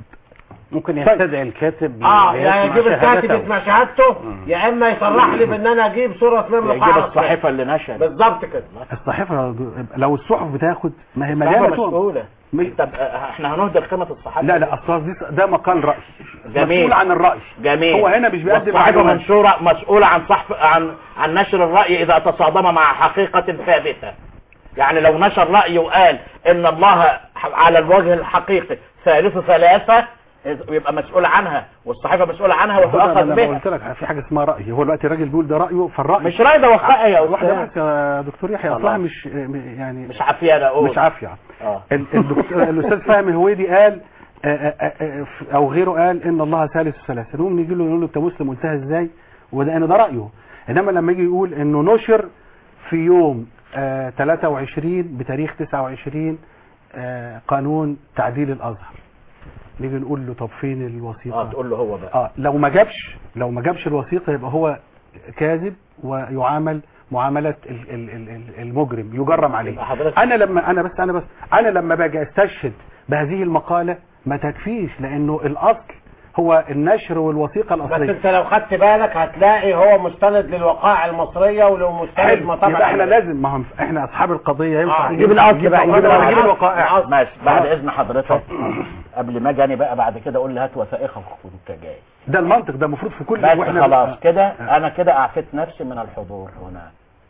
ممكن يستدعي الكاتب اه ليسمع يعني يجيب الكاتب شهادته. يسمع شهادته يا اما يصرح لي بان انا اجيب صورة اسمها من يجيب القاعة الصحيفه اللي نشر بالظبط كده الصحيفه لو الصحف بتاخد ما هي صحيفه مليانه تهم مسؤوله مش- طب آه، احنا هنهدر قيمه الصحافه لا لا اصل دي- ده مقال راي جميل. مسؤول عن الراي جميل هو هنا مش بيقدم والصحيفه معلومات. منشوره مسؤوله عن صحف عن عن نشر الراي اذا تصادم مع حقيقه ثابته يعني لو نشر راي وقال ان الله ح- على الوجه الحقيقي ثالث ثلاثه يبقى مسؤول عنها والصحيفه مسؤوله عنها هو وتؤخذ انا بها قلت لك في حاجه اسمها راي هو دلوقتي الراجل بيقول ده رايه فالراي مش راي ده وقائع يا واحده استاذ بس يا دكتور يحيى خلاص. اصلها مش يعني مش عافيه انا اقول مش عافيه اه ال- الدكتور الاستاذ فهمي هويدي قال آه، آه، آه، او غيره قال ان الله ثالث ثلاثه نقوم نيجي له نقول له انت مسلم قلتها ازاي وده انا ده رايه انما لما يجي يقول انه نشر في يوم آه 23 بتاريخ 29 آه قانون تعديل الازهر نيجي نقول له طب فين الوثيقه اه تقول له هو بقى اه لو ما جابش لو ما جابش الوثيقه يبقى هو كاذب ويعامل معامله ال- ال- ال- ال- المجرم يجرم عليه يبقى حضرتك انا لما انا بس انا بس انا لما باجي استشهد بهذه المقاله ما تكفيش لانه الاصل هو النشر والوثيقه بس الاصليه انت لو خدت بالك هتلاقي هو مستند للوقائع المصريه ولو مستند حلو مطابع يبقى احنا الأمريكية. لازم ما هم احنا اصحاب القضيه ينفع آه، نجيب الأصل بقى، نجيب الأصل الأصل. نجيب الوقائع ماشي بعد آه. اذن حضرتك قبل ما اجي انا بقى بعد كده اقول لي هات وثائقك وانت جاي ده المنطق ده المفروض في كل بس واحنا خلاص كده آه. انا كده اعفيت نفسي من الحضور هنا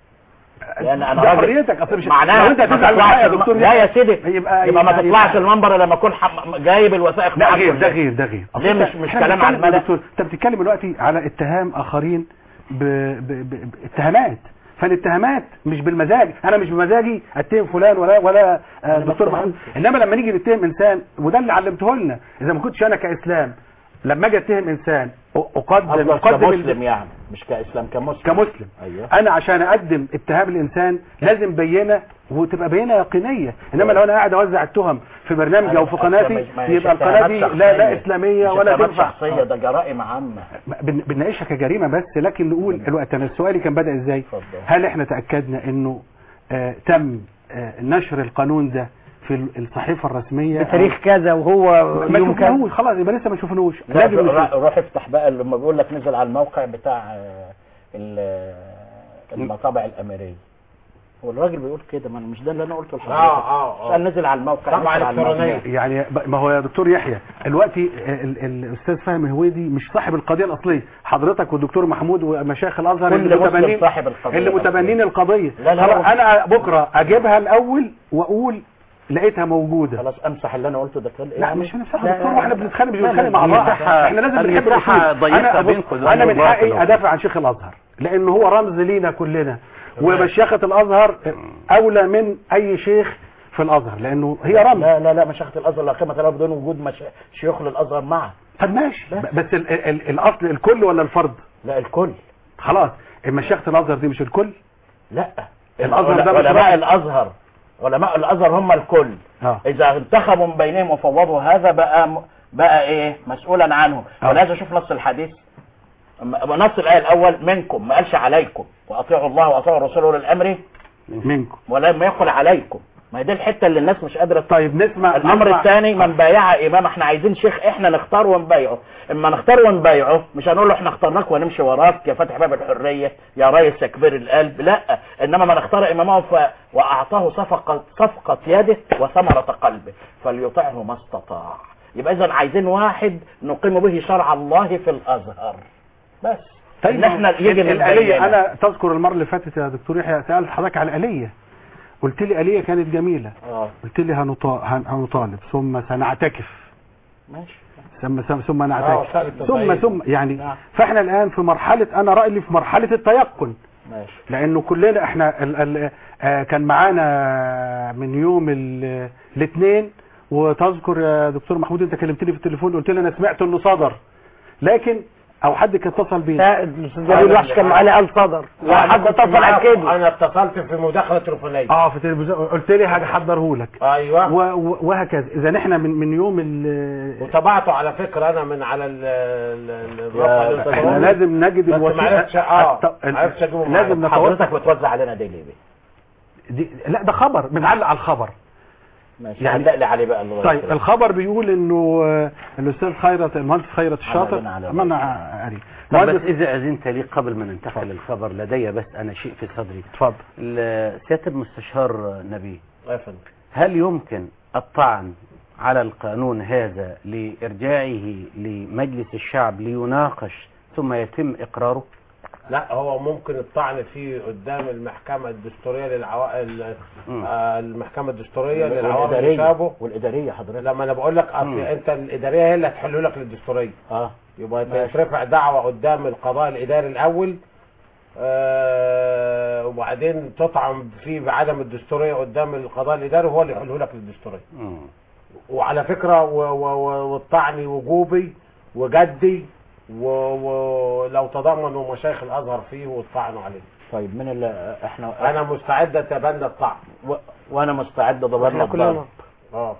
لان انا ده راجل- حريتك اصل مش معناها لو انت ما هتزعل تطلعش معايا يا الم- دكتور لا يا سيدي يبقى يبقى ما يبقى- تطلعش يبقى- المنبر لما اكون حم- جايب الوثائق لا معاك غير ده كلها. غير ده غير ليه مش مش كلام على الملأ دكتور انت بتتكلم دلوقتي على اتهام اخرين ب... ب... ب... باتهامات فالاتهامات مش بالمزاج انا مش بمزاجي اتهم فلان ولا ولا آه، دكتور محمود انما لما نيجي نتهم انسان وده اللي علمته لنا اذا ما كنتش انا كاسلام لما اجي اتهم انسان أ- اقدم قصدك اقدم كمسلم ال- يعني مش كاسلام كمسلم كمسلم ايوه انا عشان اقدم اتهام الانسان لازم بينه وتبقى بينه يقينيه انما لو انا قاعد اوزع التهم في برنامج او في قناتي يبقى القناه دي لا لا اسلاميه ولا تنفع شخصيه ده جرائم عامه بن- بنناقشها كجريمه بس لكن نقول الوقت انا سؤالي كان بدا ازاي اتفضل. هل احنا تاكدنا انه آه تم آه نشر القانون ده في ال- الصحيفه الرسميه بتاريخ كذا وهو ما يوم كذا شفناهوش خلاص يبقى لسه ما شفناهوش لا لازم روح- نشوف. روح افتح بقى لما بيقول لك نزل على الموقع بتاع آه، ال- آه، المطابع الاميريه هو الراجل بيقول كده ما أنا مش ده اللي انا قلته لحضرتك اه اه اه قال نزل على الموقع طبعا نزل على الموقع. إلكترونية. يعني ب- ما هو يا دكتور يحيى دلوقتي ال- ال- الاستاذ فهمي هويدي مش صاحب القضيه الاصليه حضرتك والدكتور محمود ومشايخ الازهر كل اللي مسلم متبنين صاحب القضية اللي متبنين الأصلية. القضيه لا، لا، خلاص لا. انا بكره اجيبها الاول واقول لقيتها موجوده خلاص امسح اللي انا قلته ده كان لا مش هنمسحها لا، دكتور واحنا بنتخانق مش لا، بنتخانق لا، مع بعض المساحة- احنا لازم بنحب المساحة الأصول. ضيقة انا بينكم بص انا من وبين حقي بعض. ادافع عن شيخ الازهر لان هو رمز لينا كلنا ومشيخه الازهر اولى من اي شيخ في الازهر لانه هي رمز لا لا لا مشيخة الازهر لا قيمه لها بدون وجود مش... شيوخ للازهر معه طب ماشي ب- بس ال ال الاصل الكل ولا الفرد لا الكل خلاص مشيخه الازهر دي مش الكل لا الأزهر ده العلماء- مش علماء رأي. الازهر علماء الازهر هم الكل اه اذا انتخبوا من بينهم وفوضوا هذا بقى م- بقى ايه مسؤولا عنه آه. ولازم اشوف نص الحديث م- نص الايه الاول منكم ما قالش عليكم واطيعوا الله واطيعوا الرسول اولي الامر منكم ولم يقل عليكم ما هي دي الحته اللي الناس مش قادره طيب نسمع الامر نسمع- الثاني من بايع امام احنا عايزين شيخ احنا نختار ونبايعه اما نختار ونبايعه مش هنقول له احنا اخترناك ونمشي وراك يا فاتح باب الحريه يا ريس يا كبير القلب لا انما من اختار امامه ف... واعطاه صفقه صفقه يده وثمره قلبه فليطعه ما استطاع يبقى اذا عايزين واحد نقيم به شرع الله في الازهر بس طيب ان احنا يجي ال- من الآلية بيننا. أنا تذكر المرة اللي فاتت يا دكتور يحيى سألت حضرتك على الآلية قلت لي آلية كانت جميلة اه قلت لي هنطا- هن- هنطالب ثم سنعتكف ماشي ثم ثم, ثم آه، نعتكف وسائل ثم التبعيد. ثم يعني نعم. فاحنا الآن في مرحلة أنا رأيي في مرحلة التيقن ماشي لأنه كلنا احنا ال ال آه كان معانا من يوم ال- الاثنين وتذكر يا دكتور محمود انت كلمتني في التليفون قلت لي انا سمعت انه صدر لكن او حد كان اتصل بينا لا الاستاذ جميل وحش كان معانا قال صدر لا حد حد اتصل اتصل اكد انا اتصلت في مداخله تليفونيه اه في التلفزيون قلت لي هحضره لك ايوه و- و- وهكذا اذا احنا من من يوم ال- وتابعته على فكره انا من على ال- ال- ال- الرقم يا- اللي احنا بتقوله. لازم نجد بس الوسيله معرفتش- اه الت- ال- معرفتش اجيبه معايا. لازم نتوقع حضرتك بتوزع علينا ديلي بيه دي لا ده خبر بنعلق على الخبر ماشي يعني- علق لي عليه بقى الله طيب يكرمك. الخبر بيقول انه آه، الاستاذ خيرت المهندس خيرت الشاطر عملنا على ما انا قريب طب بس مهندس اذا اذنت لي قبل ما ننتقل للخبر لدي بس انا شيء في صدري اتفضل ال- سياده المستشار نبيه الله يفندم. هل يمكن الطعن على القانون هذا لإرجاعه لمجلس الشعب ليناقش ثم يتم إقراره لا هو ممكن الطعن فيه قدام المحكمه الدستوريه للعوائل مم. المحكمه الدستوريه للعوائل والاداريه الشابه والاداريه حضرتك لما انا بقول لك اصل مم. انت الاداريه هي اللي هتحل لك للدستوريه اه يبقى ماشي. ترفع دعوه قدام القضاء الاداري الاول آه وبعدين تطعن فيه بعدم الدستوريه قدام القضاء الاداري وهو اللي يحله لك للدستوريه مم. وعلى فكره و- و- و- والطعن وجوبي وجدي و- ولو تضمنوا مشايخ الازهر فيه وطعنوا عليه طيب من اللي احنا انا مستعد اتبنى الطعن و... وانا مستعد اتبنى احنا كلنا الضرب اه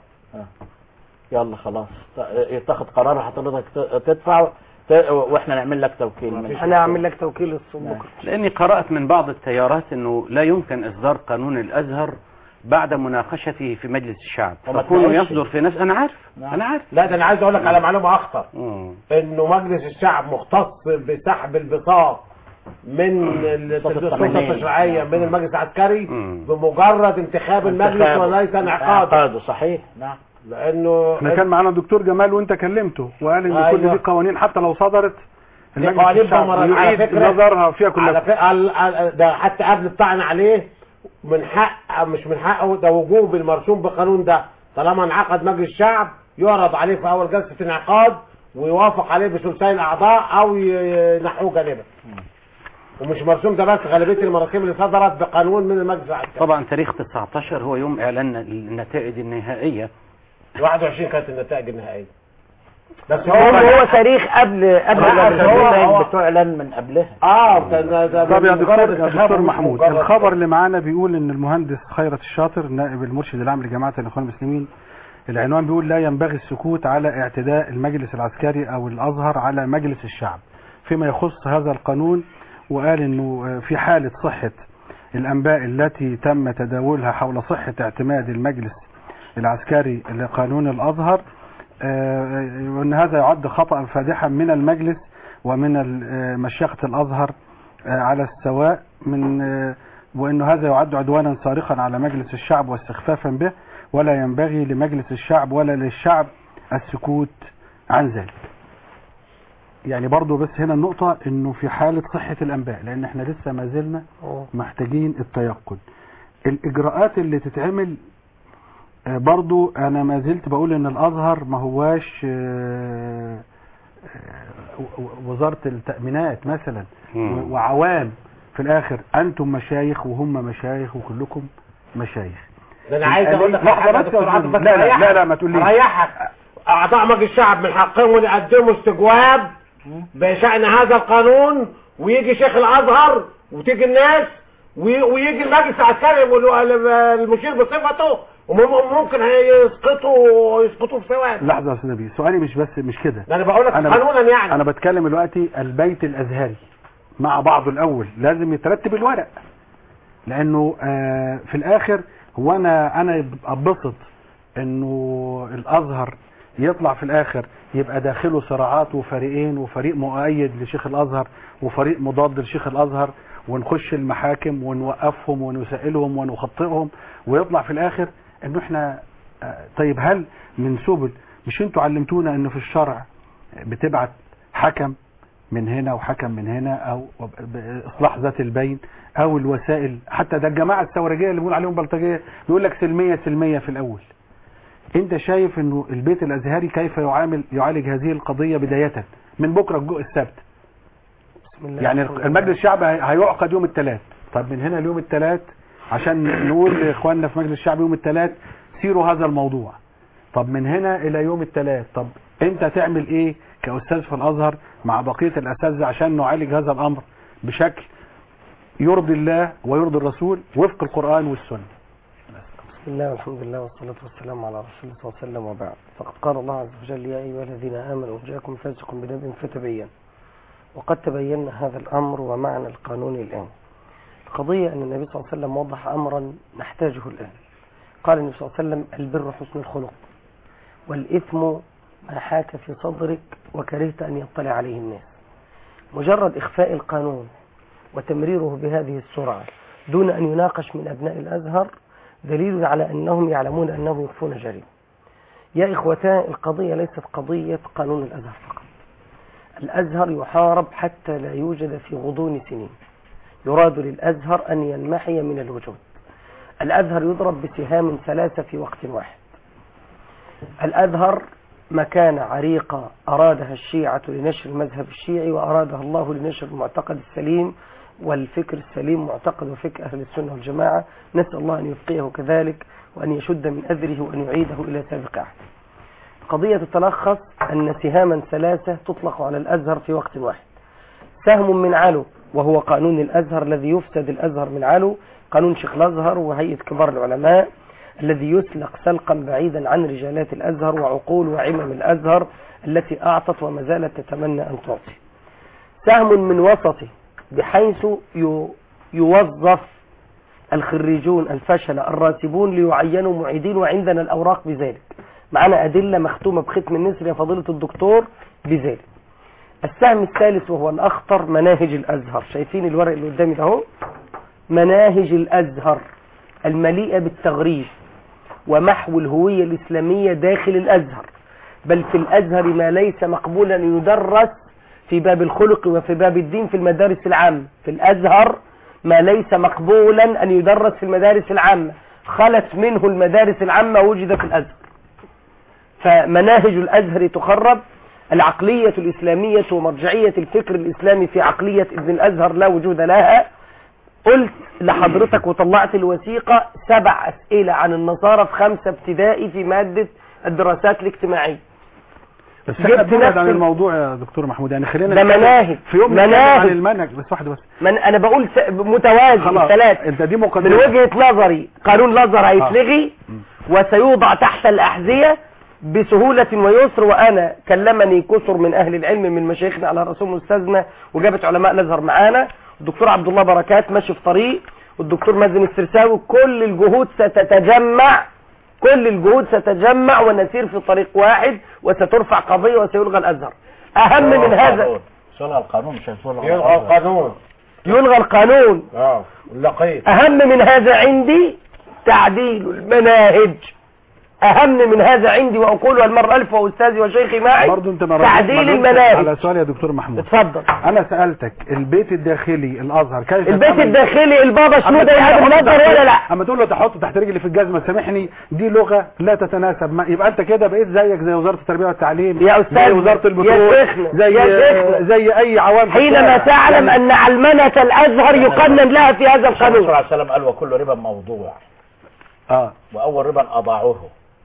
يلا خلاص ت- يتخذ قرار حضرتك ت- تدفع ت... واحنا نعمل لك توكيل من انا اعمل لك توكيل الصوم نعم. بكره لاني قرات من بعض التيارات انه لا يمكن اصدار قانون الازهر بعد مناقشته في مجلس الشعب وما فكونه تناقش. يصدر في نفس انا عارف نعم. انا عارف لا ده انا عايز اقول لك على معلومه اخطر مم. انه مجلس الشعب مختص بسحب البساط من ال- السلطة السلطه الثمانية. التشريعيه من المجلس العسكري مم. بمجرد انتخاب المجلس انتخابه. وليس انعقاده انعقاده صحيح نعم لانه احنا كان معانا الدكتور جمال وانت كلمته وقال ان كل أيوة. دي قوانين حتى لو صدرت المجلس قوانين الشعب بمرض. على يعيد فكرة- نظرها فيها على كلها فكرة ال- ال- ده حتى قبل الطعن عليه من حق مش من حقه ده وجوب المرسوم بقانون ده طالما انعقد مجلس الشعب يعرض عليه في اول جلسه انعقاد ويوافق عليه بثلثي الاعضاء او ينحوه جانبا ومش مرسوم ده بس غالبيه المراسيم اللي صدرت بقانون من المجلس العسكري طبعا تاريخ 19 هو يوم اعلان النتائج النهائيه 21 كانت النتائج النهائيه بس هو هو تاريخ قبل قبل لا، قبل- هو- هو- بتعلن من قبلها اه ده ده ده طب يا مجرد دكتور يا انتخاب دكتور مش محمود مجرد- الخبر اللي معانا بيقول ان المهندس خيرت الشاطر نائب المرشد العام لجماعه الاخوان المسلمين العنوان بيقول لا ينبغي السكوت على اعتداء المجلس العسكري او الازهر على مجلس الشعب فيما يخص هذا القانون وقال انه في حاله صحه الانباء التي تم تداولها حول صحه اعتماد المجلس العسكري لقانون الازهر آه، وان هذا يعد خطا فادحا من المجلس ومن ال- آه، مشيخه الازهر آه، على السواء من آه، وأن هذا يعد عدوانا صارخا على مجلس الشعب واستخفافا به ولا ينبغي لمجلس الشعب ولا للشعب السكوت عن ذلك يعني برضو بس هنا النقطة انه في حالة صحة الانباء لان احنا لسه ما زلنا أوه. محتاجين التيقن الاجراءات اللي تتعمل آه، برضو انا ما زلت بقول ان الازهر ما هواش آه، آه، و- وزارة التأمينات مثلا مم. و- وعوام في الاخر انتم مشايخ وهم مشايخ وكلكم مشايخ ده انا عايز اقول لك لحظة حاجه يا بس دكتور يا عاطف أستاذ. بس لا لا ريحك. لا لا ما تقوليش ريحك اعضاء مجلس الشعب من حقهم ان يقدموا استجواب بشان هذا القانون ويجي شيخ الازهر وتيجي الناس وي- ويجي المجلس العسكري وال- المشير بصفته وممكن يسقطوا يسقطوا في ثواني لحظة يا استاذ نبيل سؤالي مش بس مش كده ده انا بقول لك أنا ب- قانونا يعني انا بتكلم دلوقتي البيت الازهري مع بعضه الاول لازم يترتب الورق لانه آه في الاخر هو انا انا اتبسط انه الازهر يطلع في الاخر يبقى داخله صراعات وفريقين وفريق مؤيد لشيخ الازهر وفريق مضاد لشيخ الازهر ونخش المحاكم ونوقفهم ونسائلهم ونخطئهم ويطلع في الاخر انه احنا آه، طيب هل من سبل مش انتوا علمتونا انه في الشرع بتبعت حكم من هنا وحكم من هنا او اصلاح ذات البين او الوسائل حتى ده الجماعه الثورجيه اللي بيقول عليهم بلطجيه بيقول لك سلميه سلميه في الاول انت شايف انه البيت الازهري كيف يعامل يعالج هذه القضيه بدايه من بكره الجو السبت بسم الله يعني الرحمن المجلس الشعب هي- هيعقد يوم الثلاث طب من هنا ليوم الثلاث عشان نقول لاخواننا في مجلس الشعب يوم الثلاث سيروا هذا الموضوع طب من هنا الى يوم الثلاث طب انت تعمل ايه كاستاذ في الازهر مع بقيه الاساتذه عشان نعالج هذا الامر بشكل يرضي الله ويرضي الرسول وفق القران والسنه بسم الله والحمد لله والصلاة والسلام على رسول الله صلى الله عليه وسلم وبعد فقد قال الله عز وجل يا أيها الذين آمنوا إن جاءكم فاسق بنبأ فتبين وقد تبين هذا الأمر ومعنى القانون الآن القضية أن النبي صلى الله عليه وسلم وضح أمرا نحتاجه الآن قال النبي صلى الله عليه وسلم البر حسن الخلق والإثم ما حاك في صدرك وكرهت أن يطلع عليه الناس مجرد إخفاء القانون وتمريره بهذه السرعة دون أن يناقش من أبناء الأزهر دليل على أنهم يعلمون أنهم يخفون جريمة يا إخوتان القضية ليست قضية قانون الأزهر فقط الأزهر يحارب حتى لا يوجد في غضون سنين يراد للأزهر أن ينمحي من الوجود الأزهر يضرب بسهام ثلاثة في وقت واحد الأزهر مكانة عريقة أرادها الشيعة لنشر المذهب الشيعي وأرادها الله لنشر المعتقد السليم والفكر السليم معتقد وفكر أهل السنة والجماعة نسأل الله أن يبقيه كذلك وأن يشد من أذره وأن يعيده إلى سابق عهده قضية تتلخص أن سهاما ثلاثة تطلق على الأزهر في وقت واحد سهم من علو وهو قانون الأزهر الذي يفسد الأزهر من علو قانون شيخ الأزهر وهيئة كبار العلماء الذي يسلق سلقا بعيدا عن رجالات الأزهر وعقول وعمم الأزهر التي أعطت وما زالت تتمنى أن تعطي سهم من وسطه بحيث يو- يوظف الخريجون الفشلة الراتبون ليعينوا معيدين وعندنا الأوراق بذلك معنا أدلة مختومة بختم النسر يا فضيلة الدكتور بذلك السهم الثالث وهو الأخطر مناهج الأزهر شايفين الورق اللي قدامي ده اهو مناهج الأزهر المليئة بالتغريب ومحو الهوية الإسلامية داخل الأزهر بل في الأزهر ما ليس مقبولا أن يدرس في باب الخلق وفي باب الدين في المدارس العامة في الأزهر ما ليس مقبولا أن يدرس في المدارس العامة خلت منه المدارس العامة وجد في الأزهر فمناهج الأزهر تخرب العقلية الإسلامية ومرجعية الفكر الإسلامي في عقلية ابن الأزهر لا وجود لها قلت لحضرتك وطلعت الوثيقة سبع أسئلة عن النصارى في خمسة ابتدائي في مادة الدراسات الاجتماعية بس جبت احنا بنبعد نفس عن ال- الموضوع يا دكتور محمود يعني خلينا ده نتكلم مناهج. في يوم نتكلم مناهج. عن المنهج بس واحده بس من أنا بقول س- متوازي خلاص الثلاث انت دي من مقدمه وجهة نظري قانون الأزهر هيتلغي وسيوضع تحت الأحذية بسهولة ويسر وأنا كلمني كثر من أهل العلم من مشايخنا على رسول أستاذنا وجابت علماء الأزهر معانا الدكتور عبد الله بركات ماشي في طريق والدكتور مازن السرساوي كل الجهود ستتجمع كل الجهود ستتجمع ونسير في طريق واحد وسترفع قضية وسيلغى الأزهر أهم من هذا صلى القانون مش هيصلح يلغى القانون يلغى القانون اه اللقيط أهم من هذا عندي تعديل المناهج أهم من هذا عندي وأقولها المرة ألف وأستاذي وشيخي معي برضه انت ما تعديل ما ردتش المناهج على سؤال يا دكتور محمود اتفضل انا سالتك البيت الداخلي الازهر كيف البيت يتعامل- الداخلي البابا أما شنودة تقول له يعمل حط نظر تحت- ولا لا اما تقول له تحط تحت رجلي في الجزمه سامحني دي لغه لا تتناسب ما يبقى انت كده بقيت زيك زي وزاره التربيه والتعليم يا أستاذ، زي وزاره يا البترول شيخنا، زي يا شيخنا. زي اي عوام في حينما الشارع. تعلم يعني- أن علمنة الأزهر يقنن لها في هذا الرسول صلى القانون الله عليه وسلم قال وكل ربا موضوع اه واول ربا اضاعوه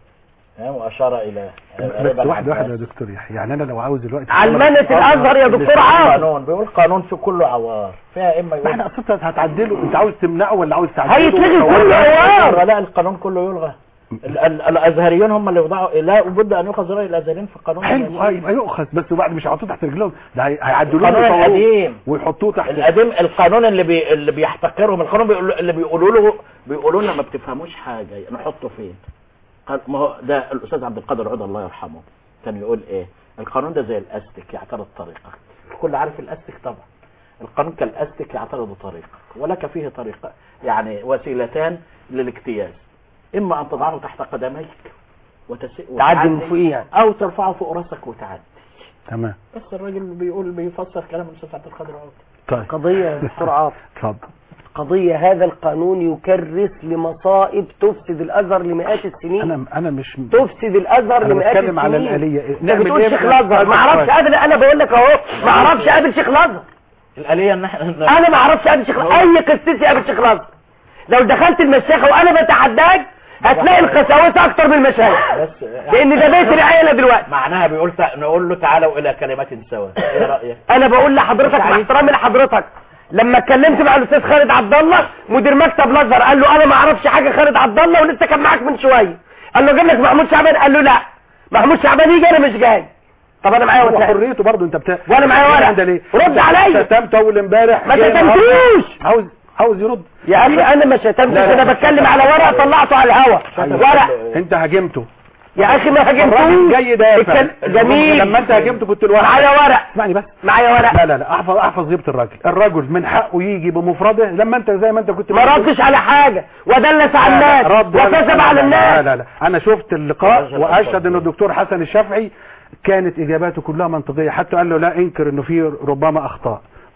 ها، واشار الى بس واحده واحده يا دكتور يحيى يعني انا لو عاوز دلوقتي علمنة الأزهر يا دكتور عاصم قانون بيقول قانون في كله عوار فيها اما ما يقول احنا اصلا هتعدله انت عاوز تمنعه ولا عاوز تعدله هيتلغي هو- كله عوار لا القانون كله يلغى ال- ال- الازهريون هم اللي يوضعوا لا بد ان يؤخذ راي الازهريين في القانون حلو آه، يبقى يؤخذ بس وبعد مش هيحطوه تحت رجلهم ده هي- هيعدلوه القانون ويطوروه القديم ويحطوه تحت القديم القانون اللي بي اللي بيحتكرهم القانون بيقول اللي بيقولوا له بيقولوا لنا ما بتفهموش حاجه نحطه فين قال ما هو ده الاستاذ عبد القادر عوده الله يرحمه كان يقول ايه القانون ده زي الاستك يعترض طريقه الكل عارف الاستك طبعا القانون كالاستك يعترض طريقه ولك فيه طريقه يعني وسيلتان للاجتياز اما ان تضعه تحت قدميك وتس... تعدي من وتعدي، فوقيه يعني او ترفعه فوق راسك وتعدي تمام بس الراجل بيقول بيفسر كلام الاستاذ عبد القادر عوده طيب قضية يا دكتور عاصم اتفضل قضية هذا القانون يكرس لمصائب تفسد الأزهر لمئات السنين انا انا مش تفسد الازهر انا لمئات بتكلم على السنين. الآلية. انت نعمل بتقول إيه شيخ بقى؟ الازهر ما اعرفش قابل انا بقول لك اهو ما اعرفش قابل شيخ الازهر الآلية ان احنا انا ما اعرفش قابل شيخ اي قسيس قابل شيخ الازهر لو دخلت المشيخه وانا بتحداك هتلاقي القساوسه اكتر من المشايخ بس لان ده بيت العيله دلوقتي معناها بيقول تع- نقول له تعالوا الى كلمات سوا ايه رايك انا بقول لحضرتك مع احترامي لحضرتك لما اتكلمت مع الاستاذ خالد عبد الله مدير مكتب الازهر قال له انا ما اعرفش حاجه خالد عبد الله ولسه كان معاك من شويه قال له جاب لك محمود شعبان قال له لا محمود شعبان يجي انا مش جاي طب انا معايا هو وسائل حريته برضه انت بتاع وانا معايا ورق. ده ليه رد عليا. شتمت اول امبارح ما جاي النهاردة. شتمتوش. عاوز عاوز يرد يا اخي انا ما شتمتش لا، لا. انا بتكلم على ورق طلعته على الهوا ورق انت هاجمته يا اخي ما الراجل هاجمتوش جاي دافع الكل- جميل لما انت هاجمته كنت لوحدك معايا ورق اسمعني بس معايا ورق لا لا لا احفظ احفظ غيبه الراجل الرجل من حقه يجي بمفرده لما انت زي ما انت كنت ما ردش على حاجه ودلس على لا، لا، الناس رد ولا- وكذب لا، على لا، الناس لا لا لا انا شفت اللقاء رجل واشهد أفضل. ان الدكتور حسن الشافعي كانت اجاباته كلها منطقيه حتى قال له لا انكر انه في ربما اخطاء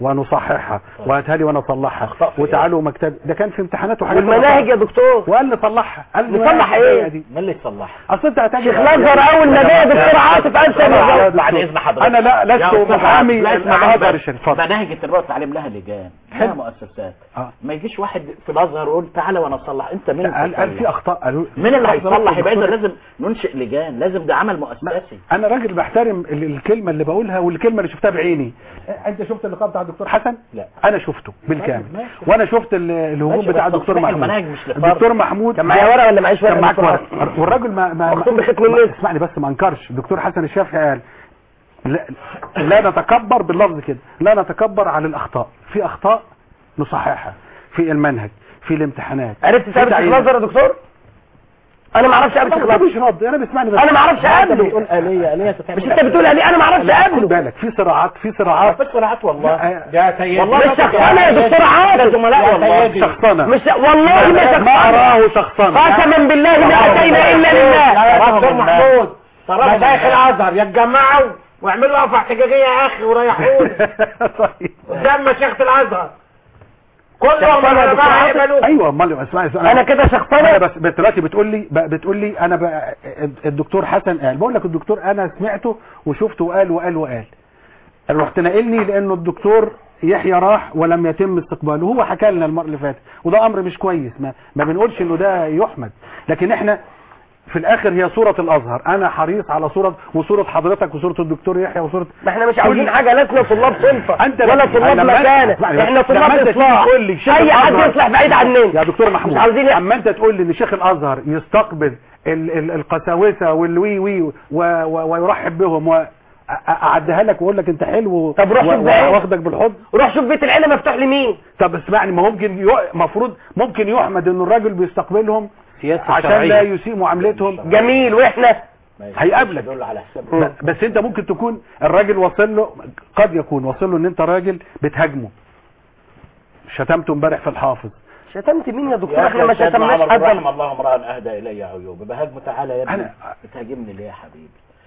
ونصححها وهاتها لي وانا اصلحها وتعالوا مكتب ده كان في امتحانات وحاجات والمناهج يا دكتور وقال لي صلحها قال لي نصلح المناهج ايه؟ دي. مين اللي يصلحها اصل انت هتجي شيخ الازهر اول ما جه دكتور عاطف انت يا اللي بعد اذن حضرتك انا لا يا لست أستاذ محامي عبد- لا اسمع الازهر مني الشريف بس. اتفضل مناهج التربيه والتعليم لها لجان لها مؤسسات آه. ما يجيش واحد في الازهر يقول تعالى وانا اصلح انت مين لا، قال قال في تصلح؟ اخطاء قالوا مين اللي هيصلح يبقى اذا الدكتور- لازم ننشئ لجان لازم ده عمل مؤسسي انا راجل بحترم ال- الكلمه اللي بقولها والكلمه اللي شفتها بعيني انت شفت اللقاء بتاع الدكتور حسن لا. انا شفته بالكامل ماشي. وانا شفت ال- الهجوم ماشي، بتاع بس الدكتور تصحيح محمود المناهج مش لفرد. الدكتور محمود كان معايا ورقه ولا معيش ورقه كان معاك دكتور ورقه عاطف؟ والراجل ما ما مكتوب ما- بختم ما- الناس. اسمعني بس ما انكرش الدكتور حسن الشافعي قال لا, لا نتكبر باللفظ كده لا نتكبر على الاخطاء في اخطاء نصححها في المنهج في الامتحانات عرفت في تقابل شيخ تعيين. الازهر يا دكتور انا ما اعرفش اقابل شيخ ما الازهر مش رد انا بسمعني بس انا ما اعرفش اقابله بتقول آلية آلية مش انت بتقول عليه انا ما اعرفش لا خد اقابله بالك في صراعات في صراعات في صراعات والله لا، والله مش شخصنه يا دكتور عاطف زملاء والله شخصنه مش والله ما ما شخصنه اراه شخصنه قسما بالله ما اتينا الا لله يا دكتور محمود مشايخ الازهر يتجمعوا واعملوا وقفه احتجاجيه يا اخي وريحوني طيب. قدام مشيخه الازهر كلهم شخصنة يا دكتور العلماء عاطف. يقبلوا ايوه امال اسمعي انا كده انا شخصنه بس بس دلوقتي بتقول لي ب- بتقول لي انا ب- الدكتور حسن قال بقول لك الدكتور انا سمعته وشفته وقال وقال وقال رحت ناقلني لانه الدكتور يحيى راح ولم يتم استقباله هو حكى لنا المره اللي فاتت وده امر مش كويس ما, ما بنقولش انه ده يحمد لكن احنا في الاخر هي صورة الازهر انا حريص على صورة وصورة حضرتك وصورة الدكتور يحيى وصورة ما احنا مش عاوزين حاجه لسنا طلاب صنفه انت ولا بس- طلاب لما- مكانه اسمعني احنا بس، طلاب لما انت تيجي اصلاح تقول لي شيخ اي حد الأزهر- يصلح بعيد عننا يا دكتور محمود مش عاوزين اما انت تقول لي ان شيخ الازهر يستقبل ال ال القساوسه والوي وي و و ويرحب بهم و أ- اعديها لك واقول لك انت حلو طب روح و- شوف بقى. واخدك بالحضن روح شوف بيت العيله مفتوح لمين طب اسمعني ما ممكن مفروض ممكن يحمد ان الراجل بيستقبلهم سياسة عشان شرعية. لا يسيء معاملتهم جميل واحنا هيقابلك يدل على حساب ب- بس انت ممكن تكون الراجل واصل له قد يكون واصل له ان انت راجل بتهاجمه شتمته امبارح في الحافظ شتمت مين يا دكتور يا احنا ما أخي شتمناش عمر حد رحم الله امرأ اهدى الي عيوب بهاجمه تعالى يا ابني أنا- بتهاجمني ليه يا حبيبي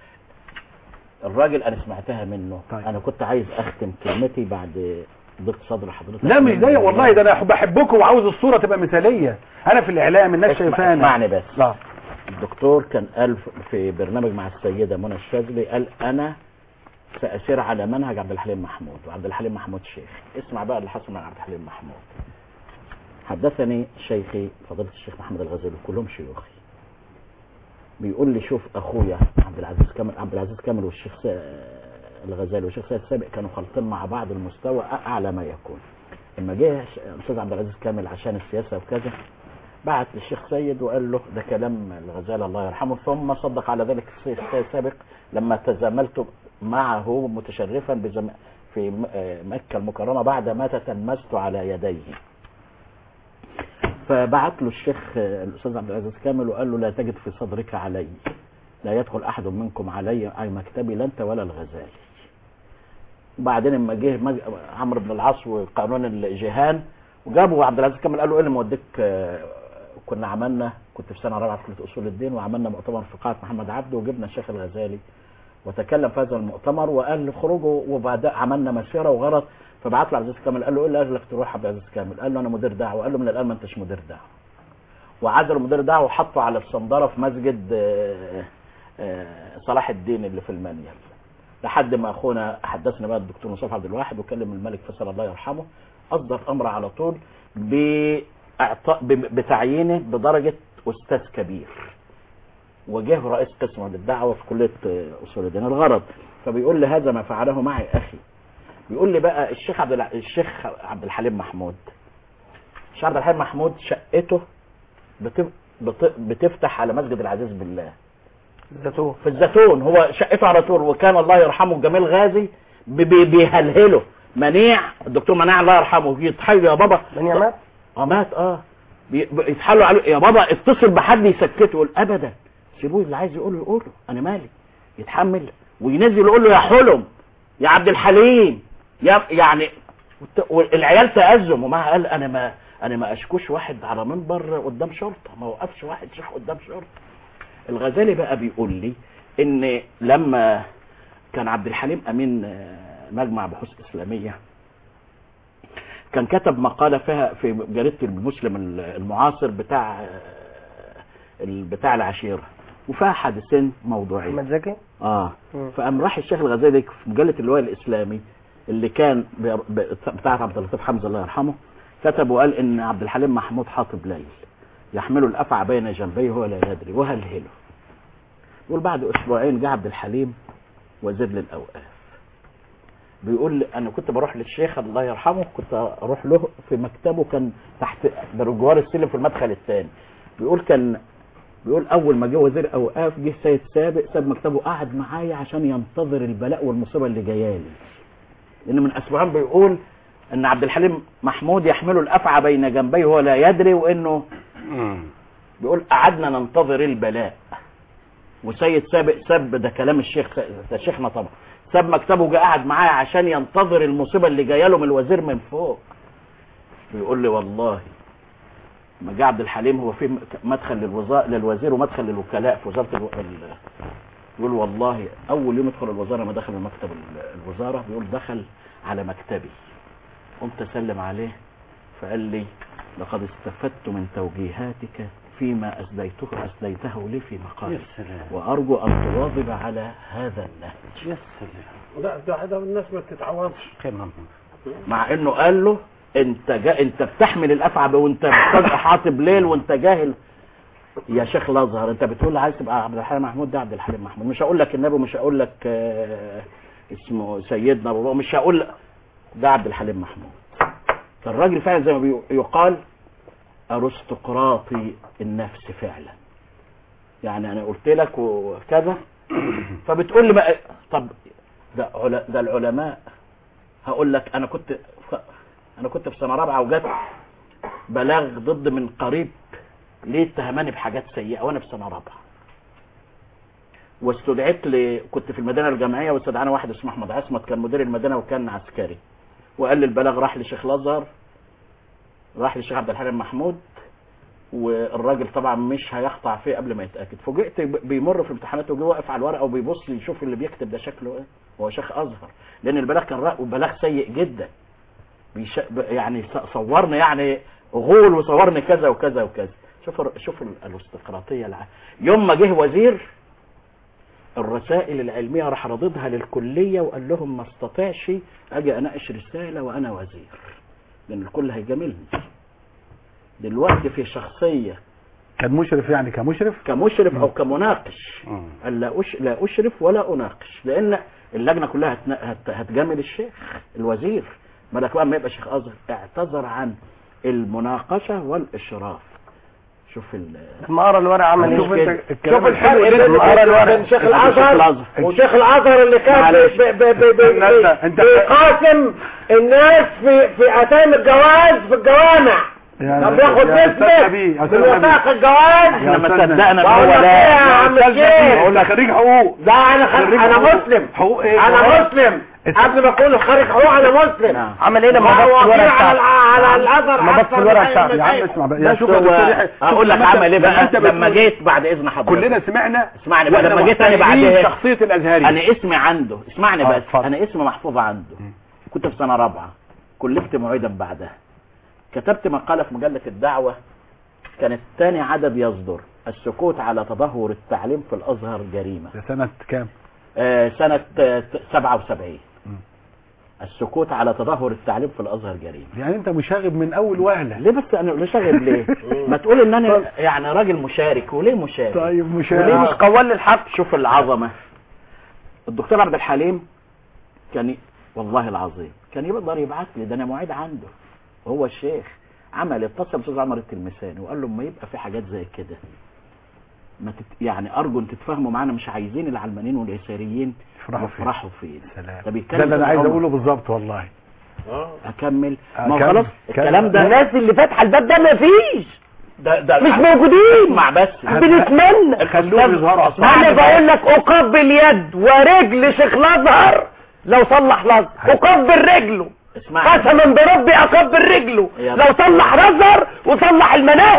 الراجل انا سمعتها منه طيب. انا كنت عايز اختم كلمتي بعد ضيق صدر حضرتك لا مش ده والله ده انا بحبكم وعاوز الصوره تبقى مثاليه انا في الاعلام الناس اسمع- شايفانا اسمعني بس لا الدكتور كان قال في برنامج مع السيدة منى الشاذلي قال أنا سأسير على منهج عبد الحليم محمود وعبد الحليم محمود شيخ اسمع بقى اللي حصل مع عبد الحليم محمود حدثني شيخي فضيلة الشيخ محمد الغزالي كلهم شيوخي بيقول لي شوف أخويا عبد العزيز كامل عبد العزيز كامل والشيخ سا- الغزالي والشيخ سيد سابق كانوا خالطين مع بعض المستوى أعلى ما يكون لما جه الأستاذ عبد العزيز كامل عشان السياسة وكذا بعت للشيخ سيد وقال له ده كلام الغزالي الله يرحمه ثم صدق على ذلك الشيخ سيد سابق لما تزاملت معه متشرفا بزم... في م- آه مكة المكرمة بعد ما تتلمست على يديه فبعت له الشيخ آه، الأستاذ عبد العزيز كامل وقال له لا تجد في صدرك علي لا يدخل أحد منكم علي أي مكتبي لا أنت ولا الغزالي وبعدين لما جه مج- عمرو بن العاص وقانون الجهان وجابوا عبد العزيز كامل قال له ايه اللي موديك آه، كنا عملنا كنت في سنه رابعه في كليه اصول الدين وعملنا مؤتمر في قاعه محمد عبده وجبنا الشيخ الغزالي وتكلم في هذا المؤتمر وقال خرجوا وبعد عملنا مسيره وغرض فبعت له عبد العزيز كامل قال له ايه اللي اجلك تروح عبد العزيز كامل قال له انا مدير دعوه قال له من الان ما انتش مدير دعوه وعزلوا مدير دعوه وحطوا على الصنداره في مسجد آه، آه، صلاح الدين اللي في المنيل لحد ما اخونا حدثنا بقى الدكتور مصطفى عبد الواحد وكلم الملك فيصل الله يرحمه اصدر امر على طول باعطاء ب- بتعيينه بدرجه استاذ كبير وجه رئيس قسم للدعوه في كليه آه، اصول الدين الغرض فبيقول لي هذا ما فعله معي اخي بيقول لي بقى الشيخ عبد الع... الشيخ عبد الحليم محمود الشيخ عبد الحليم محمود شقته بت... بت... بتفتح على مسجد العزيز بالله زيتون في الزيتون هو شقته على طول وكان الله يرحمه جميل غازي بي- بي- بيهلهله منيع الدكتور منيع الله يرحمه يتحايلوا يا بابا من مات اه مات اه بي- بي- يتحايلوا عليه يا بابا اتصل بحد يسكته يقول ابدا سيبوه اللي عايز يقوله يقوله انا مالي يتحمل وينزل يقول له يا حلم يا عبد الحليم يا يعني والت- والعيال تأزم ومعها قال انا ما انا ما اشكوش واحد على منبر قدام شرطه ما وقفش واحد شيخ قدام شرطه الغزالي بقى بيقول لي ان لما كان عبد الحليم امين آه، مجمع بحوث اسلاميه كان كتب مقالة فيها في جريدة المسلم المعاصر بتاع ال- بتاع العشيرة وفيها حديثين موضوعين احمد زكي اه مم. فقام راح الشيخ الغزالي في مجلة اللواء الإسلامي اللي كان بي- ب- بتاعت عبد اللطيف حمزة الله يرحمه كتب وقال إن عبد الحليم محمود حاطب ليل يحمل الأفعى بين جنبيه وهو لا يدري وهلهله يقول بعد أسبوعين جه عبد الحليم وزير للأوقاف بيقول لي انا كنت بروح للشيخ الله يرحمه كنت اروح له في مكتبه كان تحت جوار السلم في المدخل الثاني بيقول كان بيقول اول ما جه وزير اوقاف جه سيد سابق ساب مكتبه قعد معايا عشان ينتظر البلاء والمصيبه اللي جايه لي لان من اسبوعين بيقول ان عبد الحليم محمود يحمل الافعى بين جنبيه وهو لا يدري وانه بيقول قعدنا ننتظر البلاء وسيد سابق سب ده كلام الشيخ ده شيخنا طبعا ساب مكتبه جه قعد معايا عشان ينتظر المصيبه اللي جايه له من الوزير من فوق بيقول لي والله ما جه عبد الحليم هو في مدخل للوزارة للوزير ومدخل للوكلاء في وزاره الو... ال... يقول والله اول يوم يدخل الوزاره ما دخل مكتب ال- الوزاره بيقول دخل على مكتبي قمت اسلم عليه فقال لي لقد استفدت من توجيهاتك فيما اسديته اسديته لي في مقالي وارجو ان تواظب على هذا النهج يا سلام لا ده ده الناس ما تتعوضش كمان مع انه قال له انت جا انت بتحمل الافعى وانت بتبقى حاطب ليل وانت جاهل يا شيخ الازهر انت بتقول عايز تبقى عبد الحليم محمود ده عبد الحليم محمود مش هقول لك النبي مش هقول لك آه، اسمه سيدنا ابو بكر مش هقول لك ده عبد الحليم محمود فالراجل فعلا زي ما بي- يقال ارستقراطي النفس فعلا يعني انا قلت لك وكذا فبتقول لي بقى طب ده عل- ده العلماء هقول لك انا كنت ف- انا كنت في سنه رابعه وجت بلاغ ضد من قريب ليه اتهماني بحاجات سيئه وانا في سنه رابعه واستدعيت ل... كنت في المدينه الجامعيه واستدعانا واحد اسمه احمد عصمت كان مدير المدينه وكان عسكري وقال لي البلاغ راح لشيخ الازهر راح للشيخ عبد الحليم محمود والراجل طبعا مش هيقطع فيه قبل ما يتاكد فوجئت ب- بيمر في امتحاناته وجه واقف على الورقه وبيبص يشوف اللي بيكتب ده شكله ايه هو شيخ ازهر لان البلاغ كان رأ... بلاغ سيء جدا بيش... ب- يعني ص- صورني يعني غول وصورني كذا وكذا وكذا شوف ال- شوف ال- الاستقراطيه الع... يوم ما جه وزير الرسائل العلميه راح رددها للكليه وقال لهم ما استطيعش اجي اناقش رساله وانا وزير لان الكل هيجاملني دلوقتي في شخصيه كان مشرف يعني كمشرف كمشرف او كمناقش قال لا أش... لا اشرف ولا اناقش لان اللجنه كلها هتن... هت... هتجامل الشيخ الوزير مالك بقى ما يبقى شيخ ازهر اعتذر عن المناقشه والاشراف شوف ال لما قرا الورق عمل ايه شوف انت شوف الفرق بين لما قرا الورق بين شيخ شيخ الازهر الأزهر. وشيخ الازهر اللي كان معلش. بي- بي- بي- بي- انت- انت- بيقاسم الناس في في اتام الجواز في الجوامع يا- طب ياخد يا أستاذ نسبة نبيل، يا من أستاذ نبيل. وثائق الجواز احنا ما أستاذنا. صدقنا ان بقول هو لك لا ايه يا عم الشيخ اقول لك خريج حقوق ده انا خ... خريج انا حقوق. مسلم حقوق ايه انا مسلم اس- قبل ما اكون خارج حقوق انا مسلم نعم. عمل ايه لما ما بص هو الورق وكيل على بتاعه على الازهر ما بص أكثر الورق من بتاعه. أي يا عم مشايخ. اسمع بقى يا بس شوف يا هو دكتور يحيى شوف اقول لك لما أنت- عمل ايه لما بقى أنت لما بتقول- جيت بعد اذن حضرتك كلنا سمعنا اسمعني بقى واحنا لما جيت انا محترمين بعدها شخصيه الازهري انا اسمي عنده اسمعني آه، بس اتفضل. انا اسمي محفوظ عنده كنت في سنه رابعه كلفت معيدا بعدها كتبت مقاله في مجله الدعوه كانت تاني عدد يصدر السكوت على تدهور التعليم في الازهر جريمه ده سنه كام آه، سنه آه، 77 السكوت على تدهور التعليم في الازهر جريمه يعني انت مشاغب من اول وهله ليه بس انا ليه شاغب ليه ما تقول ان انا يعني راجل مشارك وليه مشارك طيب وليه مشاغب مش قوال للحق شوف العظمه الدكتور عبد الحليم كان ي- والله العظيم كان يقدر يبعت لي ده انا معيد عنده وهو الشيخ عمل اتصل باستاذ عمر التلمساني وقال له اما يبقى في حاجات زي كده ما تت... يعني ارجو ان تتفاهموا معانا مش عايزين العلمانيين واليساريين يفرحوا فيه. يفرحوا فيه سلام ده ده بيتكلم اللي انا عايز عمر. اقوله بالظبط والله اكمل آه، ما هو كمل. خلاص كمل. الكلام ده الناس اللي فاتحه الباب ده مفيش ده ده مش موجودين اسمع بس بنتمنى خلوهم يظهروا انا بقول لك اقبل يد ورجل شيخ الازهر لو صلح الازهر اقبل رجله اسمع قسما بربي اقبل رجله يا لو صلح الازهر وصلح المناهج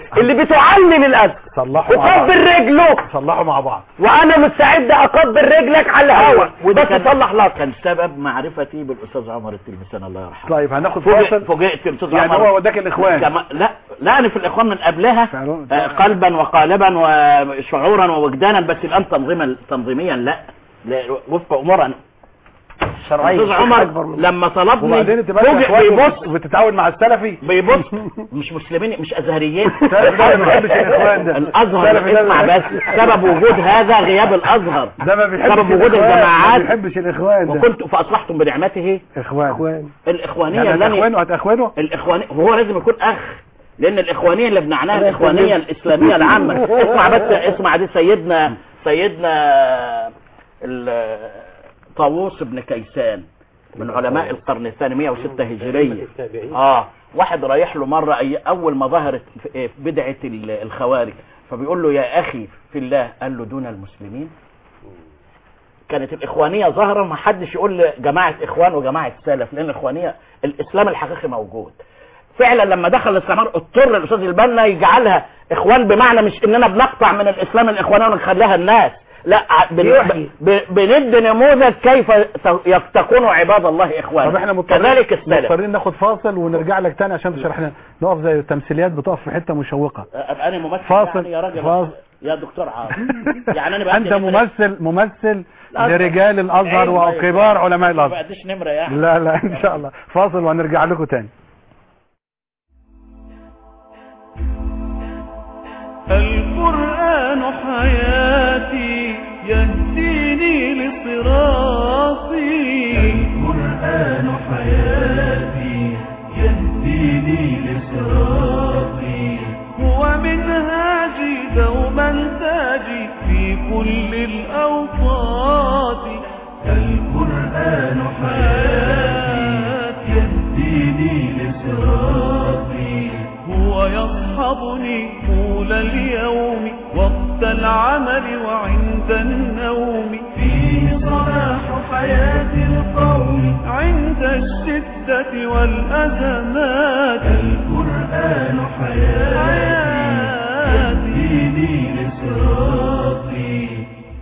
اللي بتعلم الازهر صلحوا مع بعض وقبل رجله صلحوا مع بعض وانا مستعد اقبل رجلك على الهوا وده بس كان تصلح لك كان سبب معرفتي بالاستاذ عمر التلمسان الله يرحمه طيب هناخد فوجئ- فاصل فوجئت الاستاذ يعني عمر هو وداك الاخوان كما لا لا انا في الاخوان من قبلها فعلا. آه، قلبا وقالبا وشعورا ووجدانا بس الان تنظيما تنظيميا لا, لا وفق امورا شرعيا الاستاذ عمر لما طلبني وبعدين انت بس فوجئ اخوان بيبص وبتتعاون مع السلفي بيبص مش مسلمين مش ازهريين السلفي ده ما بيحبش الاخوان ده الازهر السلفي ده اسمع ما- بس سبب وجود هذا غياب الازهر ده ما بيحبش سبب وجود الإخوان، الجماعات ما بيحبش الاخوان ده وكنت فاصبحتم بنعمته اخوان الاخوانيه يعني اللي هتاخوانه هتاخوانه الاخوانيه هو لازم يكون اخ لان الاخوانيه اللي بنعناها الاخوانيه الاسلاميه العامه اسمع بس اسمع دي سيدنا سيدنا ال- طاووس بن كيسان من علماء القرن الثاني 106 هجريه اه واحد رايح له مره أي اول ما ظهرت في- بدعه ال- الخوارج فبيقول له يا اخي في الله قال له دون المسلمين كانت الاخوانيه ظاهره ما حدش يقول جماعه اخوان وجماعه سلف لان الاخوانيه الاسلام الحقيقي موجود فعلا لما دخل الاستعمار اضطر الاستاذ البنا يجعلها اخوان بمعنى مش اننا بنقطع من الاسلام الاخوانيه ونخليها الناس لا بن- يحيي. ب- بندي نموذج كيف ت- تكون عباد الله اخوانا طب احنا مضطرين كذلك السلف مضطرين ناخد فاصل ونرجع لك تاني عشان تشرح لنا نقف زي التمثيليات بتقف في حته مشوقه ابقى انا ممثل فاصل. يعني يا راجل فاصل. يا دكتور عاطف يعني انا انت بأدي نمرة- ممثل ممثل الأزهر. لرجال الازهر أيوة، أيوة. وكبار علماء ما الازهر بأديش نمره يعني لا لا ان شاء الله فاصل وهنرجع لكم تاني القرآن حياتي يهديني لصراطي القرآن حياتي يهديني لصراطي هو منهاجي دوما تاجي في كل الأوقات القرآن حياتي يهديني لصراطي هو يصحبني طول اليوم وقت العمل وعند النوم فيه صلاح حياة القوم عند الشدة والأزمات القرآن حياتي يهديني لصراطي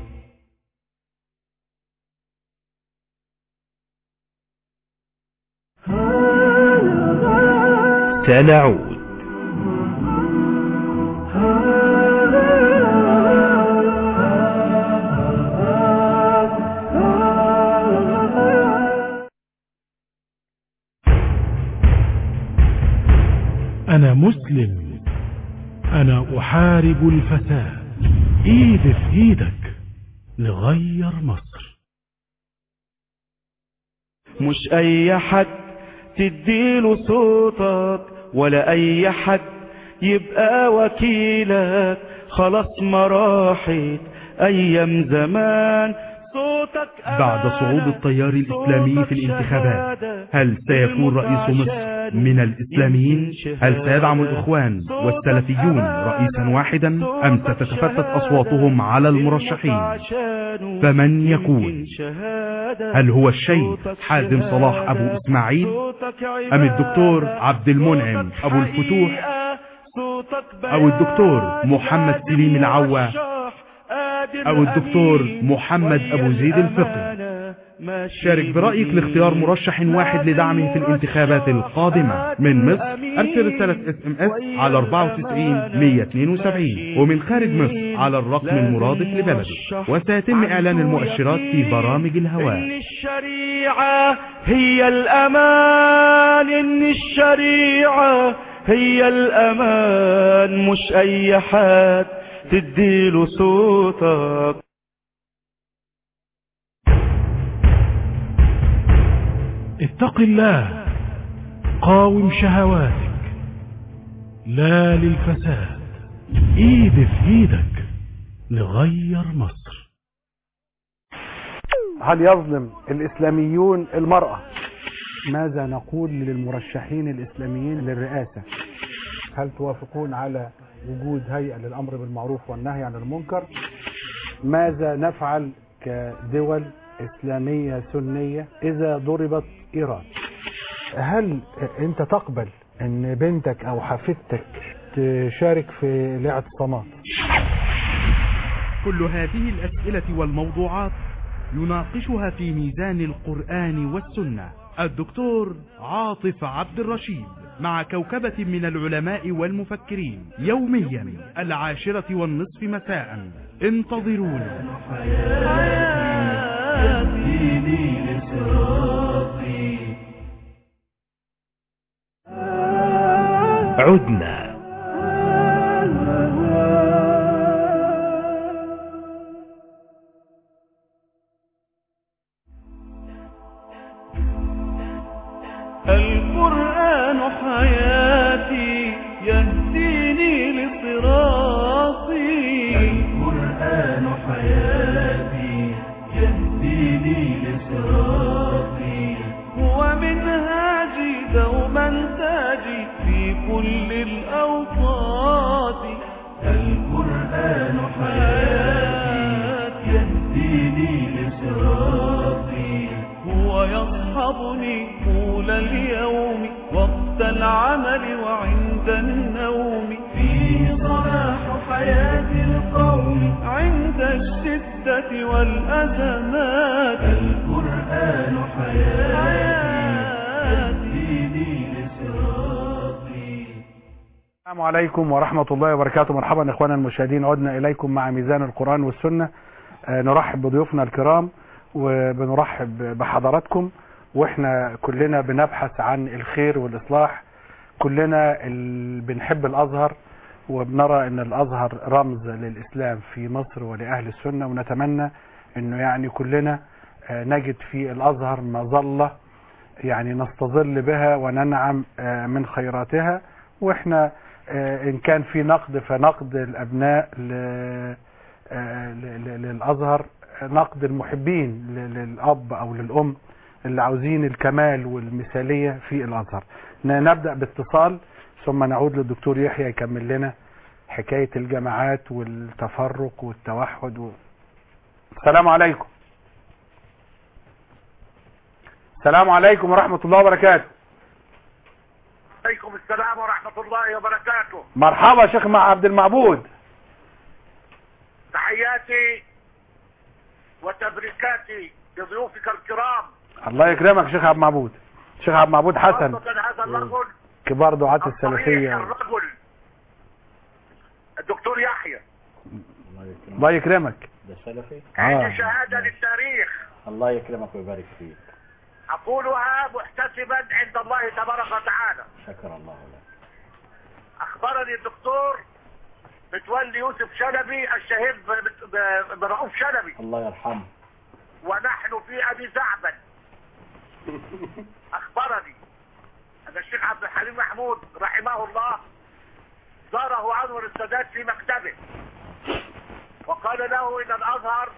سنعود أنا مسلم أنا أحارب الفساد إيد في إيدك نغير مصر مش اي حد تديله صوتك ولا اي حد يبقى وكيلك خلاص ما راحت ايام زمان صوتك بعد صعود التيار الإسلامي في الانتخابات هل سيكون رئيس مصر من الإسلاميين هل سيدعم الإخوان والسلفيون رئيسا واحدا أم ستتفتت أصواتهم على المرشحين فمن يكون هل هو الشيخ حازم صلاح أبو إسماعيل أم الدكتور عبد المنعم أبو الفتوح أو الدكتور محمد سليم العوا أو الدكتور محمد أبو زيد الفقي شارك برأيك لاختيار مرشح واحد لدعمه في الانتخابات القادمة من مصر أرسل رسالة اس ام اس على 94 172 ومن خارج مصر على الرقم المرادف لبلدك وسيتم إعلان المؤشرات في برامج الهواء إن الشريعة هي الأمان إن الشريعة هي الأمان مش أي حد تديله صوتك اتق الله قاوم شهواتك لا للفساد ايد في ايدك نغير مصر هل يظلم الإسلاميون المرأة ماذا نقول للمرشحين الإسلاميين للرئاسة هل توافقون على وجود هيئة للأمر بالمعروف والنهي عن المنكر ماذا نفعل كدول إسلامية سنية إذا ضربت إيران هل أنت تقبل أن بنتك أو حفيدتك تشارك في الاعتصامات كل هذه الأسئلة والموضوعات يناقشها في ميزان القرآن والسنة الدكتور عاطف عبد الرشيد مع كوكبة من العلماء والمفكرين يوميا العاشرة والنصف مساء انتظرونا عدنا القرآن حياتي يهديني لصراطي القرآن حياتي يهديني لصراطي هو منهاجي دوما تاجي في كل الأوقات القرآن حياتي يهديني لصراطي هو يصحبني طول اليوم وقت العمل وعند النوم فيه صلاح حياة القوم عند الشدة والأزمات القرآن حياتي يهديني لصراطي السلام عليكم ورحمة الله وبركاته مرحبا إخوانا المشاهدين عدنا إليكم مع ميزان القرآن والسنة آه، نرحب بضيوفنا الكرام وبنرحب بحضراتكم واحنا كلنا بنبحث عن الخير والإصلاح كلنا ال- بنحب الأزهر وبنرى ان الأزهر رمز للإسلام في مصر ولأهل السنة ونتمنى انه يعني كلنا آه، نجد في الأزهر مظلة يعني نستظل بها وننعم آه، من خيراتها واحنا آه، ان كان في نقد فنقد الابناء ل- آه، ل- ل- للازهر نقد المحبين ل- للاب او للام اللي عاوزين الكمال والمثاليه في الازهر ن- نبدا باتصال ثم نعود للدكتور يحيى يكمل لنا حكايه الجماعات والتفرق والتوحد و... السلام عليكم السلام عليكم ورحمه الله وبركاته عليكم السلام ورحمة الله وبركاته مرحبا يا شيخ مع عبد المعبود تحياتي وتبريكاتي لضيوفك الكرام الله يكرمك يا شيخ عبد المعبود شيخ عبد المعبود حسن خاصة هذا الرجل كبار دعاة الصريح السلفية الرجل الدكتور يحيى الله يكرمك ده سلفي عندي شهادة للتاريخ الله يكرمك ويبارك فيك أقولها محتسبا عند الله تبارك وتعالى شكر الله لك أخبرني الدكتور متولي يوسف شلبي الشهير ب- ب- برؤوف شلبي الله يرحمه ونحن في أبي زعبل أخبرني أن الشيخ عبد الحليم محمود رحمه الله زاره أنور السادات في مكتبه وقال له إن الأزهر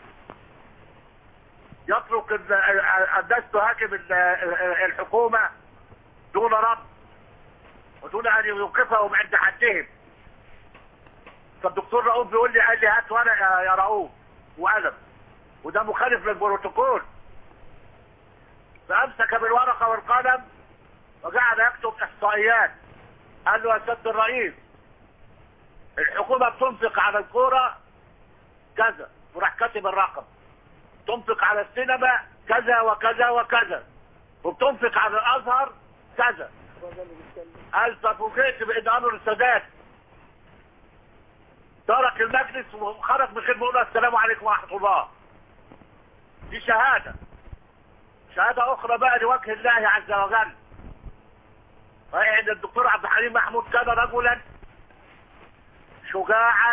يترك ال- الناس تهاجم ال- الحكومة دون رد ودون أن يوقفهم عند حدهم فالدكتور رؤوف بيقول لي قال لي هات ورقة يا- يا رؤوف وقلم وده مخالف للبروتوكول فأمسك بالورقة والقلم وجعل يكتب إحصائيات قال له يا سيادة الرئيس الحكومة بتنفق على الكورة كذا وراح كاتب الرقم تنفق على السينما كذا وكذا وكذا وبتنفق على الأزهر كذا قال ففوجئت بأن أنور السادات ترك المجلس وخرج من خدمة يقول السلام عليكم ورحمة الله دي شهادة شهادة أخرى بقى لوجه الله عز وجل فإن الدكتور عبد الحليم محمود كان رجلا شجاعا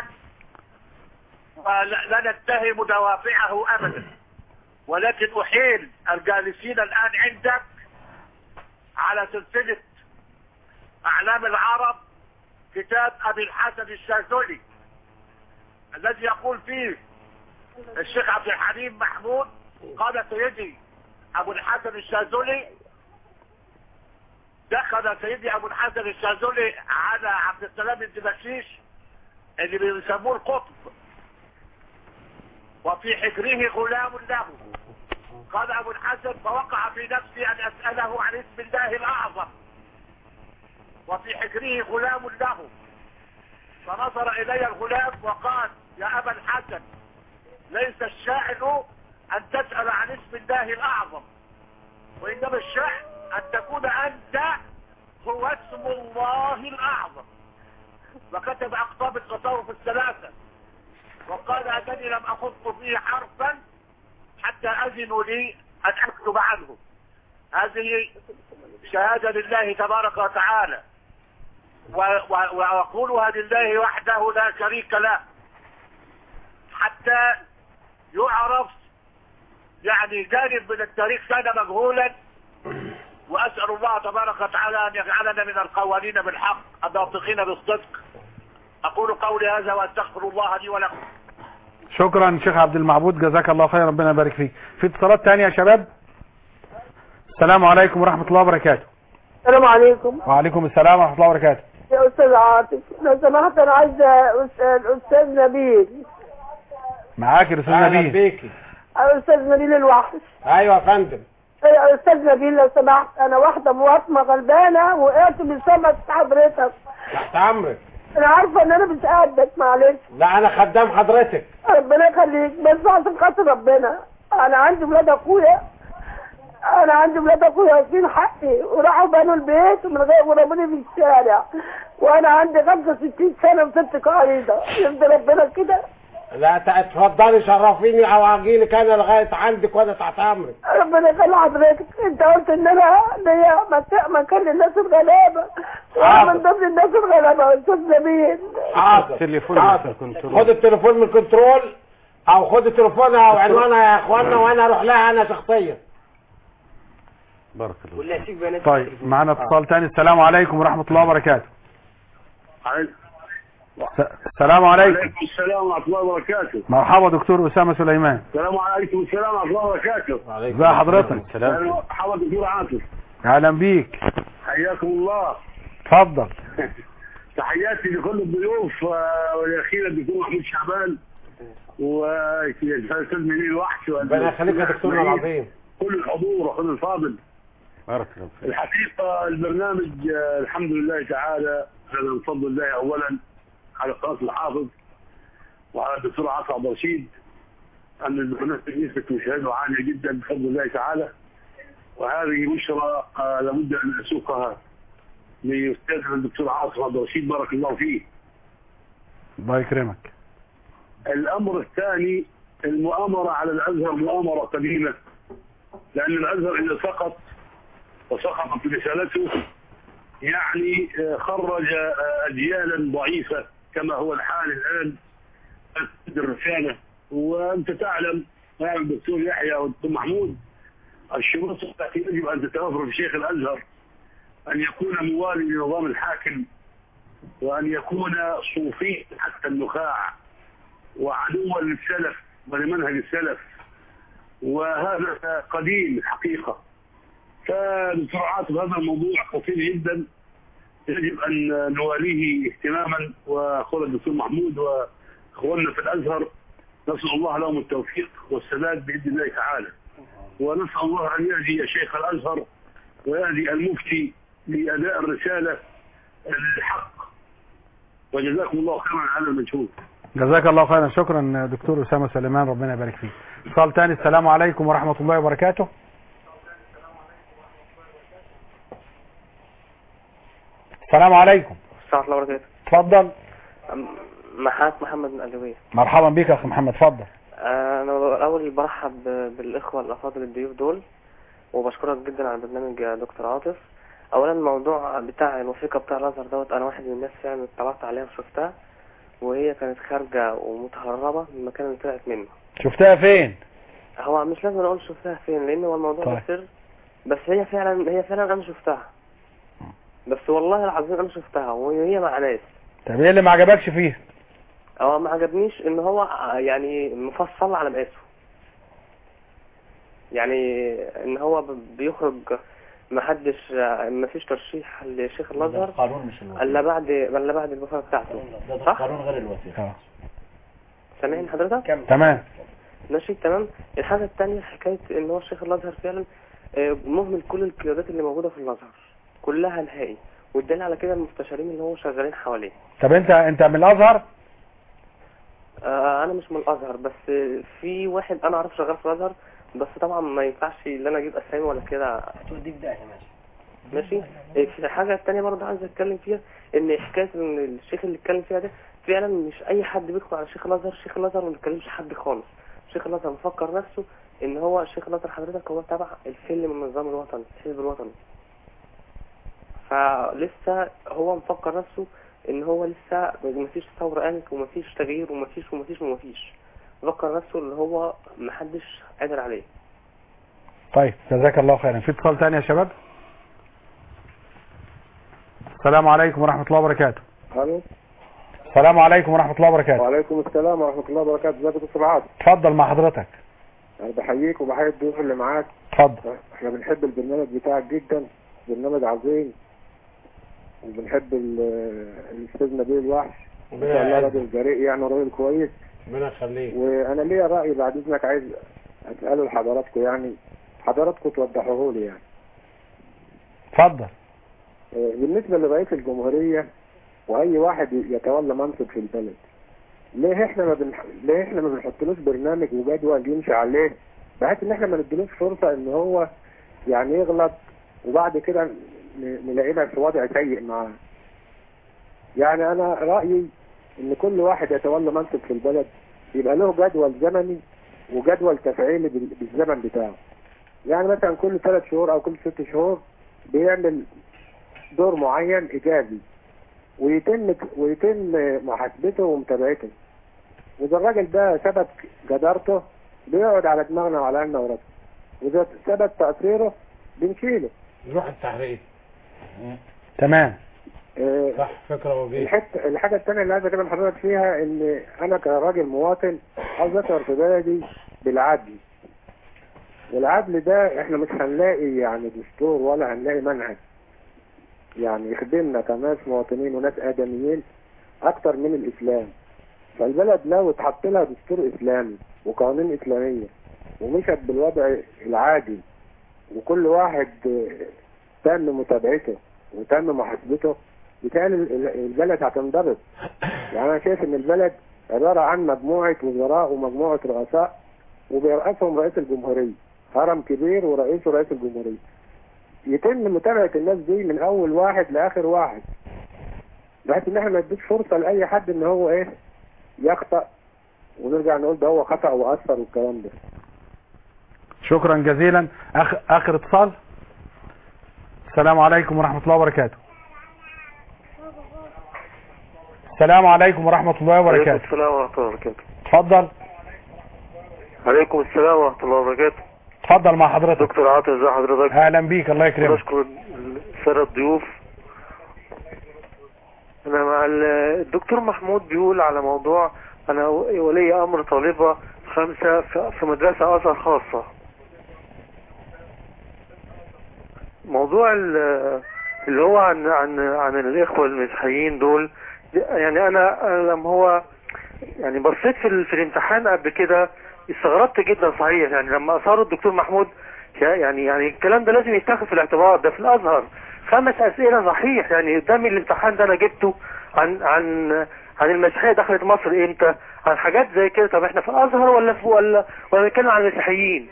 ولا لا نتهم دوافعه أبدا ولكن أحيل الجالسين الآن عندك على سلسلة أعلام العرب كتاب أبي الحسن الشاذلي الذي يقول فيه الشيخ عبد الحليم محمود قال سيدي ابو الحسن الشاذلي دخل سيدي ابو الحسن الشاذلي على عبد السلام الدمشيش اللي بيسموه القطب وفي حجره غلام له قال ابو الحسن فوقع في نفسي ان اساله عن اسم الله الاعظم وفي حجره غلام له فنظر الي الغلام وقال يا ابا الحسن ليس الشاحن ان تسأل عن اسم الله الاعظم وانما الشاحن ان تكون انت هو اسم الله الاعظم وكتب اقطاب التصوف الثلاثة وقال انني لم اخط فيه حرفا حتى اذنوا لي ان اكتب عنه هذه شهادة لله تبارك وتعالى و- و- واقولها لله وحده لا شريك له حتى يعرف يعني جانب من التاريخ كان مجهولا واسال الله تبارك وتعالى ان يجعلنا من القوانين بالحق الناطقين بالصدق اقول قولي هذا واستغفر الله لي ولكم شكرا شيخ عبد المعبود جزاك الله خير ربنا يبارك فيك في اتصالات تانية يا شباب السلام عليكم ورحمة الله وبركاته السلام عليكم وعليكم السلام ورحمة الله وبركاته يا استاذ عاطف لو سمحت انا عايزه أس- الاستاذ نبيل معاك يا استاذ اهلا نبيل بيكي الاستاذ نبيل الوحش ايوه يا فندم يا استاذ نبيل لو سمحت انا واحده مواطنه غلبانه وقعت من سمك حضرتك تحت امرك انا عارفه ان انا مش قدك معلش لا انا خدام حضرتك ربنا يخليك بس عشان خاطر ربنا انا عندي ولاد اخويا انا عندي ولاد اخويا واقفين حقي وراحوا بنوا البيت ومن غير ورموني في الشارع وانا عندي 65 سنه وست قاعده يرضي ربنا كده لا ت- اتفضلي شرفيني او اجيلك انا لغايه عندك وانا تحت امرك ربنا يخلي حضرتك انت قلت ان انا ليا مك- مكان للناس الغلابه وانا من ضمن الناس الغلابه يا استاذ نبيل حاضر تليفون حاضر. بس الكنترول. خد التليفون من الكنترول او خد تليفونها او عنوانها يا اخوانا وانا اروح لها انا شخصيا بارك الله طيب معنا اتصال تاني السلام عليكم ورحمة الله وبركاته س- السلام عليكم عليكم السلام ورحمة الله وبركاته مرحبا دكتور أسامة سليمان السلام عليكم السلام ورحمة الله وبركاته ازي حضرتك أنا حمد دكتور عاطف اهلا بيك حياكم الله اتفضل تحياتي لكل الضيوف آه، والاخير الدكتور محمود شعبان والاستاذ منير الوحش ربنا يخليك يا دكتورنا العظيم كل الحضور وكل الفاضل بارك الله فيك الحقيقة البرنامج آه، الحمد لله تعالى هذا من فضل الله أولا على قناة الحافظ وعلى الدكتور عاطف عبد الرشيد أن البرنامج نسبة مشاهده عالية جدا بفضل الله تعالى وهذه بشرى آه، لابد أن أسوقها لأستاذنا الدكتور عاطف عبد الرشيد بارك الله فيه الله يكرمك الأمر الثاني المؤامرة على الأزهر مؤامرة قديمة لأن الأزهر إذا سقط وسقطت رسالته يعني آه، خرج آه، أجيالا ضعيفة كما هو الحال الآن تأكد الرسالة وأنت تعلم يا الدكتور يحيى والدكتور محمود الشروط التي يجب أن تتوفر في شيخ الأزهر أن يكون موالي لنظام الحاكم وأن يكون صوفي حتى النخاع وعدوا للسلف ولمنهج السلف وهذا قديم الحقيقة فدكتور عاطف هذا الموضوع خطير جدا يجب أن نواليه اهتماما وأخونا الدكتور محمود وأخواننا في الأزهر نسأل الله لهم التوفيق والسداد بإذن الله تعالى ونسأل الله أن يهدي شيخ الأزهر ويهدي المفتي لأداء الرسالة الحق وجزاكم الله خيرا على المجهود جزاك الله خيرا شكرا دكتور أسامة سليمان ربنا يبارك فيك اتصال تاني السلام عليكم ورحمة الله وبركاته السلام عليكم السلام الله وبركاته اتفضل محات محمد من الألوية مرحبا بك يا اخي محمد اتفضل آه، أنا الأول برحب بالإخوة الأفاضل الضيوف دول وبشكرك جدا على البرنامج يا دكتور عاطف أولا الموضوع بتاع الوثيقة بتاع الأزهر دوت أنا واحد من الناس فعلا اطلعت عليها وشفتها وهي كانت خارجة ومتهربة من المكان اللي طلعت منه شفتها فين هو مش لازم أقول شفتها فين لأن هو الموضوع طيب. ده سر بس هي فعلا هي فعلا أنا شفتها بس والله العظيم أنا شفتها وهي مع ناس طب ايه اللي ما عجبكش فيها هو ما عجبنيش ان هو يعني مفصل على مقاسه يعني ان هو ب- بيخرج ما حدش ما فيش ترشيح لشيخ الازهر القانون مش الوثيقة الا بعد الا بعد الوفاه بتاعته ده صح القانون غير الوثيقة سامعني حضرتك تمام ماشي تمام الحاجه الثانيه حكايه ان هو الشيخ الازهر فعلا آه، مهمل كل القيادات اللي موجوده في الازهر كلها نهائي والدليل على كده المستشارين اللي هو شغالين حواليه طب انت انت من الازهر آه انا مش من الازهر بس في واحد انا اعرف شغال في الازهر بس طبعا ما ينفعش ان انا اجيب اسامي ولا كده توديك ده ماشي ماشي إيه، في حاجه تانية برضه عايز اتكلم فيها ان حكايه ان الشيخ اللي اتكلم فيها ده فعلا مش اي حد بيدخل على شيخ الازهر شيخ الازهر ما بيتكلمش حد خالص شيخ الازهر مفكر نفسه ان هو شيخ الازهر حضرتك هو تبع الفيلم من النظام الوطني الحزب الوطني فلسه هو مفكر نفسه ان هو لسه مفيش ثوره قامت ومفيش تغيير ومفيش ومفيش ومفيش مفكر نفسه اللي هو محدش قادر عليه طيب جزاك الله خيرا في اتصال تاني يا شباب السلام عليكم ورحمة الله وبركاته الو السلام عليكم ورحمة الله وبركاته وعليكم السلام ورحمه الله وبركاته ازيك يا دكتور عادل اتفضل مع حضرتك انا بحييك وبحيي الضيوف اللي معاك اتفضل احنا بنحب البرنامج بتاعك جدا برنامج عظيم وبنحب ال- الاستاذ نبيل الوحش ما ربنا شاء الله يعزك. راجل جريء يعني وراجل كويس ربنا يخليك وانا ليا راي بعد اذنك عايز اساله لحضراتكم يعني حضراتكم توضحوه لي يعني اتفضل آه، بالنسبه لرئيس الجمهوريه واي واحد يتولى منصب في البلد ليه احنا ما بنح... ليه احنا ما بنحطلوش برنامج وجدول يمشي عليه بحيث ان احنا ما نديلوش فرصه ان هو يعني يغلط وبعد كده ن- نلاقينا في وضع سيء معاه يعني انا رايي ان كل واحد يتولى منصب في البلد يبقى له جدول زمني وجدول تفعيلي بال- بالزمن بتاعه يعني مثلا كل ثلاث شهور او كل ست شهور بيعمل دور معين ايجابي ويتم ويتم محاسبته ومتابعته واذا الراجل ده ثبت جدارته بيقعد على دماغنا وعلى عيننا وراسنا واذا ثبت تقصيره بنشيله روح التحرير تمام آه، صح فكره وجيه الحته الحاجه الثانيه اللي عايز اكلم حضرتك فيها ان انا كراجل مواطن عاوز اشعر في بلدي بالعدل والعدل ده احنا مش هنلاقي يعني دستور ولا هنلاقي منهج يعني يخدمنا كناس مواطنين وناس ادميين اكتر من الاسلام فالبلد لو اتحط لها دستور اسلامي وقوانين اسلاميه ومشت بالوضع العادي وكل واحد آه، تم متابعته وتم محاسبته بالتالي ال- البلد هتنضبط يعني انا شايف ان البلد عباره عن مجموعه وزراء ومجموعه رؤساء وبيرأسهم رئيس الجمهوريه هرم كبير ورئيسه رئيس الجمهوريه يتم متابعه الناس دي من اول واحد لاخر واحد بحيث ان احنا ما نديش فرصه لاي حد ان هو ايه يخطأ ونرجع نقول ده هو خطأ واثر والكلام ده شكرا جزيلا أخ... اخر اتصال السلام عليكم ورحمة الله وبركاته السلام عليكم ورحمة الله عليكم وبركاته السلام ورحمة الله وبركاته اتفضل عليكم السلام ورحمة الله وبركاته اتفضل مع حضرتك دكتور عاطف ازي حضرتك اهلا بيك الله يكرمك بشكر السادة الضيوف انا مع ال- الدكتور محمود بيقول على موضوع انا ولي امر طالبة خمسة في- في مدرسة ازهر خاصة موضوع ال- اللي هو عن عن عن الاخوة المسيحيين دول يعني انا أنا لما هو يعني بصيت في, ال- في الامتحان قبل كده استغربت جدا صحيح يعني لما اثار الدكتور محمود يعني يعني الكلام ده لازم يتاخد في الاعتبار ده في الازهر خمس اسئله صحيح يعني قدامي الامتحان ده انا جبته عن عن عن المسيحيه دخلت مصر امتى عن حاجات زي كده طب احنا في الازهر ولا في ولا ولا بنتكلم عن المسيحيين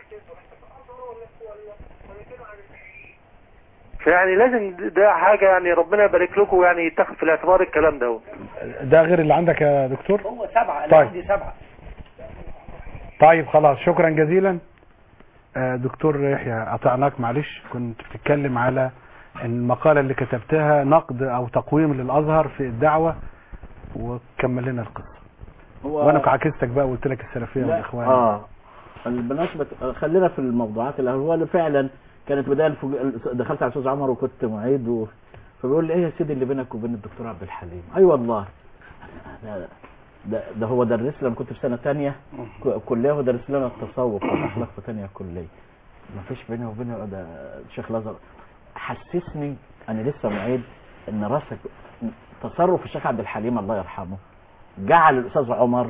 فيعني لازم ده حاجه يعني ربنا يبارك لكم يعني يتاخد في الاعتبار الكلام ده ده غير اللي عندك يا دكتور هو سبعة أنا طيب. عندي سبعة طيب خلاص شكرا جزيلا آه، دكتور يحيى قطعناك معلش كنت بتتكلم على المقالة اللي كتبتها نقد او تقويم للازهر في الدعوة وكمل لنا القصة هو وانا عكستك بقى وقلت لك السلفية لا، والاخوان اه بالمناسبة خلينا في الموضوعات اللي هو اللي فعلا كانت بداية الفج... دخلت على الاستاذ عمر وكنت معيد و... فبيقول لي ايه يا سيدي اللي بينك وبين الدكتور عبد الحليم اي أيوة والله ده, ده, ده هو درس لي لما كنت في سنة تانية ك- كلية هو درس لنا التصوف والاخلاق في تانية كلية ما فيش بيني وبينه ده الشيخ الازهر حسسني انا لسه معيد ان راسك تصرف الشيخ عبد الحليم الله يرحمه جعل الاستاذ عمر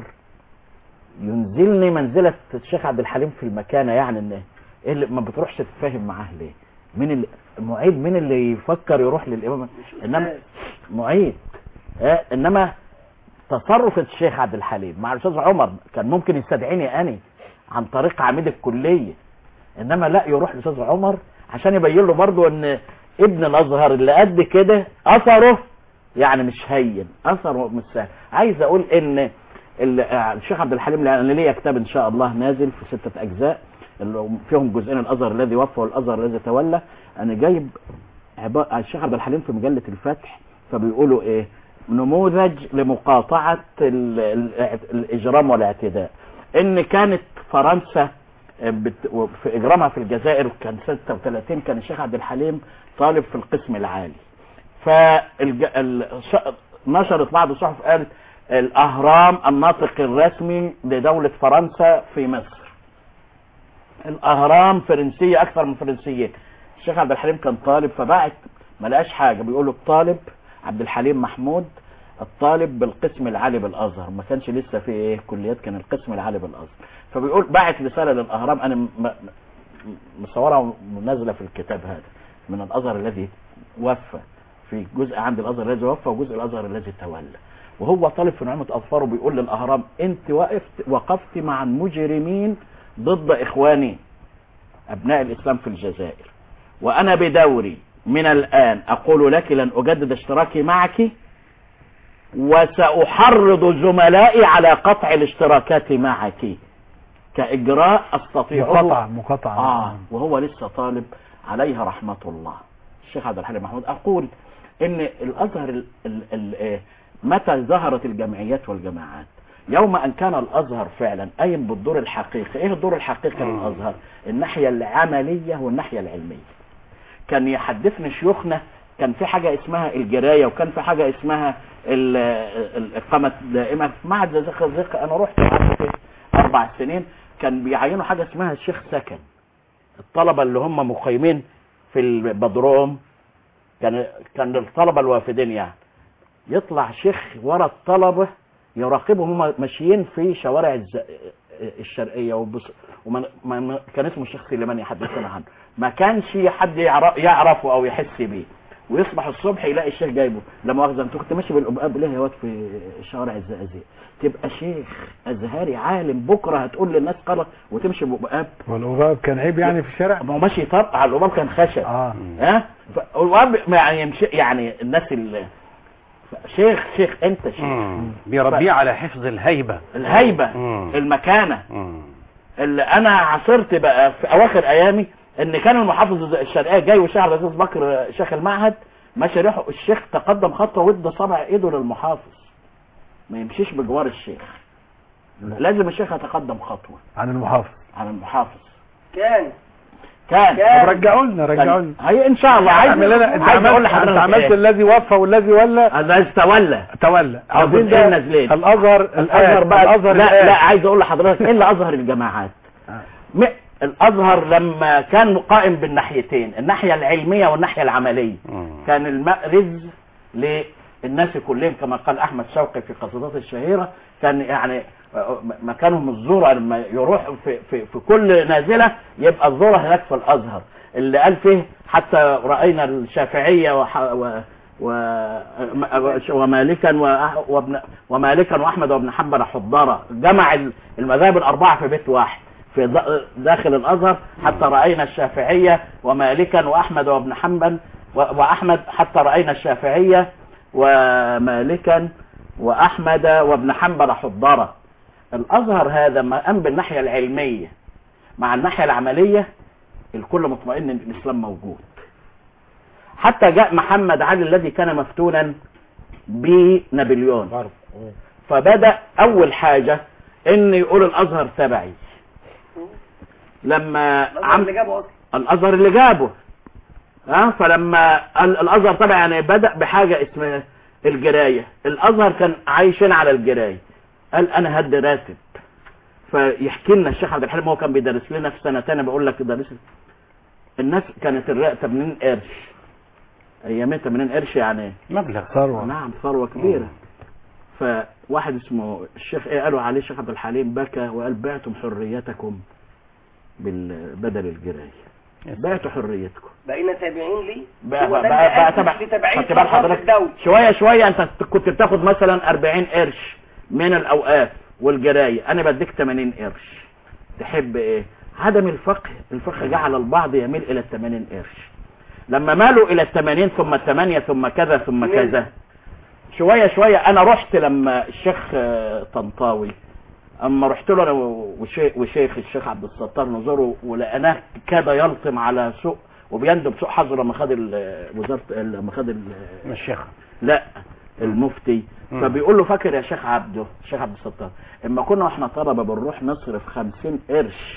ينزلني منزلة الشيخ عبد الحليم في المكانة يعني ان ايه اللي ما بتروحش تتفاهم معاه ليه مين اللي معيد مين اللي يفكر يروح للامام انما معيد آه انما تصرف الشيخ عبد الحليم مع الاستاذ عمر كان ممكن يستدعيني اني عن طريق عميد الكليه انما لا يروح للاستاذ عمر عشان يبين له برضه ان ابن الازهر اللي قد كده اثره يعني مش هين اثره مش سهل عايز اقول ان ال- آه، الشيخ عبد الحليم لان ليا كتاب ان شاء الله نازل في ستة اجزاء اللي فيهم جزئين الازهر الذي وفى والازهر الذي تولى انا جايب عبا- الشيخ عبد الحليم في مجلة الفتح فبيقولوا ايه نموذج لمقاطعة ال- ال- الاجرام والاعتداء ان كانت فرنسا بت- في اجرامها في الجزائر كان 36 كان الشيخ عبد الحليم طالب في القسم العالي فنشرت بعض الصحف قال الاهرام الناطق الرسمي لدولة فرنسا في مصر الاهرام فرنسية اكثر من فرنسية الشيخ عبد الحليم كان طالب فبعت ما لقاش حاجة بيقولوا الطالب عبد الحليم محمود الطالب بالقسم العالي بالازهر ما كانش لسه في ايه كليات كان القسم العالي بالازهر فبيقول بعت رسالة للاهرام انا م- م- مصورها ونازلة في الكتاب هذا من الازهر الذي وفى في جزء عند الازهر الذي وفى وجزء الازهر الذي تولى وهو طالب في نعمة اظفاره بيقول للاهرام انت وقفت وقفت مع المجرمين ضد اخواني ابناء الاسلام في الجزائر وانا بدوري من الان اقول لك لن اجدد اشتراكي معك وساحرض زملائي على قطع الاشتراكات معك كاجراء استطيعه مقاطعة مقاطعة اه وهو لسه طالب عليها رحمة الله الشيخ عبد الحليم محمود اقول ان الازهر ال ال ال آه، متى ظهرت الجمعيات والجماعات يوم ان كان الازهر فعلا قايم بالدور الحقيقي ايه الدور الحقيقي للازهر الناحية العملية والناحية العلمية كان يحدثني شيوخنا كان في حاجة اسمها الجراية وكان في حاجة اسمها ال- الإقامة الدائمة في معهد زخ زخ أنا رحت قعدت فيه أربع سنين كان بيعينوا حاجة اسمها الشيخ سكن الطلبة اللي هم مقيمين في البدروم كان كان الطلبة الوافدين يعني يطلع شيخ ورا الطلبة يراقبهم هم ماشيين في شوارع الز... الشرقية وبص... وما ما... ما... كان اسمه الشيخ سليمان يحدثنا عنه ما كانش حد يعرف... يعرفه او يحس بيه ويصبح الصبح يلاقي الشيخ جايبه لا مؤاخذه انت كنت ماشي بالابقاب ليه يا واد في شوارع الزقازيق تبقى شيخ ازهري عالم بكره هتقول للناس قرأ وتمشي بابقاب والأباب كان عيب يعني في الشارع ما هو ماشي يطرقع الابواب كان خشب اه ها ف- الابواب يعني يمشي يعني الناس اللي شيخ شيخ انت شيخ بيربيه على حفظ الهيبة الهيبة مم. المكانة مم. اللي انا عاصرت بقى في اواخر ايامي ان كان المحافظ الشرقية جاي وشيخ عبد العزيز بكر شيخ المعهد ماشي ريحه الشيخ تقدم خطوة وادى صبع ايده للمحافظ ما يمشيش بجوار الشيخ لازم الشيخ يتقدم خطوة عن المحافظ عن المحافظ كان كان طب رجعوا لنا رجعوا لنا هي ان شاء الله عايز اعمل لنا انت عايز اقول عملت انت لحضرتك عملت إيه؟ الذي وفى والذي ولى الذي تولى تولى عاوزين عاوزين ده نازلين. الازهر الازهر الآن. بقى الازهر لا الآن. لا عايز اقول لحضرتك ايه اللي اظهر الجماعات م- الازهر لما كان قائم بالناحيتين الناحيه العلميه والناحيه العمليه كان المأرز للناس كلهم كما قال احمد شوقي في قصيدته الشهيره كان يعني مكانهم الذره لما يروح في, في, في كل نازله يبقى الذره هناك في الازهر اللي قال فيه حتى راينا الشافعيه وح و و ومالكا وأح- وابن ومالكا واحمد وابن حنبل حضارة جمع ال- المذاهب الاربعه في بيت واحد في د- داخل الازهر حتى راينا الشافعيه ومالكا واحمد وابن حنبل و- واحمد حتى راينا الشافعيه ومالكا واحمد وابن حنبل حضارة الازهر هذا ما قام بالناحيه العلميه مع الناحيه العمليه الكل مطمئن ان الاسلام موجود حتى جاء محمد علي الذي كان مفتونا بنابليون فبدأ أول حاجة إن يقول الأزهر تبعي لما عم اللي جابه اصلا الأزهر اللي جابه ها فلما ال- الأزهر طبعا يعني بدأ بحاجة اسمها الجراية الأزهر كان عايشين على الجراية قال أنا هدي راتب فيحكي لنا الشيخ عبد الحليم هو كان بيدرس لنا في سنة تانية بقول لك درس الناس كانت الراتب 80 قرش ايامها 80 قرش يعني مبلغ ثروة نعم ثروة كبيرة فواحد اسمه الشيخ ايه قالوا عليه الشيخ عبد الحليم بكى وقال بعتم حريتكم بالبدل الجراية بعتوا حريتكم بقينا تابعين ليه بقى هو بقى ده بقى, اللي بقى أسس تبع لتبعية خدت بال مصارف حضرتك الدولة. شويه شويه انت كنت بتاخد مثلا 40 قرش من الاوقاف والجرايه انا بديك 80 قرش تحب ايه عدم الفقه الفقه جعل البعض يميل الى ال 80 قرش لما مالوا الى ال 80 ثم الثمانية ثم كذا ثم كذا شويه شويه انا رحت لما الشيخ آه، طنطاوي اما رحت له انا وشيخ, وشيخ الشيخ عبد الستار نزوره ولقيناه كاد يلطم على سوء وبيندب سوء حظه لما خد ال- وزاره لما خد ال- الشيخ لا المفتي مم. فبيقول له فاكر يا شيخ عبده الشيخ عبد الستار اما كنا واحنا طلبه بنروح نصرف 50 قرش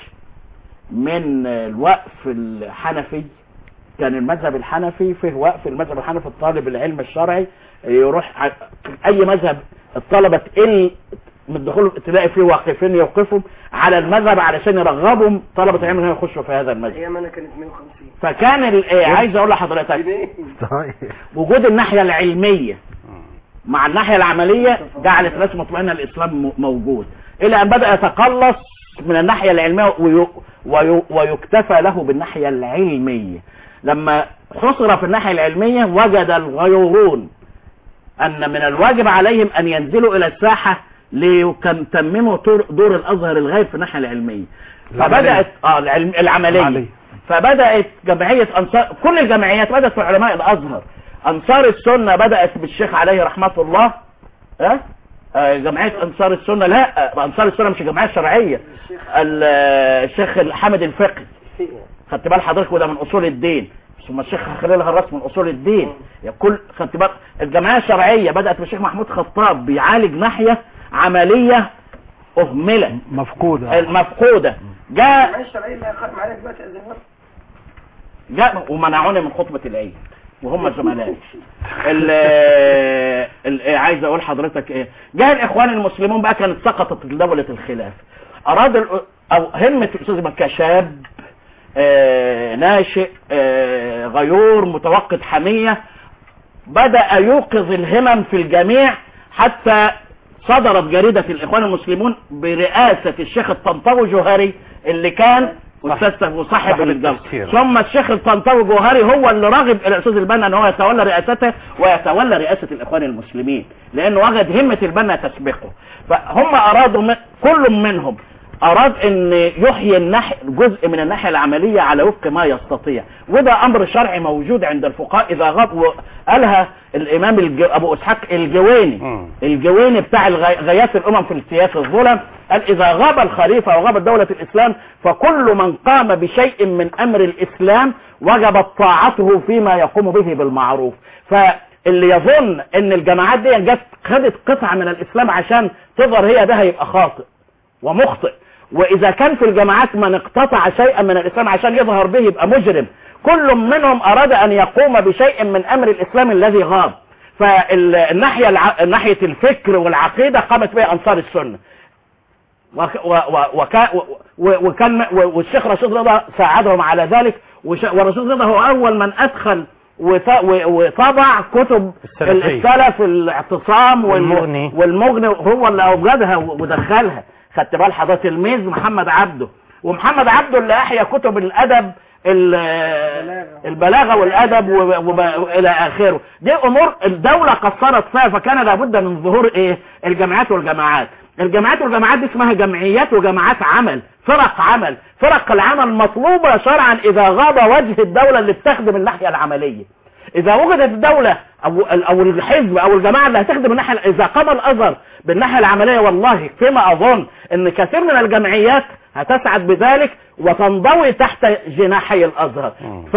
من الوقف الحنفي كان المذهب الحنفي فيه وقف المذهب الحنفي الطالب العلم الشرعي يروح ع- اي مذهب الطلبه تقل من الدخول تلاقي فيه واقفين يوقفهم على المذهب علشان يرغبهم طلبه العلم انهم يخشوا في هذا المذهب ايام انا كانت 150 فكان ال- إيه، عايز اقول لحضرتك طيب وجود الناحيه العلميه مع الناحيه العمليه جعلت الناس مطمئنه الاسلام م- موجود الى ان بدا يتقلص من الناحيه العلميه وي- وي- ويكتفى له بالناحيه العلميه لما حصر في الناحيه العلميه وجد الغيورون ان من الواجب عليهم ان ينزلوا الى الساحه ليتمموا طور- دور الازهر الغير في الناحيه العلميه العملية. فبدات اه العلم العمليه العملية. فبدات جمعيه انصار كل الجمعيات بدات في علماء الازهر انصار السنه بدات بالشيخ عليه رحمه الله ها آه، جمعيه انصار السنه لا آه، انصار السنه مش الجمعيه الشرعيه ال- آه، الشيخ حامد الفقي خدت بال حضرتك وده من اصول الدين ثم الشيخ خليل الهراس من اصول الدين يا كل خدت بال الجمعيه الشرعيه بدات بالشيخ محمود خطاب بيعالج ناحيه عمليه اهملت مفقودة المفقوده جاء الجمعيه الشرعيه اللي قائم عليها دلوقتي ازهر جاء ومنعوني من خطبة العيد وهم زملائي ال ال عايز اقول حضرتك ايه جاء الاخوان المسلمون بقى كانت سقطت دولة الخلاف اراد ال- او همة الاستاذ يبقى كشاب آه، ناشئ آه، غيور متوقد حمية بدأ يوقظ الهمم في الجميع حتى صدرت جريدة الإخوان المسلمون برئاسة الشيخ الطنطاوي جوهري اللي كان أستاذ وصاحب صاحب الجو التفسير. ثم الشيخ الطنطاوي جوهري هو اللي راغب الأستاذ البنا أن هو يتولى رئاسته ويتولى رئاسة الإخوان المسلمين لأنه وجد همة البنا تسبقه فهم أرادوا من كل منهم أراد أن يحيي الناحية جزء من الناحية العملية على وفق ما يستطيع وده أمر شرعي موجود عند الفقهاء إذا غاب قالها الإمام الج... أبو إسحاق الجويني الجويني بتاع الغي- غياث الأمم في اجتياث الظلم قال إذا غاب الخليفة وغابت دولة الإسلام فكل من قام بشيء من أمر الإسلام وجبت طاعته فيما يقوم به بالمعروف فاللي يظن ان الجماعات دي جت خدت قطعة من الإسلام عشان تظهر هي ده هيبقى خاطئ ومخطئ واذا كان في الجماعات من اقتطع شيئا من الاسلام عشان يظهر به يبقى مجرم كل منهم اراد ان يقوم بشيء من امر الاسلام الذي غاب فالناحية الع... ناحية الفكر والعقيدة قامت بها انصار السنة وك... و... و... وكا... و... و... وكان و... والشيخ رشيد رضا ساعدهم على ذلك وش... ورشيد رضا هو اول من ادخل وط... و... وطبع كتب السلفية. السلف الاعتصام وال... والمغني. والمغني هو اللي اوجدها ودخلها خدت بال حضرتك تلميذ محمد عبده ومحمد عبده اللي احيا كتب الادب ال- البلاغه والادب و- وب- والى اخره دي امور الدوله قصرت فيها فكان لابد من ظهور ايه الجامعات والجماعات الجامعات والجماعات دي اسمها جمعيات وجماعات عمل فرق عمل فرق العمل مطلوبه شرعا اذا غاب وجه الدوله اللي بتخدم الناحيه العمليه اذا وجدت الدولة او او الحزب او الجماعة اللي هتخدم الناحية اذا قام الازهر بالناحية العملية والله فيما اظن ان كثير من الجمعيات هتسعد بذلك وتنضوي تحت جناحي الازهر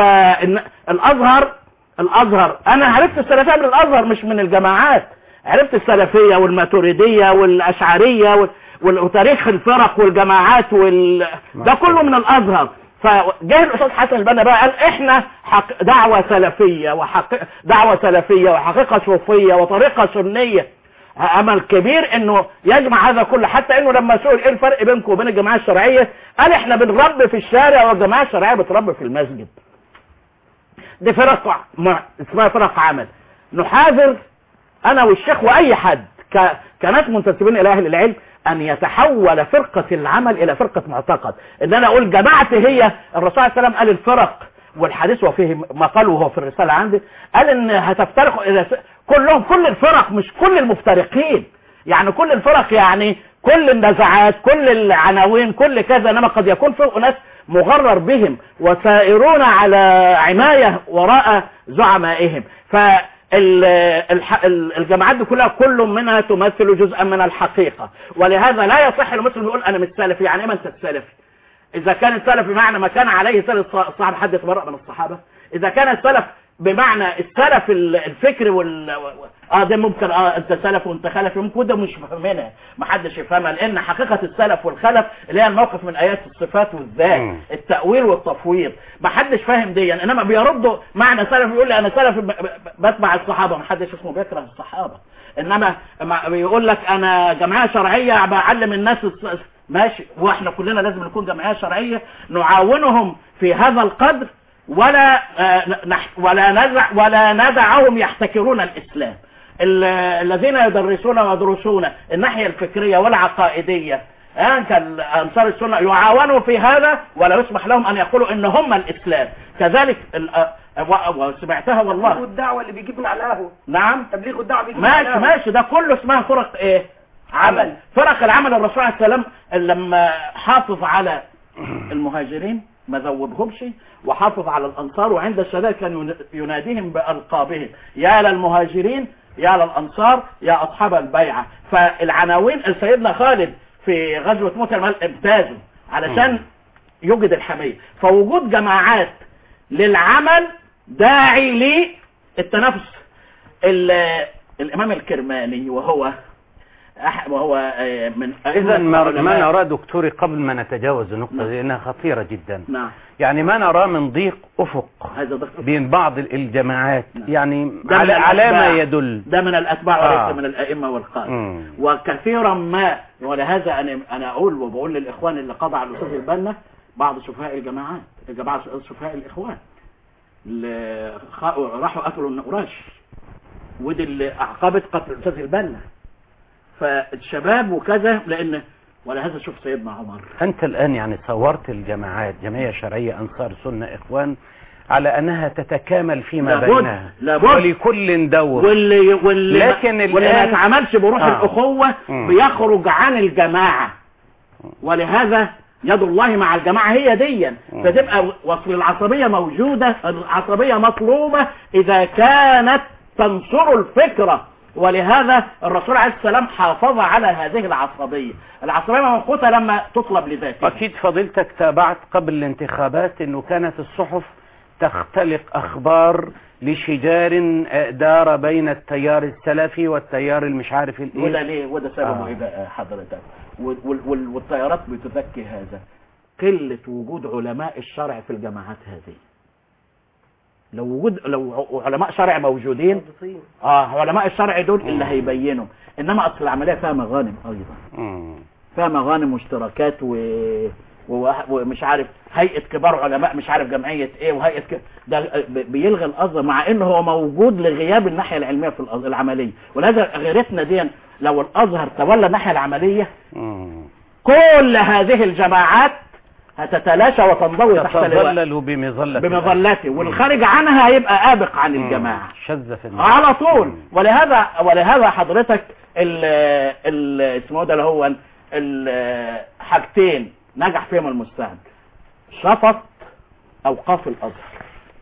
فالازهر الازهر انا عرفت السلفية من الازهر مش من الجماعات عرفت السلفية والماتريدية والاشعرية وال- وال- وتاريخ الفرق والجماعات وال... ده كله من الازهر فجاء الاستاذ حسن البنا بقى قال احنا حق دعوه سلفيه وحق دعوه سلفيه وحقيقه صوفيه وطريقه سنيه امل كبير انه يجمع هذا كله حتى انه لما سئل ايه الفرق بينكم وبين الجماعه الشرعيه قال احنا بنربي في الشارع والجماعه الشرعيه بتربي في المسجد دي فرق ع- اسمها فرق عمل نحاذر انا والشيخ واي حد ك... كناس منتسبين الى اهل العلم ان يتحول فرقة العمل الى فرقة معتقد ان انا اقول جماعتي هي الرسول صلى الله عليه وسلم قال الفرق والحديث وفيه ما قاله هو في الرسالة عندي قال ان هتفترق الى س- كلهم كل الفرق مش كل المفترقين يعني كل الفرق يعني كل النزعات كل العناوين كل كذا انما قد يكون في ناس مغرر بهم وسائرون على عماية وراء زعمائهم فالجماعات دي كلها كل منها تمثل جزءا من الحقيقة ولهذا لا يصح لمسلم يقول انا مش سلفي يعني ايه ما انت سلفي اذا كان السلف بمعنى ما كان عليه سلف الصحابة حد يتبرأ من الصحابة اذا كان السلف بمعنى السلف ال- الفكر وال اه ده ممكن اه انت سلف وانت خلف ممكن ده مش فاهمينها ما حدش يفهمها لان حقيقة السلف والخلف اللي هي الموقف من ايات الصفات والذات مم. التأويل والتفويض ما حدش فاهم دي يعني انما بيردوا معنى سلف يقول لي انا سلف ب- ب- بتبع الصحابة ما حدش اسمه بيكره الصحابة انما ما- بيقول لك انا جمعية شرعية بعلم الناس الص- ماشي واحنا كلنا لازم نكون جمعية شرعية نعاونهم في هذا القدر ولا آه، نح- ولا نزع ولا ندعهم يحتكرون الاسلام ال- الذين يدرسون ويدرسون الناحية الفكرية والعقائدية آه، كان أنصار السنة يعاونوا في هذا ولا يسمح لهم أن يقولوا إن هم الإسلام كذلك ال- آه، و- وسمعتها والله والدعوة اللي بيجيب من على القهوة نعم تبليغ الدعوة بيجيب من على ماشي القهوة ماشي ده كله اسمها فرق ايه عمل فرق العمل الرسول عليه السلام لما حافظ على المهاجرين ما زودهمش وحافظ على الانصار وعند الشدائد كان ين- يناديهم بالقابهم يا للمهاجرين يا للانصار يا اصحاب البيعه فالعناوين سيدنا خالد في غزوه موتى المال امتازوا علشان يوجد الحميه فوجود جماعات للعمل داعي للتنافس ال- الامام الكرماني وهو أح- وهو آه، من إذا ما, ما العلماء. نراه دكتوري قبل ما نتجاوز النقطة دي لأنها خطيرة جدا نعم يعني ما نراه من ضيق أفق هذا ضغط بين بعض ال- الجماعات يعني ده من على, على ما الأتباع. يدل ده من الاتباع وليس آه. من الائمه والقاده مم. وكثيرا ما ولهذا انا انا اقول وبقول للاخوان اللي قضى على الاستاذ البنا بعض سفهاء الجماعات الجماعه سفهاء الاخوان اللي خ- راحوا قتلوا النقراش ودي اللي اعقبت قتل الاستاذ البنا فالشباب وكذا لان ولهذا شوف سيدنا عمر أنت الآن يعني صورت الجماعات جمعية شرعية أنصار سنة إخوان على أنها تتكامل فيما لابد- بينها لابد. ولكل دور واللي واللي لكن واللي ما الآن- يتعاملش بروح آه. الاخوه مم. بيخرج عن الجماعه ولهذا يد الله مع الجماعه هي ديا مم. فتبقى وصل العصبيه موجوده العصبيه مطلوبه اذا كانت تنصر الفكره ولهذا الرسول عليه السلام حافظ على هذه العصبيه العصبيه موقوته لما تطلب لذاتها أكيد فضيلتك تابعت قبل الانتخابات أنه كانت الصحف تختلق أخبار لشجار آه، دار بين التيار السلفي والتيار المش عارف الإيه وده ليه وده سببه آه. ايه بقى حضرتك وال- وال- وال- والطيارات بتذكي هذا قلة وجود علماء الشرع في الجماعات هذه لو وجود لو ع- علماء شرع موجودين اه علماء الشرع دول اللي هيبينوا انما اصل العمليه فيها مغانم ايضا مم. فيها مغانم واشتراكات و... و... ومش عارف هيئه كبار علماء مش عارف جمعيه ايه وهيئه ك... ده ب- بيلغي الازهر مع انه هو موجود لغياب الناحيه العلميه في الأز- العمليه ولهذا غيرتنا دي لو الازهر تولى الناحيه العمليه مم. كل هذه الجماعات هتتلاشى وتنضوي تحت لواء تتظلل بمظلة بمظلته والخارج عنها هيبقى آبق عن الجماعه شذ في النار. على طول ولهذا ولهذا حضرتك ال ال اسمه ده اللي هو ال- حاجتين نجح فيهم المستعد شفط اوقاف الازهر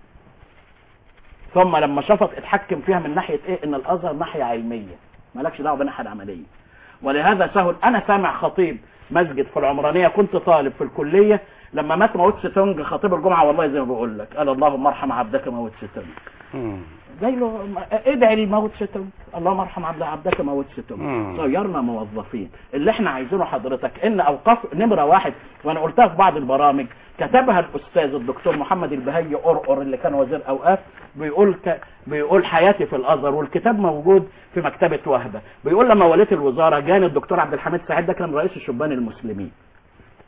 ثم لما شفط اتحكم فيها من ناحيه ايه ان الازهر ناحيه علميه مالكش دعوه بناحيه عمليه ولهذا سهل انا سامع خطيب مسجد في العمرانيه كنت طالب في الكليه لما مات موت ستونج خطيب الجمعه والله زي ما بقول لك قال اللهم ارحم عبدك موت ستونج مم. جاي له ادعي لموت ستم اللهم ارحم عبد عبدك موت ستم مم. صيرنا موظفين اللي احنا عايزينه حضرتك ان اوقاف نمره واحد وانا قلتها في بعض البرامج كتبها الاستاذ الدكتور محمد البهي قرقر اللي كان وزير اوقاف بيقول ك... بيقول حياتي في الازهر والكتاب موجود في مكتبه وهبه بيقول لما وليت الوزاره جاني الدكتور عبد الحميد سعيد ده كان رئيس الشبان المسلمين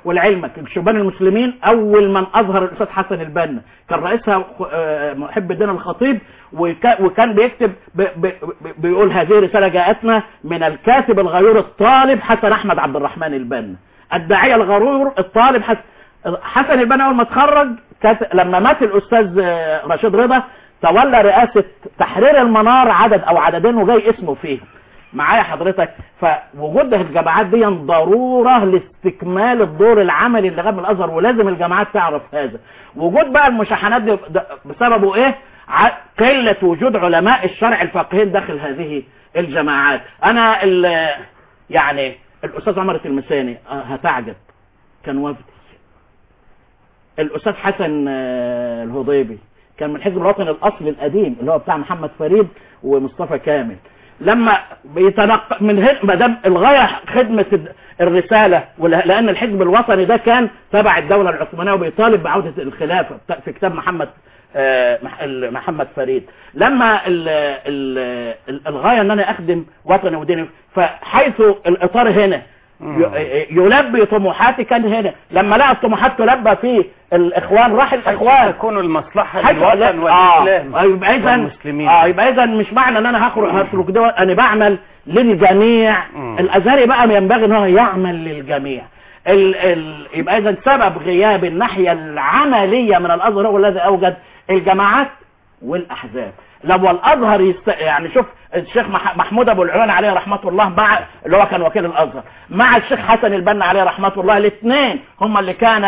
ولعلمك الشبان المسلمين اول من اظهر الاستاذ حسن البنا كان رئيسها آه، محب الدين الخطيب وكا- وكان بيكتب ب- ب- ب- بيقول هذه رساله جاءتنا من الكاتب الغيور الطالب حسن احمد عبد الرحمن البنا الداعيه الغرور الطالب حسن حسن البنا اول ما اتخرج كات- لما مات الاستاذ آه، رشيد رضا تولى رئاسه تحرير المنار عدد او عددين وجاي اسمه فيه معايا حضرتك فوجود الجامعات دي ضروره لاستكمال الدور العملي اللي غاب من الازهر ولازم الجامعات تعرف هذا وجود بقى المشاحنات دي ده بسببه ايه ع- قله وجود علماء الشرع الفقهيين داخل هذه الجماعات انا ال- يعني الاستاذ عمر التلمساني آه، هتعجب كان وفدي الاستاذ حسن آه، الهضيبي كان من الحزب الوطني الاصلي القديم اللي هو بتاع محمد فريد ومصطفى كامل لما بيتنق من هنا ما دام الغايه خدمه الد- الرساله ولا- لان الحزب الوطني ده كان تبع الدوله العثمانيه وبيطالب بعوده الخلافه بتا- في كتاب محمد آه، مح- ال- محمد فريد لما ال ال ال الغايه ان انا اخدم وطني وديني فحيث الاطار هنا ي- يلبي طموحاتي كان هنا لما لقى الطموحات تلبى في الاخوان راح الاخوان تكون المصلحة حيث- للوطن لا- والإسلام آه. يبقى اذا والمسلمين. اه يبقى اذا مش معنى ان انا هخرج هسلك ده انا بعمل للجميع مم. الازهري بقى ينبغي ان هو يعمل للجميع ال ال يبقى اذا سبب غياب الناحيه العمليه من الازهر هو الذي اوجد الجماعات والاحزاب لو الازهر يست... يعني شوف الشيخ مح... محمود ابو العيون عليه رحمه الله مع اللي هو كان وكيل الازهر مع الشيخ حسن البنا عليه رحمه الله الاثنين هم اللي كان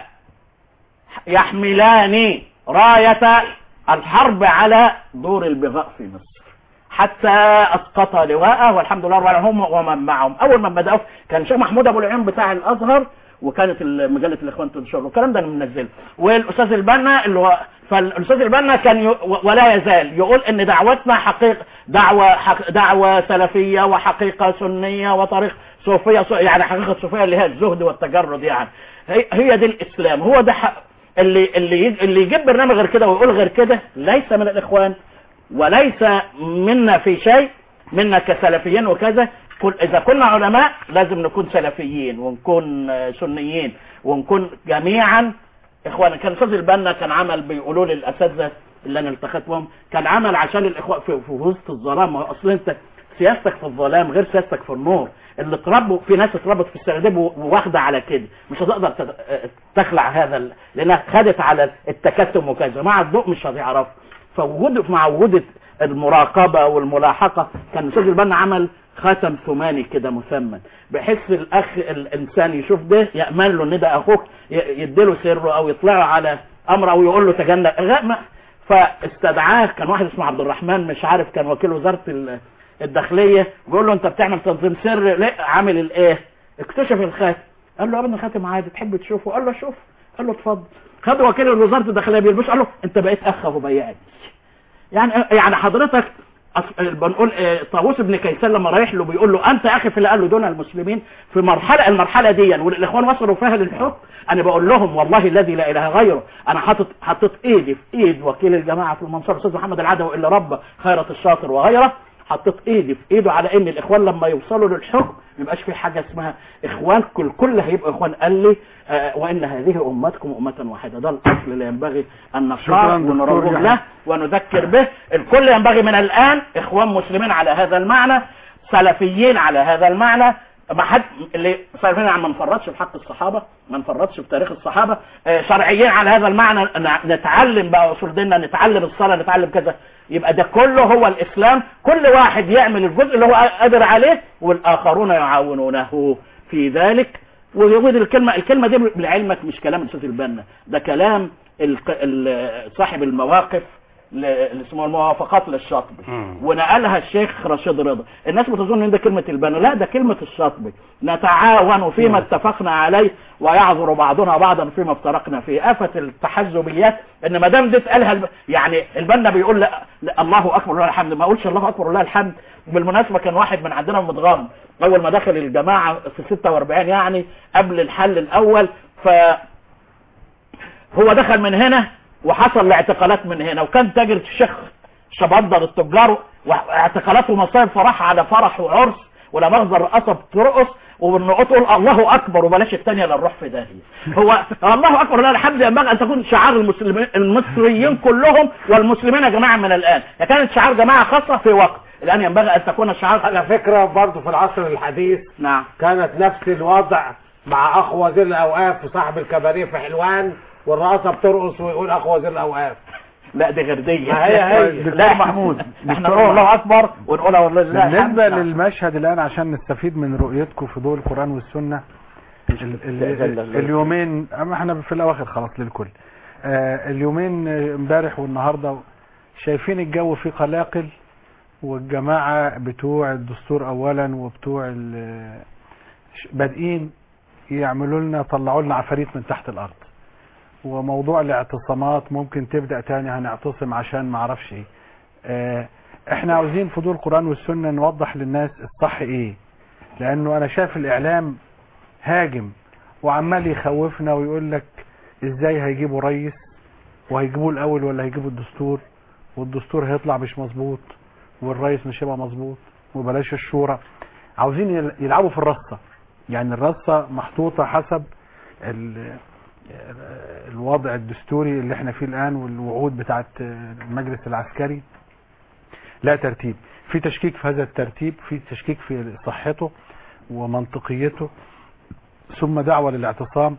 يحملان راية الحرب على دور البغاء في مصر حتى اسقط لواءه والحمد لله رب العالمين هم ومن معهم اول ما بداوا كان الشيخ محمود ابو العيون بتاع الازهر وكانت ال- مجله الاخوان تنشره الكلام ده انا منزله والاستاذ البنا اللي هو فالاستاذ البنا كان ي... و- ولا يزال يقول ان دعوتنا حقيقه دعوه حق... دعوه سلفيه وحقيقه سنيه وطريق صوفيه صو- يعني حقيقه صوفيه اللي هي الزهد والتجرد يعني هي, هي دي الاسلام هو ده حق اللي اللي يج- اللي يجيب برنامج غير كده ويقول غير كده ليس من الاخوان وليس منا في شيء منا كسلفيين وكذا كل اذا كنا علماء لازم نكون سلفيين ونكون آه، سنيين ونكون جميعا اخوان كان استاذ البنا كان عمل بيقولوا لي الاساتذه اللي انا التقيت بهم كان عمل عشان الاخوان في, في وسط الظلام ما هو اصل انت سياستك في الظلام غير سياستك في النور اللي اتربوا في ناس اتربت في السرداب وواخده على كده مش هتقدر تد- تخلع هذا ال- لانها خدت على التكتم وكذا مع الضوء مش هتعرف فوجود مع وجود المراقبه والملاحقه كان الاستاذ البنا عمل خاتم ثماني كده مثمن بحيث الاخ الانسان يشوف ده يامن له ان ده اخوك ي- يديله سره او يطلع على امر او يقول له تجنب لا ما فاستدعاه كان واحد اسمه عبد الرحمن مش عارف كان وكيل وزاره ال- الداخليه بيقول له انت بتعمل تنظيم سر ليه عامل الايه اكتشف الخاتم قال له يا ابني خاتم عادي تحب تشوفه قال له شوف قال له اتفضل خد وكيل وزاره الداخليه بيلبس قال له انت بقيت اخ ابو بياعي يعني يعني حضرتك أص- بنقول آه، طاووس بن كيسان لما رايح له بيقول له انت اخي في اللي قال له دون المسلمين في مرحله المرحله دي والاخوان وصلوا فيها للحكم انا بقول لهم والله الذي لا اله غيره انا حاطط حطيت ايدي في ايد وكيل الجماعه في المنصوره الاستاذ محمد العدوي اللي ربى خيرت الشاطر وغيره حطيت ايدي في ايده على ان الاخوان لما يوصلوا للحكم ما يبقاش في حاجه اسمها اخوان كل كل هيبقى اخوان قال لي آه وان هذه امتكم امه واحده ده الاصل اللي ينبغي ان شكراً نقرأ دكتور ونروج يحيى. له ونذكر به الكل ينبغي من الآن إخوان مسلمين على هذا المعنى سلفيين على هذا المعنى ما حد اللي سلفيين عن ما نفرطش في حق الصحابة ما نفرطش في تاريخ الصحابة آه، شرعيين على هذا المعنى ن- نتعلم بقى أصول ديننا نتعلم الصلاة نتعلم كذا يبقى ده كله هو الإسلام كل واحد يعمل الجزء اللي هو قادر عليه والآخرون يعاونونه في ذلك ويوجد الكلمة الكلمة دي لعلمك مش كلام الأستاذ البنا ده كلام الق- ال- صاحب المواقف ل- اللي اسمه الموافقات للشاطبي ونقلها الشيخ رشيد رضا الناس بتظن ان ده كلمة البنا لا ده كلمة الشاطبي نتعاون فيما اتفقنا عليه ويعذر بعضنا بعضا فيما افترقنا فيه آفة التحزبيات ان ما دام دي اتقالها الب... يعني البنا بيقول لا, لا الله اكبر ولله الحمد ما اقولش الله اكبر ولله الحمد وبالمناسبة كان واحد من عندنا متغام اول ما دخل الجماعة في 46 يعني قبل الحل الاول ف هو دخل من هنا وحصل لاعتقالات من هنا وكان تاجر الشيخ شبندر التجار واعتقالات ومصايب فرح على فرح وعرس ولا مخزن رقصه بترقص ونقول تقول الله اكبر وبلاش الثانيه لا نروح في داهيه هو الله اكبر لا الحمد ينبغي ان تكون شعار المسلمين المصريين كلهم والمسلمين جماعه من الان كانت شعار جماعه خاصه في وقت الان ينبغي ان تكون شعار على فكرة برضه في العصر الحديث نعم كانت نفس الوضع مع اخ وزير الاوقاف وصاحب الكباريه في حلوان والرقاصه بترقص ويقول اخ وزير الاوقاف لا دي غير دي ما هي هي لا محمود احنا نقول الله اكبر ونقول والله لا بالنسبة الحمد. للمشهد الآن عشان نستفيد من رؤيتكم في ضوء القرآن والسنة ال- ال- اليومين أما احنا في الأواخر خلاص للكل آه، اليومين آه، امبارح والنهاردة شايفين الجو فيه قلاقل والجماعة بتوع الدستور أولا وبتوع ال- ش- بادئين يعملوا لنا طلعوا لنا عفاريت من تحت الأرض وموضوع الاعتصامات ممكن تبدأ تاني هنعتصم عشان ما اعرفش ايه آه، احنا عاوزين في ضوء القرآن والسنة نوضح للناس الصح ايه لانه انا شايف الاعلام هاجم وعمال يخوفنا ويقول لك ازاي هيجيبوا رئيس وهيجيبوه الاول ولا هيجيبوا الدستور والدستور هيطلع مش مظبوط والرئيس مش هيبقى مظبوط وبلاش الشورى عاوزين يل- يلعبوا في الرصة يعني الرصة محطوطة حسب ال- الوضع الدستوري اللي احنا فيه الان والوعود بتاعت المجلس العسكري لا ترتيب في تشكيك في هذا الترتيب في تشكيك في صحته ومنطقيته ثم دعوة للاعتصام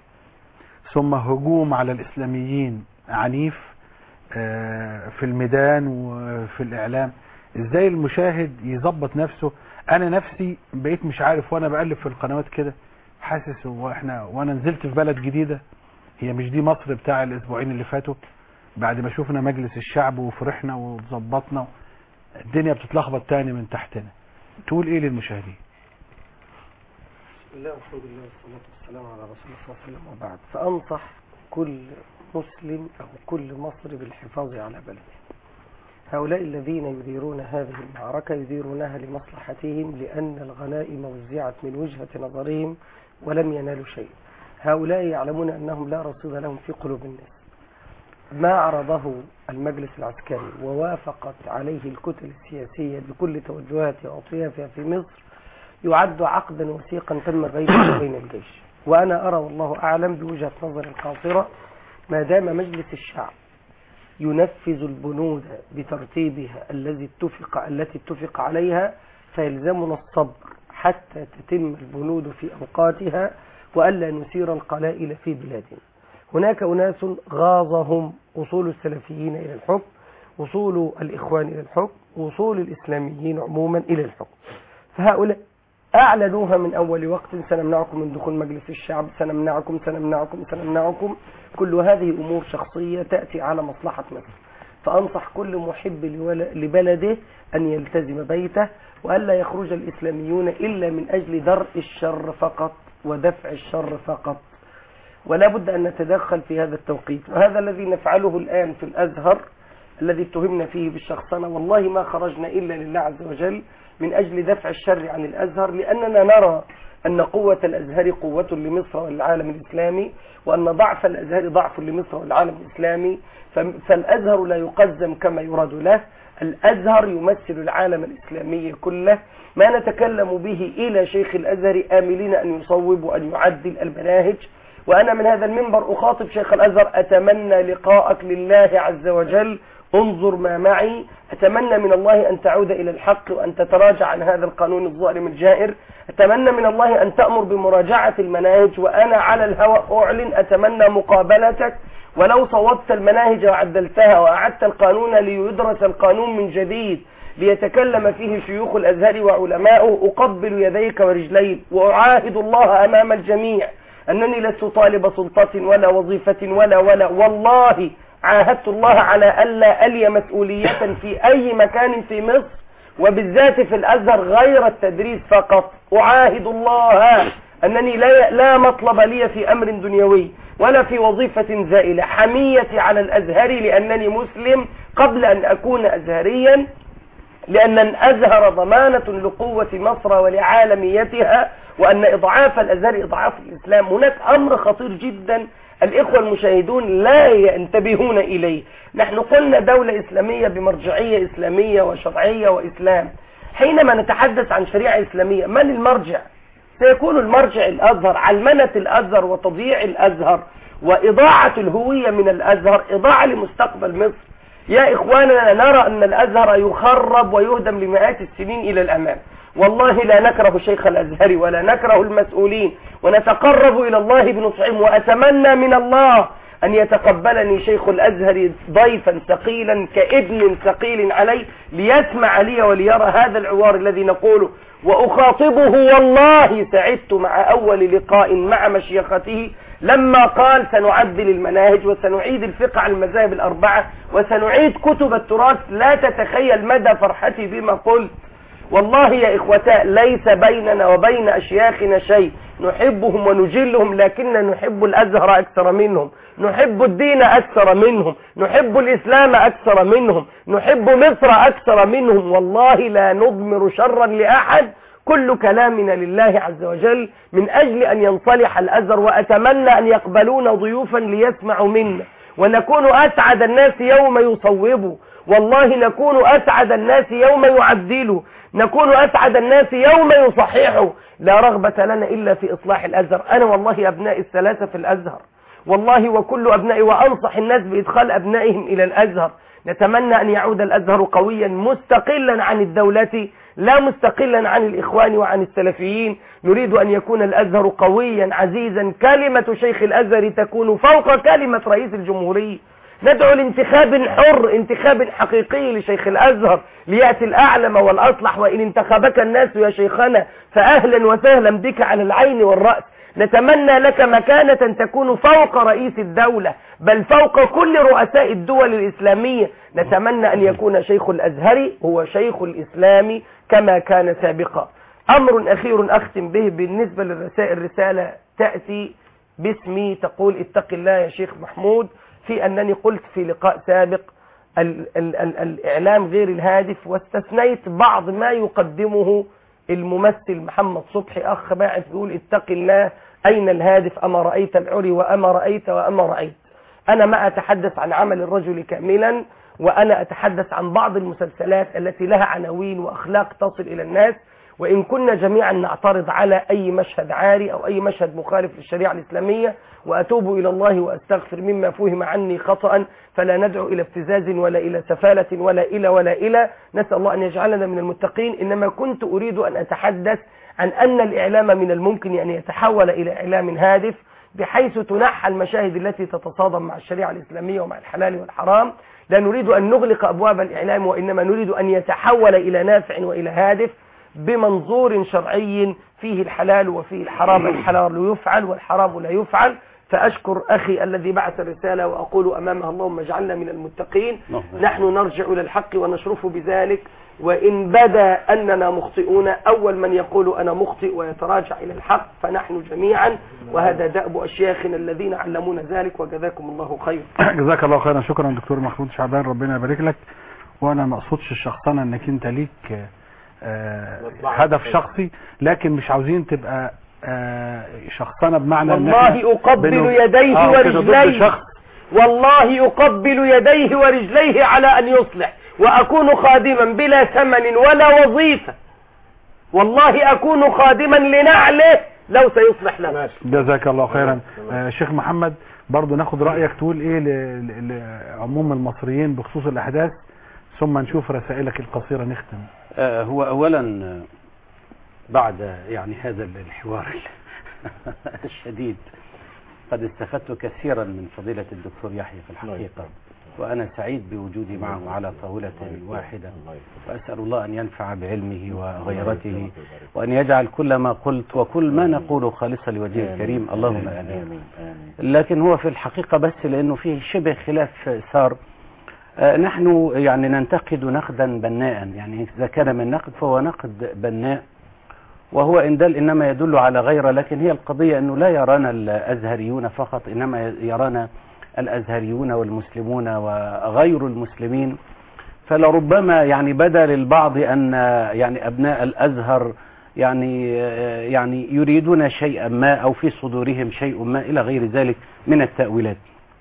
ثم هجوم على الإسلاميين عنيف آه، في الميدان وفي الإعلام ازاي المشاهد يظبط نفسه انا نفسي بقيت مش عارف وانا بقلب في القنوات كده حاسس هو احنا وانا نزلت في بلد جديدة هي مش دي مصر بتاع الاسبوعين اللي فاتوا بعد ما شفنا مجلس الشعب وفرحنا وظبطنا الدنيا بتتلخبط تاني من تحتنا تقول ايه للمشاهدين بسم الله والحمد لله والصلاة والسلام على رسول الله صلى الله عليه وسلم وبعد فأنصح كل مسلم أو كل مصري بالحفاظ على بلده هؤلاء الذين يديرون هذه المعركة يديرونها لمصلحتهم لأن الغنائم وزعت من وجهة نظرهم ولم ينالوا شيء هؤلاء يعلمون أنهم لا رصيد لهم في قلوب الناس ما عرضه المجلس العسكري ووافقت عليه الكتل السياسية بكل توجهاتها وأطيافها في مصر يعد عقدا وثيقا تم بينه وبين الجيش وأنا أرى والله أعلم بوجهة نظر قاصرة ما دام مجلس الشعب ينفذ البنود بترتيبها الذي اتفق التي اتفق عليها فيلزمنا الصبر حتى تتم البنود في أوقاتها وألا نثير القلائل في بلادنا هناك أناس غاظهم وصول السلفيين إلى الحكم وصول الإخوان إلى الحكم وصول الإسلاميين عموما إلى الحكم فهؤلاء أعلنوها من أول وقت سنمنعكم من دخول مجلس الشعب سنمنعكم سنمنعكم سنمنعكم كل هذه أمور شخصية تأتي على مصلحة مصر فأنصح كل محب لول- لبلده أن يلتزم بيته وألا يخرج الإسلاميون إلا من أجل درء الشر فقط ودفع الشر فقط ولا بد أن نتدخل في هذا التوقيت وهذا الذي نفعله الآن في الأزهر الذي اتهمنا فيه بالشخصنة والله ما خرجنا إلا لله عز وجل من أجل دفع الشر عن الأزهر لأننا نرى أن قوة الأزهر قوة لمصر والعالم الإسلامي وأن ضعف الأزهر ضعف لمصر والعالم الإسلامي فم- فالأزهر لا يقزم كما يراد له الأزهر يمثل العالم الإسلامي كله ما نتكلم به إلى شيخ الأزهر آملين أن يصوب وأن يعدل المناهج وأنا من هذا المنبر أخاطب شيخ الأزهر أتمنى لقاءك لله عز وجل انظر ما معي أتمنى من الله أن تعود إلى الحق وأن تتراجع عن هذا القانون الظالم الجائر أتمنى من الله أن تأمر بمراجعة المناهج وأنا على الهواء أعلن أتمنى مقابلتك ولو صوبت المناهج وعدلتها وأعدت القانون ليدرس القانون من جديد ليتكلم فيه شيوخ الأزهر وعلماؤه أقبل يديك ورجليك وأعاهد الله أمام الجميع أنني لست طالب سلطة ولا وظيفة ولا ولا والله عاهدت الله على ألا ألي مسؤولية في أي مكان في مصر وبالذات في الأزهر غير التدريس فقط أعاهد الله أنني لا, لا مطلب لي في أمر دنيوي ولا في وظيفة زائلة حميتي على الأزهر لأنني مسلم قبل أن أكون أزهريا لأن الأزهر ضمانة لقوة مصر ولعالميتها وأن إضعاف الأزهر إضعاف الإسلام هناك أمر خطير جدا الإخوة المشاهدون لا ينتبهون إليه نحن قلنا دولة إسلامية بمرجعية إسلامية وشرعية وإسلام حينما نتحدث عن شريعة إسلامية من المرجع سيكون المرجع الأزهر علمنة الأزهر وتضييع الأزهر وإضاعة الهوية من الأزهر إضاعة لمستقبل مصر يا إخواننا نرى أن الأزهر يخرب ويهدم لمئات السنين إلى الأمام والله لا نكره شيخ الأزهر ولا نكره المسؤولين ونتقرب إلى الله بنصحهم وأتمنى من الله أن يتقبلني شيخ الأزهر ضيفا ثقيلا كابن ثقيل علي ليسمع لي وليرى هذا العوار الذي نقوله وأخاطبه والله سعدت مع أول لقاء مع مشيخته لما قال سنعدل المناهج وسنعيد الفقه على المذاهب الأربعة وسنعيد كتب التراث لا تتخيل مدى فرحتي بما قلت والله يا إخوتاء ليس بيننا وبين أشياخنا شيء نحبهم ونجلهم لكننا نحب الأزهر أكثر منهم نحب الدين أكثر منهم نحب الإسلام أكثر منهم نحب مصر أكثر منهم والله لا نضمر شرا لأحد كل كلامنا لله عز وجل من أجل أن ينصلح الأزهر وأتمنى أن يقبلون ضيوفا ليسمعوا منا ونكون أسعد الناس يوم يصوبوا والله نكون أسعد الناس يوم يعدلوا نكون أسعد الناس يوم يصححوا لا رغبة لنا إلا في إصلاح الأزهر أنا والله أبنائي الثلاثة في الأزهر والله وكل أبنائي وأنصح الناس بإدخال أبنائهم إلى الأزهر نتمنى أن يعود الأزهر قويا مستقلا عن الدولة لا مستقلا عن الإخوان وعن السلفيين نريد أن يكون الأزهر قويا عزيزا كلمة شيخ الأزهر تكون فوق كلمة رئيس الجمهورية ندعو لانتخاب حر انتخاب حقيقي لشيخ الأزهر ليأتي الأعلم والأصلح وإن انتخبك الناس يا شيخنا فأهلا وسهلا بك على العين والرأس نتمنى لك مكانة تكون فوق رئيس الدولة بل فوق كل رؤساء الدول الإسلامية نتمنى أن يكون شيخ الأزهر هو شيخ الإسلام كما كان سابقا أمر أخير أختم به بالنسبة للرسائل رسالة تأتي باسمي تقول اتق الله يا شيخ محمود في أنني قلت في لقاء سابق ال ال ال الإعلام غير الهادف واستثنيت بعض ما يقدمه الممثل محمد صبحي أخ باعث يقول اتق الله أين الهادف أما رأيت العري وأما رأيت وأما رأيت أنا ما أتحدث عن عمل الرجل كاملا وأنا أتحدث عن بعض المسلسلات التي لها عناوين وأخلاق تصل إلى الناس وإن كنا جميعا نعترض على أي مشهد عاري أو أي مشهد مخالف للشريعة الإسلامية وأتوب إلى الله وأستغفر مما فهم عني خطأ فلا ندعو إلى ابتزاز ولا إلى سفالة ولا إلى ولا إلى نسأل الله أن يجعلنا من المتقين إنما كنت أريد أن أتحدث عن أن الإعلام من الممكن أن يتحول إلى إعلام هادف بحيث تنحى المشاهد التي تتصادم مع الشريعة الإسلامية ومع الحلال والحرام لا نريد أن نغلق أبواب الإعلام وإنما نريد أن يتحول إلى نافع وإلى هادف بمنظور شرعي فيه الحلال وفيه الحرام الحلال يفعل والحرام لا يفعل فأشكر أخي الذي بعث الرسالة وأقول أمامها اللهم اجعلنا من المتقين نحن نرجع إلى الحق ونشرف بذلك وإن بدا أننا مخطئون أول من يقول أنا مخطئ ويتراجع إلى الحق فنحن جميعا وهذا دأب أشياخنا الذين علمونا ذلك وجزاكم الله خير جزاك الله خيرا شكرا دكتور محمود شعبان ربنا يبارك لك وانا ما اقصدش الشخصنه انك انت ليك آه هدف شخصي لكن مش عاوزين تبقى آه شخصنه بمعنى إن إحنا والله أقبل بنو- يديه آه، كده ضد ورجليه شخص والله أقبل يديه ورجليه على أن يصلح وأكون خادما بلا ثمن ولا وظيفة والله أكون خادما لنعله لو سيصلح لنا جزاك الله خيرا آه شيخ محمد برضو ناخد رأيك تقول ايه ل- ل- لعموم المصريين بخصوص الاحداث ثم نشوف رسائلك القصيرة نختم آه، هو اولا آه، بعد يعني هذا الحوار الشديد قد استفدت كثيرا من فضيلة الدكتور يحيى في الحقيقة وأنا سعيد بوجودي معه على طاولة واحدة وأسأل الله أن ينفع بعلمه وغيرته وأن يجعل كل ما قلت وكل ما نقوله خالصا لوجهه الكريم اللهم آمين لكن هو في الحقيقة بس لأنه فيه شبه خلاف صار آه، نحن يعني ننتقد نقدا بناء يعني إذا كان من نقد فهو نقد بناء وهو إن دل إنما يدل على غيره لكن هي القضية أنه لا يرانا الأزهريون فقط إنما يرانا الأزهريون والمسلمون وغير المسلمين فلربما يعني بدا للبعض أن يعني أبناء الأزهر يعني يعني يريدون شيئا ما أو في صدورهم شيء ما إلى غير ذلك من التأويلات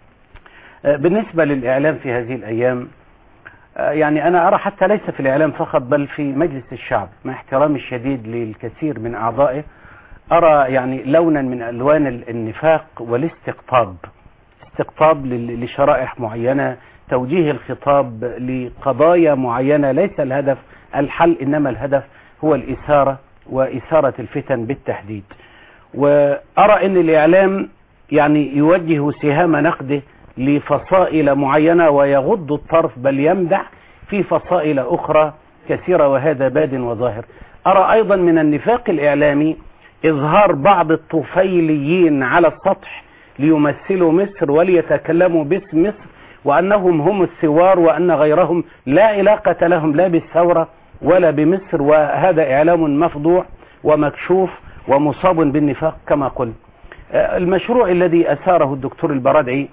بالنسبة للإعلام في هذه الأيام يعني أنا أرى حتى ليس في الإعلام فقط بل في مجلس الشعب مع احترامي الشديد للكثير من أعضائه أرى يعني لونا من ألوان ال- النفاق والاستقطاب استقطاب لل- لشرائح معينة توجيه الخطاب لقضايا معينة ليس الهدف الحل إنما الهدف هو الإثارة وإثارة الفتن بالتحديد وأرى أن الإعلام يعني يوجه سهام نقده لفصائل معينة ويغض الطرف بل يمدح في فصائل أخرى كثيرة وهذا باد وظاهر أرى أيضا من النفاق الإعلامي إظهار بعض الطفيليين على السطح ليمثلوا مصر وليتكلموا باسم مصر وأنهم هم الثوار وأن غيرهم لا علاقة لهم لا بالثورة ولا بمصر وهذا إعلام مفضوع ومكشوف ومصاب بالنفاق كما قلت آه، المشروع الذي أثاره الدكتور البرادعي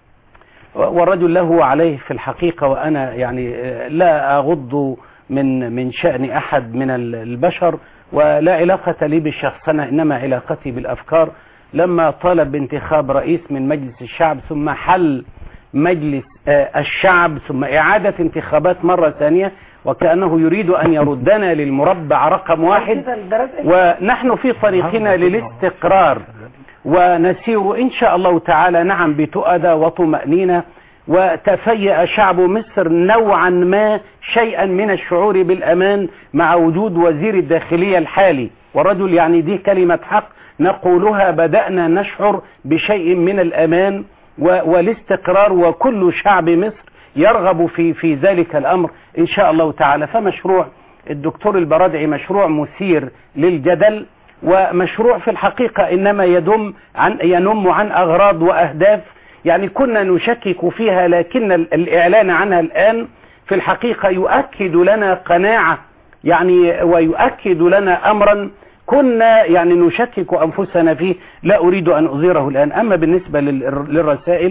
والرجل له عليه في الحقيقة وأنا يعني آه، لا أغض من من شأن أحد من ال- البشر ولا علاقة لي بالشخصنة إنما علاقتي بالأفكار لما طالب بانتخاب رئيس من مجلس الشعب ثم حل مجلس آه، الشعب ثم إعادة انتخابات مرة ثانية وكأنه يريد أن يردنا للمربع رقم واحد ونحن في طريقنا للاستقرار ونسير إن شاء الله تعالى نعم بتؤدى وطمأنينة وتفيأ شعب مصر نوعا ما شيئا من الشعور بالأمان مع وجود وزير الداخلية الحالي ورجل يعني دي كلمة حق نقولها بدأنا نشعر بشيء من الأمان و- والاستقرار وكل شعب مصر يرغب في في ذلك الأمر إن شاء الله تعالى فمشروع الدكتور البرادعي مشروع مثير للجدل ومشروع في الحقيقة إنما يدم عن ينم عن أغراض وأهداف يعني كنا نشكك فيها لكن ال- الإعلان عنها الآن في الحقيقة يؤكد لنا قناعة يعني ويؤكد لنا أمرا كنا يعني نشكك أنفسنا فيه لا أريد أن أظهره الآن أما بالنسبة لل- للرسائل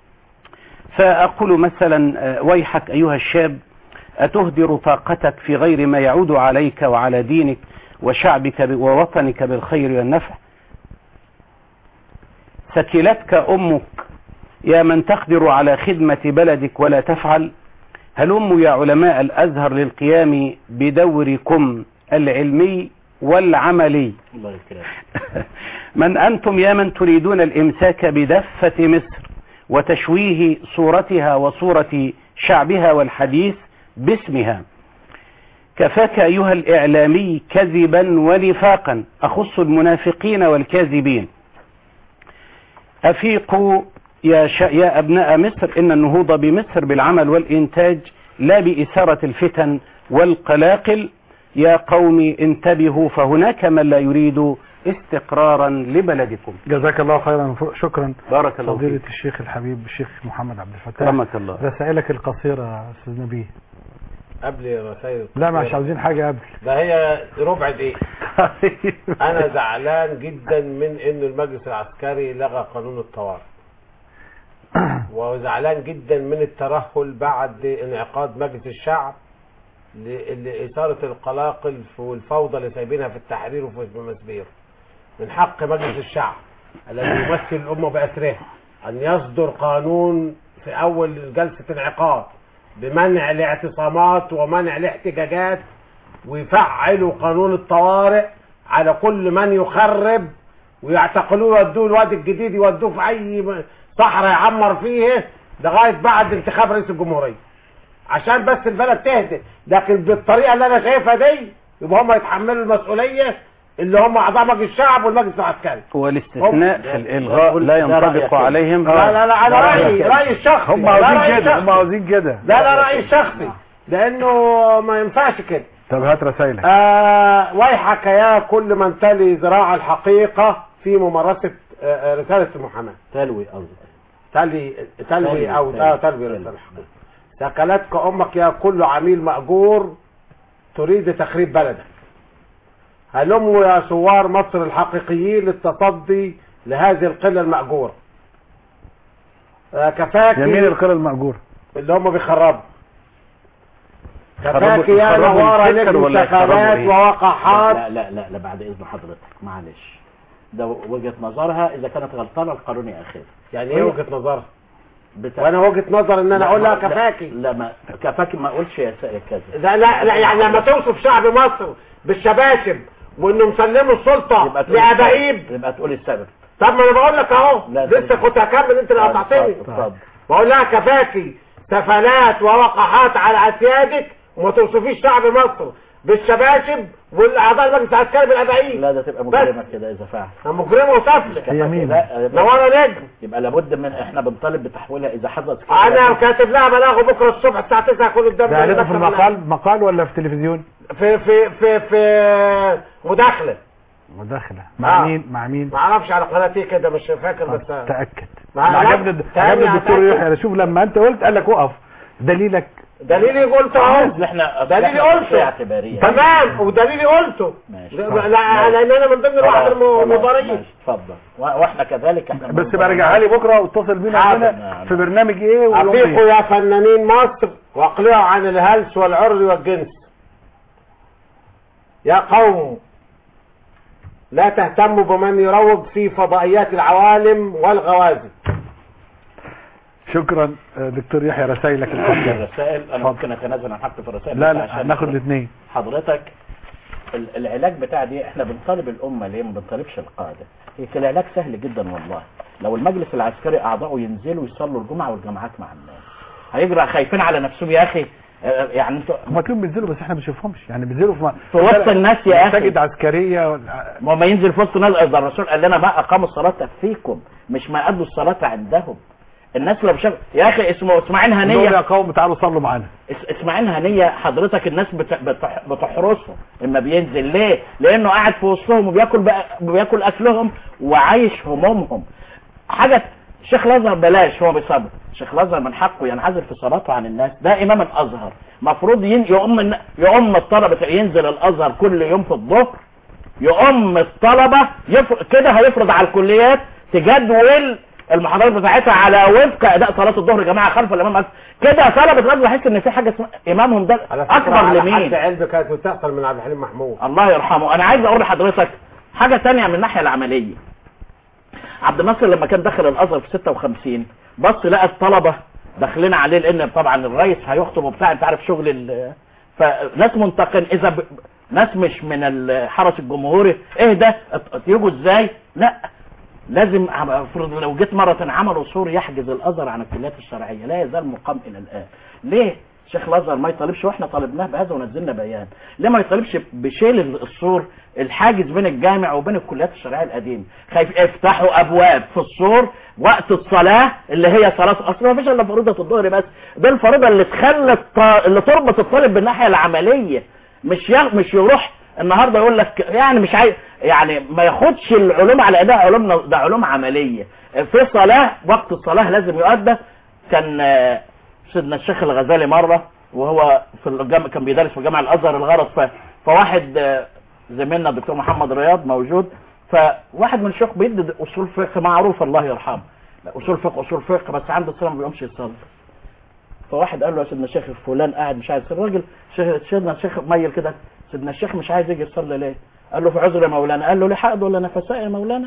فأقول مثلا آه، ويحك أيها الشاب أتهدر طاقتك في غير ما يعود عليك وعلى دينك وشعبك ب- ووطنك بالخير والنفع ثكلتك أمك يا من تقدر على خدمة بلدك ولا تفعل هلم يا علماء الأزهر للقيام بدوركم العلمي والعملي الله يكرمك من أنتم يا من تريدون الإمساك بدفة مصر وتشويه صورتها وصورة شعبها والحديث باسمها كفاك أيها الإعلامي كذبا ونفاقا أخص المنافقين والكاذبين أفيقوا يا, ش... يا أبناء مصر إن النهوض بمصر بالعمل والإنتاج لا بإثارة الفتن والقلاقل يا قوم انتبهوا فهناك من لا يريد استقرارا لبلدكم جزاك الله خيرا شكرا بارك الله فضيلة فيك الشيخ الحبيب الشيخ محمد عبد الفتاح رحمك الله رسائلك القصيرة يا أستاذ نبيه قبل رسائل لا مش عاوزين حاجة قبل ده هي ربع دقيقة انا زعلان جدا من ان المجلس العسكري لغى قانون الطوارئ وزعلان جدا من الترهل بعد انعقاد مجلس الشعب ل- لإثارة القلاقل والفوضى اللي سايبينها في التحرير وفي مسبير من حق مجلس الشعب الذي يمثل الأمة بأسرها أن يصدر قانون في أول جلسة انعقاد بمنع الاعتصامات ومنع الاحتجاجات ويفعلوا قانون الطوارئ على كل من يخرب ويعتقلوه يودوه الوادي الجديد يودوه في اي م- صحراء يعمر فيه لغايه بعد انتخاب رئيس الجمهوريه عشان بس البلد تهدى لكن بالطريقه اللي انا شايفها دي يبقى هم يتحملوا المسؤوليه اللي هم اعضاء مجلس الشعب والمجلس العسكري والاستثناء في الإلغاء لا ينطبق عليهم لا لا لا انا رايي رايي الشخصي هم لا عاوزين رأيي كده هم الشخصي. عاوزين كده لا لا رايي الشخصي لانه ما ينفعش كده طب هات رسائلك آه ويحك يا كل من تلي ذراع الحقيقة في ممارسة آه آه، رسالة المحاماة تلوي قصدي تلي تلوي، تلوي أو تلوي، آه تلوي رسالة الحقيقة سكلتك أمك يا كل عميل مأجور تريد تخريب بلدك هلموا يا ثوار مصر الحقيقيين للتصدي لهذه القلة المأجورة آه كفاك يمين القرى المأجور اللي هم بيخربوا يخربوا- كفاك يا يخربوا نوارة الفكر نجم ولا يخربوا انتخابات إيه؟ ووقحات لا لا لا لا بعد اذن حضرتك معلش ده وجهه نظرها اذا كانت غلطانه القانون ياخذها يعني ايه وجهة نظرها بتاع... وانا وجهة نظر ان انا لا، اقول لها لا، كفاكي لا ما كفاكي ما اقولش يا س- يا كذا لا لا لا يعني لما توصف شعب مصر بالشباشب وانه مسلموا السلطه يبقى تقول لابايب السبب. يبقى تقول السبب طب ما انا بقول لك اهو لا، لسه كنت هكمل انت اللي طيب، قطعتني اتفضل، اتفضل. بقول لها كفاكي سفلات ووقحات على اسيادك وما توصفيش شعب مصر بالشباشب والاعضاء المجلس العسكري بالابايب لا ده تبقى مجرمه كده اذا فعل مجرمه وسفله هي مين؟ نوارة نجم يبقى لابد من احنا بنطالب بتحويلها اذا حدث انا كاتب لها بلاغه بكره الصبح الساعه 9 كل قدام ده قالته في المكتب المقال مقال ولا في تلفزيون في في في في مداخله مداخلة مع آه. مين مع مين ما اعرفش على قناه ايه كده مش فاكر بس تأكد ما أنا أنا عجبني تاني عجبني الدكتور أتأكد. يحيى شوف لما انت قلت قال لك اقف دليلك دليلي قلته اهو احنا دليلي إحنا قلته اعتباريه تمام ودليلي قلته ماشي. لا لا- لان انا من ضمن الواحد المضارين اتفضل و- واحنا كذلك احنا بس برجعها لي بكره واتصل بينا حاضر. هنا في برنامج ايه ويوم أفيقوا ايه يا فنانين مصر واقلعوا عن الهلس والعر والجنس يا قوم لا تهتموا بمن يروج في فضائيات العوالم والغوازي شكرا آه، دكتور يحيى رسائلك الحمد الرسائل انا ممكن اتنازل عن حقي في الرسائل لا بس لا عشان هناخد الاثنين حضرتك ال- العلاج بتاع دي احنا بنطالب الامه ليه ما بنطالبش القاده هي كان العلاج سهل جدا والله لو المجلس العسكري اعضائه ينزلوا يصلوا الجمعه والجماعات مع الناس هيجرى خايفين على نفسهم يا اخي آه، يعني انتوا هم تلاقيهم بينزلوا بس احنا ما بنشوفهمش يعني بينزلوا في, م- في وسط الناس يا اخي مساجد عسكريه ولا- ما ما ينزل في وسط الناس ده الرسول قال لنا ما اقاموا الصلاه فيكم مش ما ادوا الصلاه عندهم الناس لو شاف يا اخي اسمه اسماعيل دول هنيه يا قوم تعالوا صلوا معانا اس- اسماعيل هنية حضرتك الناس بت- بتح- بتحرسه اما بينزل ليه لانه قاعد في وسطهم وبياكل بقى بياكل اكلهم وعايش همومهم حاجه شيخ الازهر بلاش هو بيصبر شيخ الازهر من حقه ينعزل في صلاته عن الناس ده امام الازهر مفروض ين- يؤم الن- يؤم الطلبه ينزل الازهر كل يوم في الظهر يؤم الطلبه يفر... كده هيفرض على الكليات تجدول المحاضرات بتاعتها على وفق اداء صلاه الظهر يا جماعه خلف الامام أكبر. كده طلبه الازهر يحس ان في حاجه اسمها امامهم ده اكبر على لمين حد علم كانت بتحصل من عبد الحليم محمود الله يرحمه انا عايز اقول لحضرتك حاجه تانية من الناحيه العمليه عبد الناصر لما كان داخل الازهر في 56 بص لقى الطلبه داخلين عليه لان طبعا الرئيس هيخطب وبتاع انت عارف شغل ال فناس منتقن اذا ب... ناس مش من الحرس الجمهوري ايه ده يجوا ازاي لا لازم افرض لو جيت مرة عملوا سور يحجز الازهر عن الكليات الشرعية لا يزال مقام الى الان ليه شيخ الازهر ما يطالبش واحنا طالبناه بهذا ونزلنا بيان ليه ما يطالبش بشيل السور الحاجز بين الجامع وبين الكليات الشرعيه القديمه خايف افتحوا ابواب في السور وقت الصلاه اللي هي صلاه اصلا ما فيش الا فريضه الظهر بس ده الفريضه اللي تخلي الط... اللي تربط الطالب بالناحيه العمليه مش يغ... مش يروح النهارده يقول لك يعني مش عايز يعني ما ياخدش العلوم على ايديها علوم ده علوم عمليه في صلاه وقت الصلاه لازم يؤدى كان آه، سيدنا الشيخ الغزالي مره وهو في الجامع كان بيدرس في جامع الازهر الغرض ف... فواحد آه، زميلنا الدكتور محمد رياض موجود فواحد من الشيوخ بيدي اصول فقه معروف الله يرحمه لا، اصول فقه اصول فقه بس عنده الصلاه ما بيقومش يصلي فواحد قال له يا سيدنا الشيخ فلان قاعد مش عايز يصلي الراجل شيخ- سيدنا الشيخ ميل كده سيدنا الشيخ مش عايز يجي يصلي ليه؟ قال له في عذر يا مولانا قال له ليه حقد ولا نفساء يا مولانا؟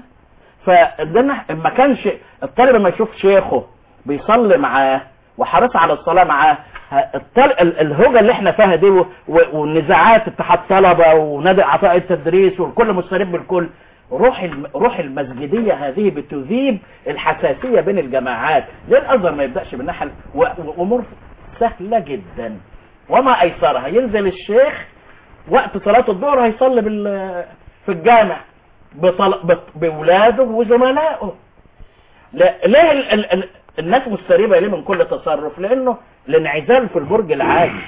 فده ما كانش الطالب لما يشوف شيخه بيصلي معاه وحريص على الصلاه معاه ه- الطل... ال- الهوجه اللي احنا فيها دي و... و... والنزاعات اتحاد طلبه ونادي عطاء التدريس والكل مسترب بالكل روح الم... روح المسجديه هذه بتذيب الحساسيه بين الجماعات ليه الازهر ما يبداش بالناحيه و... وامور سهله جدا وما ايسرها ينزل الشيخ وقت صلاه الظهر هيصلي بال... في الجامع بطل... ب... باولاده وزملائه لا ليه ال... ال... ال... الناس مستريبه ليه من كل تصرف لانه الانعزال في البرج العالي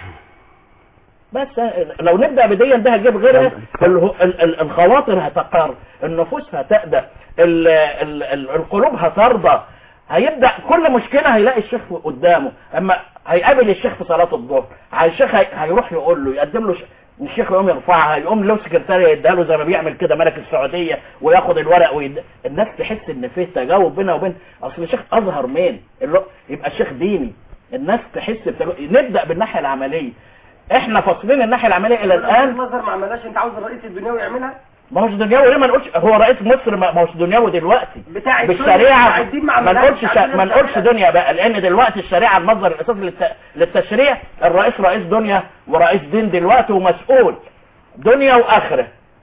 بس لو نبدا بديا ده هجيب غيرها ال- ال- ال- الخواطر هتقر النفوس هتأدى ال- ال- ال- القلوب هترضى هيبدا كل مشكله هيلاقي الشيخ قدامه اما هيقابل الشيخ في صلاه الظهر الشيخ هي- هيروح يقول له يقدم له ش... الشيخ يقوم يرفعها يقوم له سكرتارية يديها له زي ما بيعمل كده ملك السعوديه وياخد الورق ويد... الناس تحس ان فيه تجاوب بينها وبين اصل الشيخ ازهر مين اللي... هو- يبقى الشيخ ديني الناس تحس بتجاوب نبدا بالناحيه العمليه احنا فاصلين الناحيه العمليه الى الان الازهر ما عملهاش انت عاوز الرئيس الدنيوي يعملها ما هوش دنيوي ليه ما نقولش هو رئيس مصر ما ما هوش دنيوي دلوقتي بتاع الدنيا بالشريعه بتاع الدين ما ما عملهاش، نقولش شا... عندنا ما نقولش الشريعة. دنيا بقى لان دلوقتي الشريعه المصدر الاساسي للت... للتشريع الرئيس رئيس دنيا ورئيس دين دلوقتي ومسؤول دنيا واخره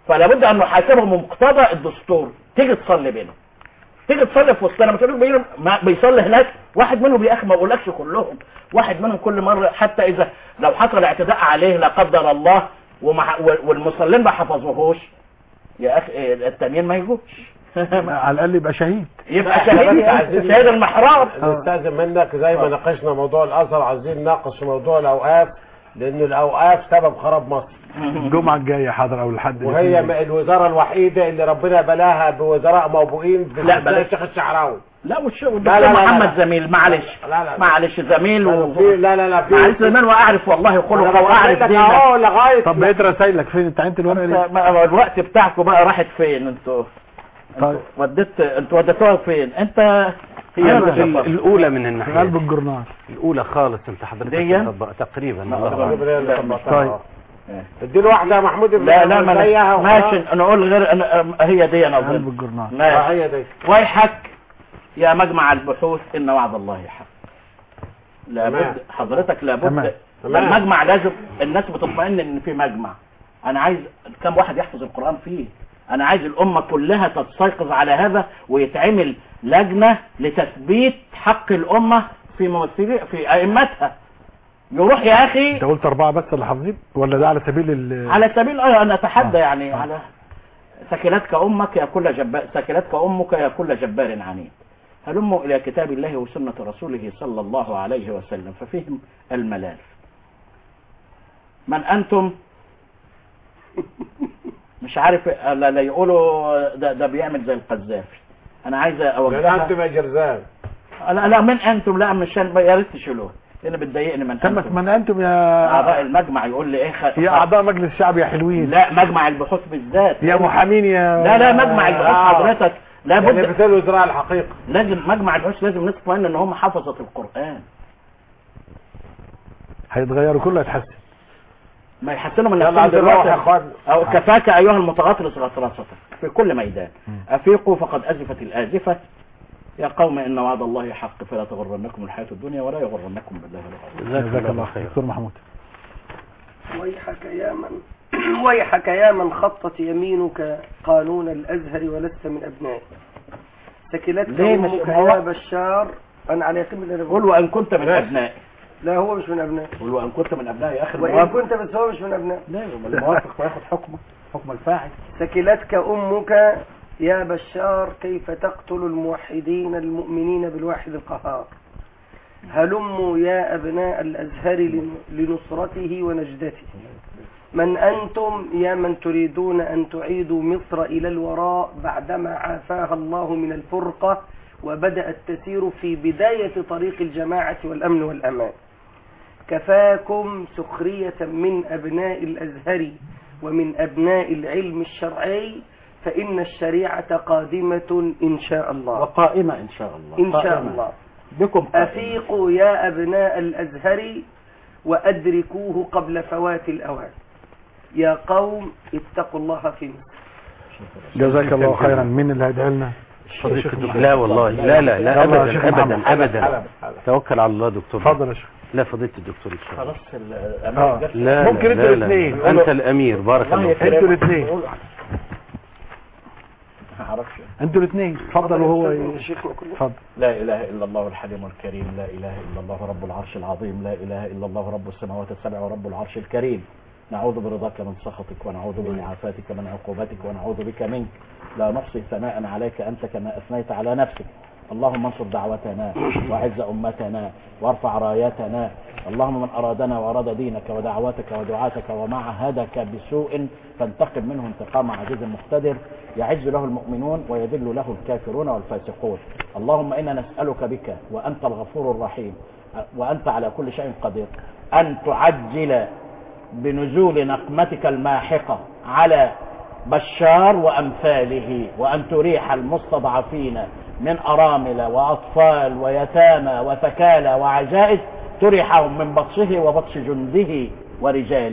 فلا بد ان نحاسبهم بمقتضى الدستور تيجي تصلي بينهم تيجي تصلي في وسطنا ما تقولش بينهم ما بيصلي هناك واحد منهم يا اخي ما بقولكش كلهم واحد منهم كل مره حتى اذا لو حصل اعتداء عليه لا قدر الله وما والمصلين ما حفظوهوش يا اخي إيه، التانيين ما يجوش على الاقل يبقى شهيد يبقى شهيد شهيد المحراب نستاذن منك زي ما ناقشنا موضوع الازهر عايزين نناقش موضوع الاوقاف لان الاوقاف سبب خراب مصر الجمعه الجايه حاضر او الحد وهي م- الوزاره الوحيده اللي ربنا بلاها بوزراء موبوئين لا، بلاش. الشيخ الشعراوي لا مش لا، لا، لا، محمد لا. زميل معلش لا لا معلش زميل و... في لا لا لا في معلش زميل واعرف والله خلقه أنا واعرف بقول لك اهو لغايه طب بقيت رسايلك فين انت عينت الورقه ليه؟ ما- الوقت بتاعكم بقى راحت فين انتوا طيب وديت انتوا وديتوها فين انت هي أنا ال- شفت. الاولى من في الناحيه قلب الجرنال الاولى خالص انت حضرتك دي؟ مطبق تقريبا لا، الله تقريباً أعلم. هي اللي طبقتها. طيب اديله واحده يا محمود ابن لا لا ما زيها أنا- وخلاص. ماشي نقول غير أنا هي دي انا قلب اظن الجرنال آه، ماشي هي دي ويحك يا مجمع البحوث ان وعد الله حق لابد تمام. حضرتك تمام. لابد تمام. المجمع لازم الناس بتطمئن ان في مجمع انا عايز كم واحد يحفظ القرآن فيه انا عايز الامة كلها تستيقظ على هذا ويتعمل لجنة لتثبيت حق الامة في ممثلي في ائمتها يروح يا اخي انت قلت اربعه بس اللي حافظين ولا ده على سبيل ال على سبيل اه انا اتحدى آه. يعني آه. على سكنتك امك يا كل جبار سكنتك امك يا كل جبار عنيد هلموا الى كتاب الله وسنه رسوله صلى الله عليه وسلم ففيهم الملال من انتم مش عارف لا, لا يقولوا ده, ده بيعمل زي القذافي انا عايز لا اوجهها انتم يا جرزان لا, لا من انتم لا مش يا ريت تشيلوه لان بتضايقني من تم انتم من انتم اعضاء يا المجمع يقول لي ايه خ... يا اعضاء مجلس الشعب يا حلوين لا مجمع البحوث بالذات يا محامين يا لا لا مجمع البحوث آه. حضرتك يعني لابد مثل وزراء الحقيقه لازم مجمع البحوث لازم نطمئن ان هم حفظت القران هيتغيروا كله هيتحسن ما يحسنوا من يلا نفسهم عايز نروح يا دلوقتي اخوان او كفاك ايها المتغطرس غطرسه في كل ميدان افيقوا فقد ازفت الازفه يا قوم ان وعد الله حق فلا تغرنكم الحياه الدنيا ولا يغرنكم بالله الغرور جزاك الله خير دكتور محمود ويحك يا من ويحك يا من خطت يمينك قانون الأزهر ولست من أبنائه سكلتك ليه مش- أمك ما هو- يا بشار أنا على يقين من قل وان كنت من ابنائي لا هو مش من أبنائي قل وان كنت من ابنائي اخر وإن موافق كنت بس هو مش من أبنائي لا يبقى الموافق وياخد حكمه حكم الفاعل سكلتك أمك يا بشار كيف تقتل الموحدين المؤمنين بالواحد القهار هلموا يا أبناء الأزهر لن- لنصرته ونجدته من أنتم يا من تريدون أن تعيدوا مصر إلى الوراء بعدما عافاها الله من الفرقة وبدأت تسير في بداية طريق الجماعة والأمن والأمان كفاكم سخرية من أبناء الأزهر ومن أبناء العلم الشرعي فإن الشريعة قادمة إن شاء الله وقائمه ان شاء الله إن شاء قائمة. الله بكم قائمة. أفيقوا يا أبناء الأزهر وأدركوه قبل فوات الأوان يا قوم اتقوا الله في مصر جزاك الله خيرا مين اللي هيدعي لنا فضيلة الدكتور. لا والله لا لا لا يلا يا شيخ ابدا محمد. ابدا ابدا توكل على الله دكتور اتفضل يا شيخ لا فضيلة الدكتور ان شاء الله خلاص ال- آه. الأمانة لا ممكن لا انتوا لا الاثنين. لا. انت الامير بارك الله فيك انتوا الاثنين ما اعرفش انتوا الاثنين اتفضل وهو ي- شيخنا كله اتفضل لا إله إلا الله الحليم الكريم لا إله إلا الله رب العرش العظيم لا إله إلا الله رب السماوات السبع ورب العرش الكريم نعوذ برضاك من سخطك ونعوذ بمعافاتك من عقوبتك ونعوذ بك منك لا نحصي ثناء عليك أنت كما أثنيت على نفسك اللهم انصر دعوتنا وعز أمتنا وارفع راياتنا اللهم من أرادنا وأراد دينك ودعوتك ودعاتك ومعهدك بسوء فانتقم منه انتقام عزيز مقتدر يعز له المؤمنون ويذل له الكافرون والفاسقون اللهم إنا نسألك بك وأنت الغفور الرحيم وأنت على كل شيء قدير أن تعجل بنزول نقمتك الماحقة على بشار وأمثاله وأن تريح المستضعفين من أرامل وأطفال ويتامى وثكالى وعجائز تريحهم من بطشه وبطش جنده ورجاله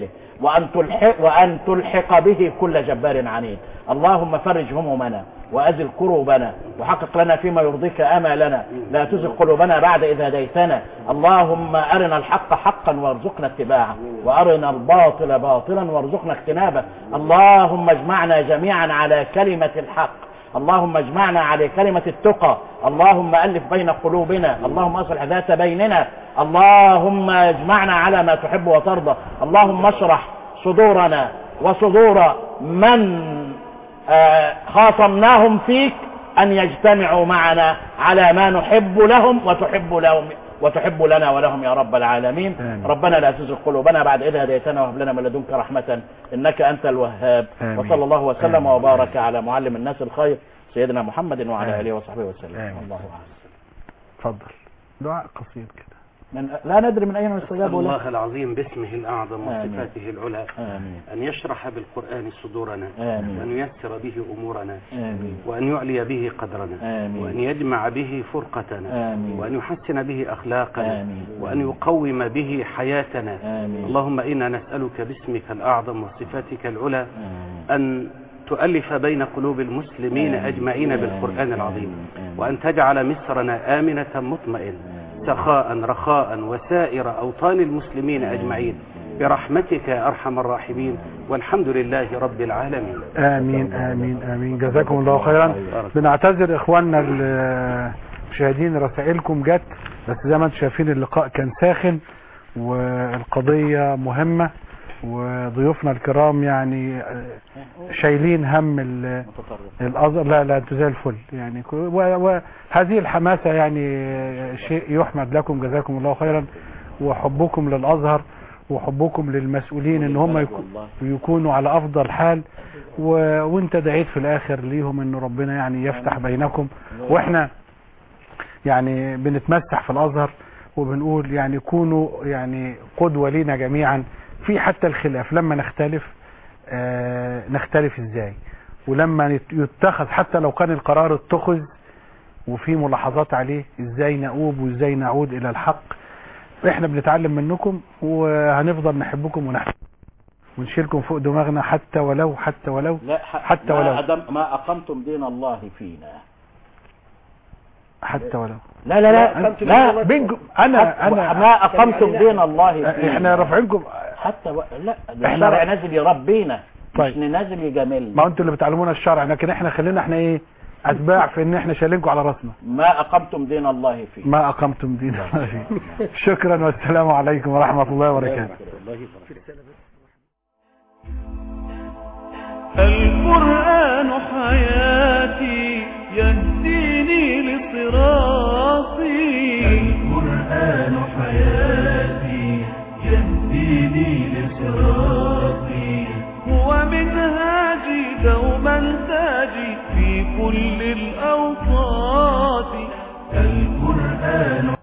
وأن تلحق, وأن تلحق به كل جبار عنيد اللهم فرج همومنا وأزل كروبنا وحقق لنا فيما يرضيك آمالنا لا تزغ قلوبنا بعد إذ هديتنا اللهم أرنا الحق حقا وارزقنا اتباعه وأرنا الباطل باطلا وارزقنا اجتنابه اللهم اجمعنا جميعا على كلمة الحق اللهم اجمعنا على كلمة التقى اللهم ألف بين قلوبنا اللهم أصلح ذات بيننا اللهم اجمعنا على ما تحب وترضى اللهم اشرح صدورنا وصدور من آه، خاصمناهم فيك أن يجتمعوا معنا على ما نحب لهم وتحب لهم وتحب لنا ولهم يا رب العالمين آمين. ربنا لا تزغ قلوبنا بعد إذ هديتنا وهب لنا من لدنك رحمة إنك أنت الوهاب آمين. وصلى الله وسلم آمين. وبارك على معلم الناس الخير سيدنا محمد وعلى آمين. آله وصحبه وسلم آمين. الله أعلم اتفضل دعاء قصير كده من لا ندري من أين أسأل يستجاب له الله العظيم باسمه الأعظم آمين. وصفاته العلى آمين أن يشرح بالقرآن صدورنا آمين. وأن ييسر به أمورنا آمين وأن يعلي به قدرنا آمين. وأن يجمع به فرقتنا آمين وأن يحسن به أخلاقنا آمين. وأن يقوم به حياتنا آمين اللهم إنا نسألك باسمك الأعظم وصفاتك العلى آمين أن تؤلف بين قلوب المسلمين آمين. أجمعين آمين. بالقرآن العظيم آمين. وأن تجعل مصرنا آمنة مطمئنة سخاء رخاء وسائر أوطان المسلمين أجمعين برحمتك يا أرحم الراحمين والحمد لله رب العالمين امين امين امين جزاكم الله خيرا بنعتذر اخواننا المشاهدين رسائلكم جت بس زي ما انتم شايفين اللقاء كان ساخن والقضية مهمة وضيوفنا الكرام يعني آه، شايلين هم ال- الازهر لا لا انتوا زي الفل يعني كو- و- وهذه الحماسة يعني شيء يحمد لكم جزاكم الله خيرا وحبكم للازهر وحبكم للمسؤولين ان هم يكو- يكونوا على افضل حال و... وانت دعيت في الاخر ليهم ان ربنا يعني يفتح بينكم واحنا يعني بنتمسح في الازهر وبنقول يعني كونوا يعني قدوة لينا جميعا في حتى الخلاف لما نختلف آه نختلف ازاي ولما يت- يتخذ حتى لو كان القرار اتخذ وفي ملاحظات عليه ازاي نؤوب وازاي نعود الى الحق احنا بنتعلم منكم وهنفضل نحبكم ونحب ونشيلكم فوق دماغنا حتى ولو حتى ولو لا ح- حتى ما ولو أدم ما أقمتم دين الله فينا حتى ولو لا لا لا لا بينكم انا انا ما أقمتم دين الله فينا احنا رافعينكم حتى و... لا ده إحنا الشرع ر- نازل يربينا طيب. مش نازل يجاملنا ما انتوا اللي بتعلمونا الشرع لكن احنا خلينا احنا ايه اتباع في ان احنا شايلينكم على راسنا ما أقمتم دين الله فينا ما اقمتم دين الله فيه. شكرا والسلام عليكم ورحمة الله وبركاته القرآن حياتي يهديني لصراطي القرآن حياتي يهديني لصراطي هو منهاجي دوما تاجي في كل الأوقات القرآن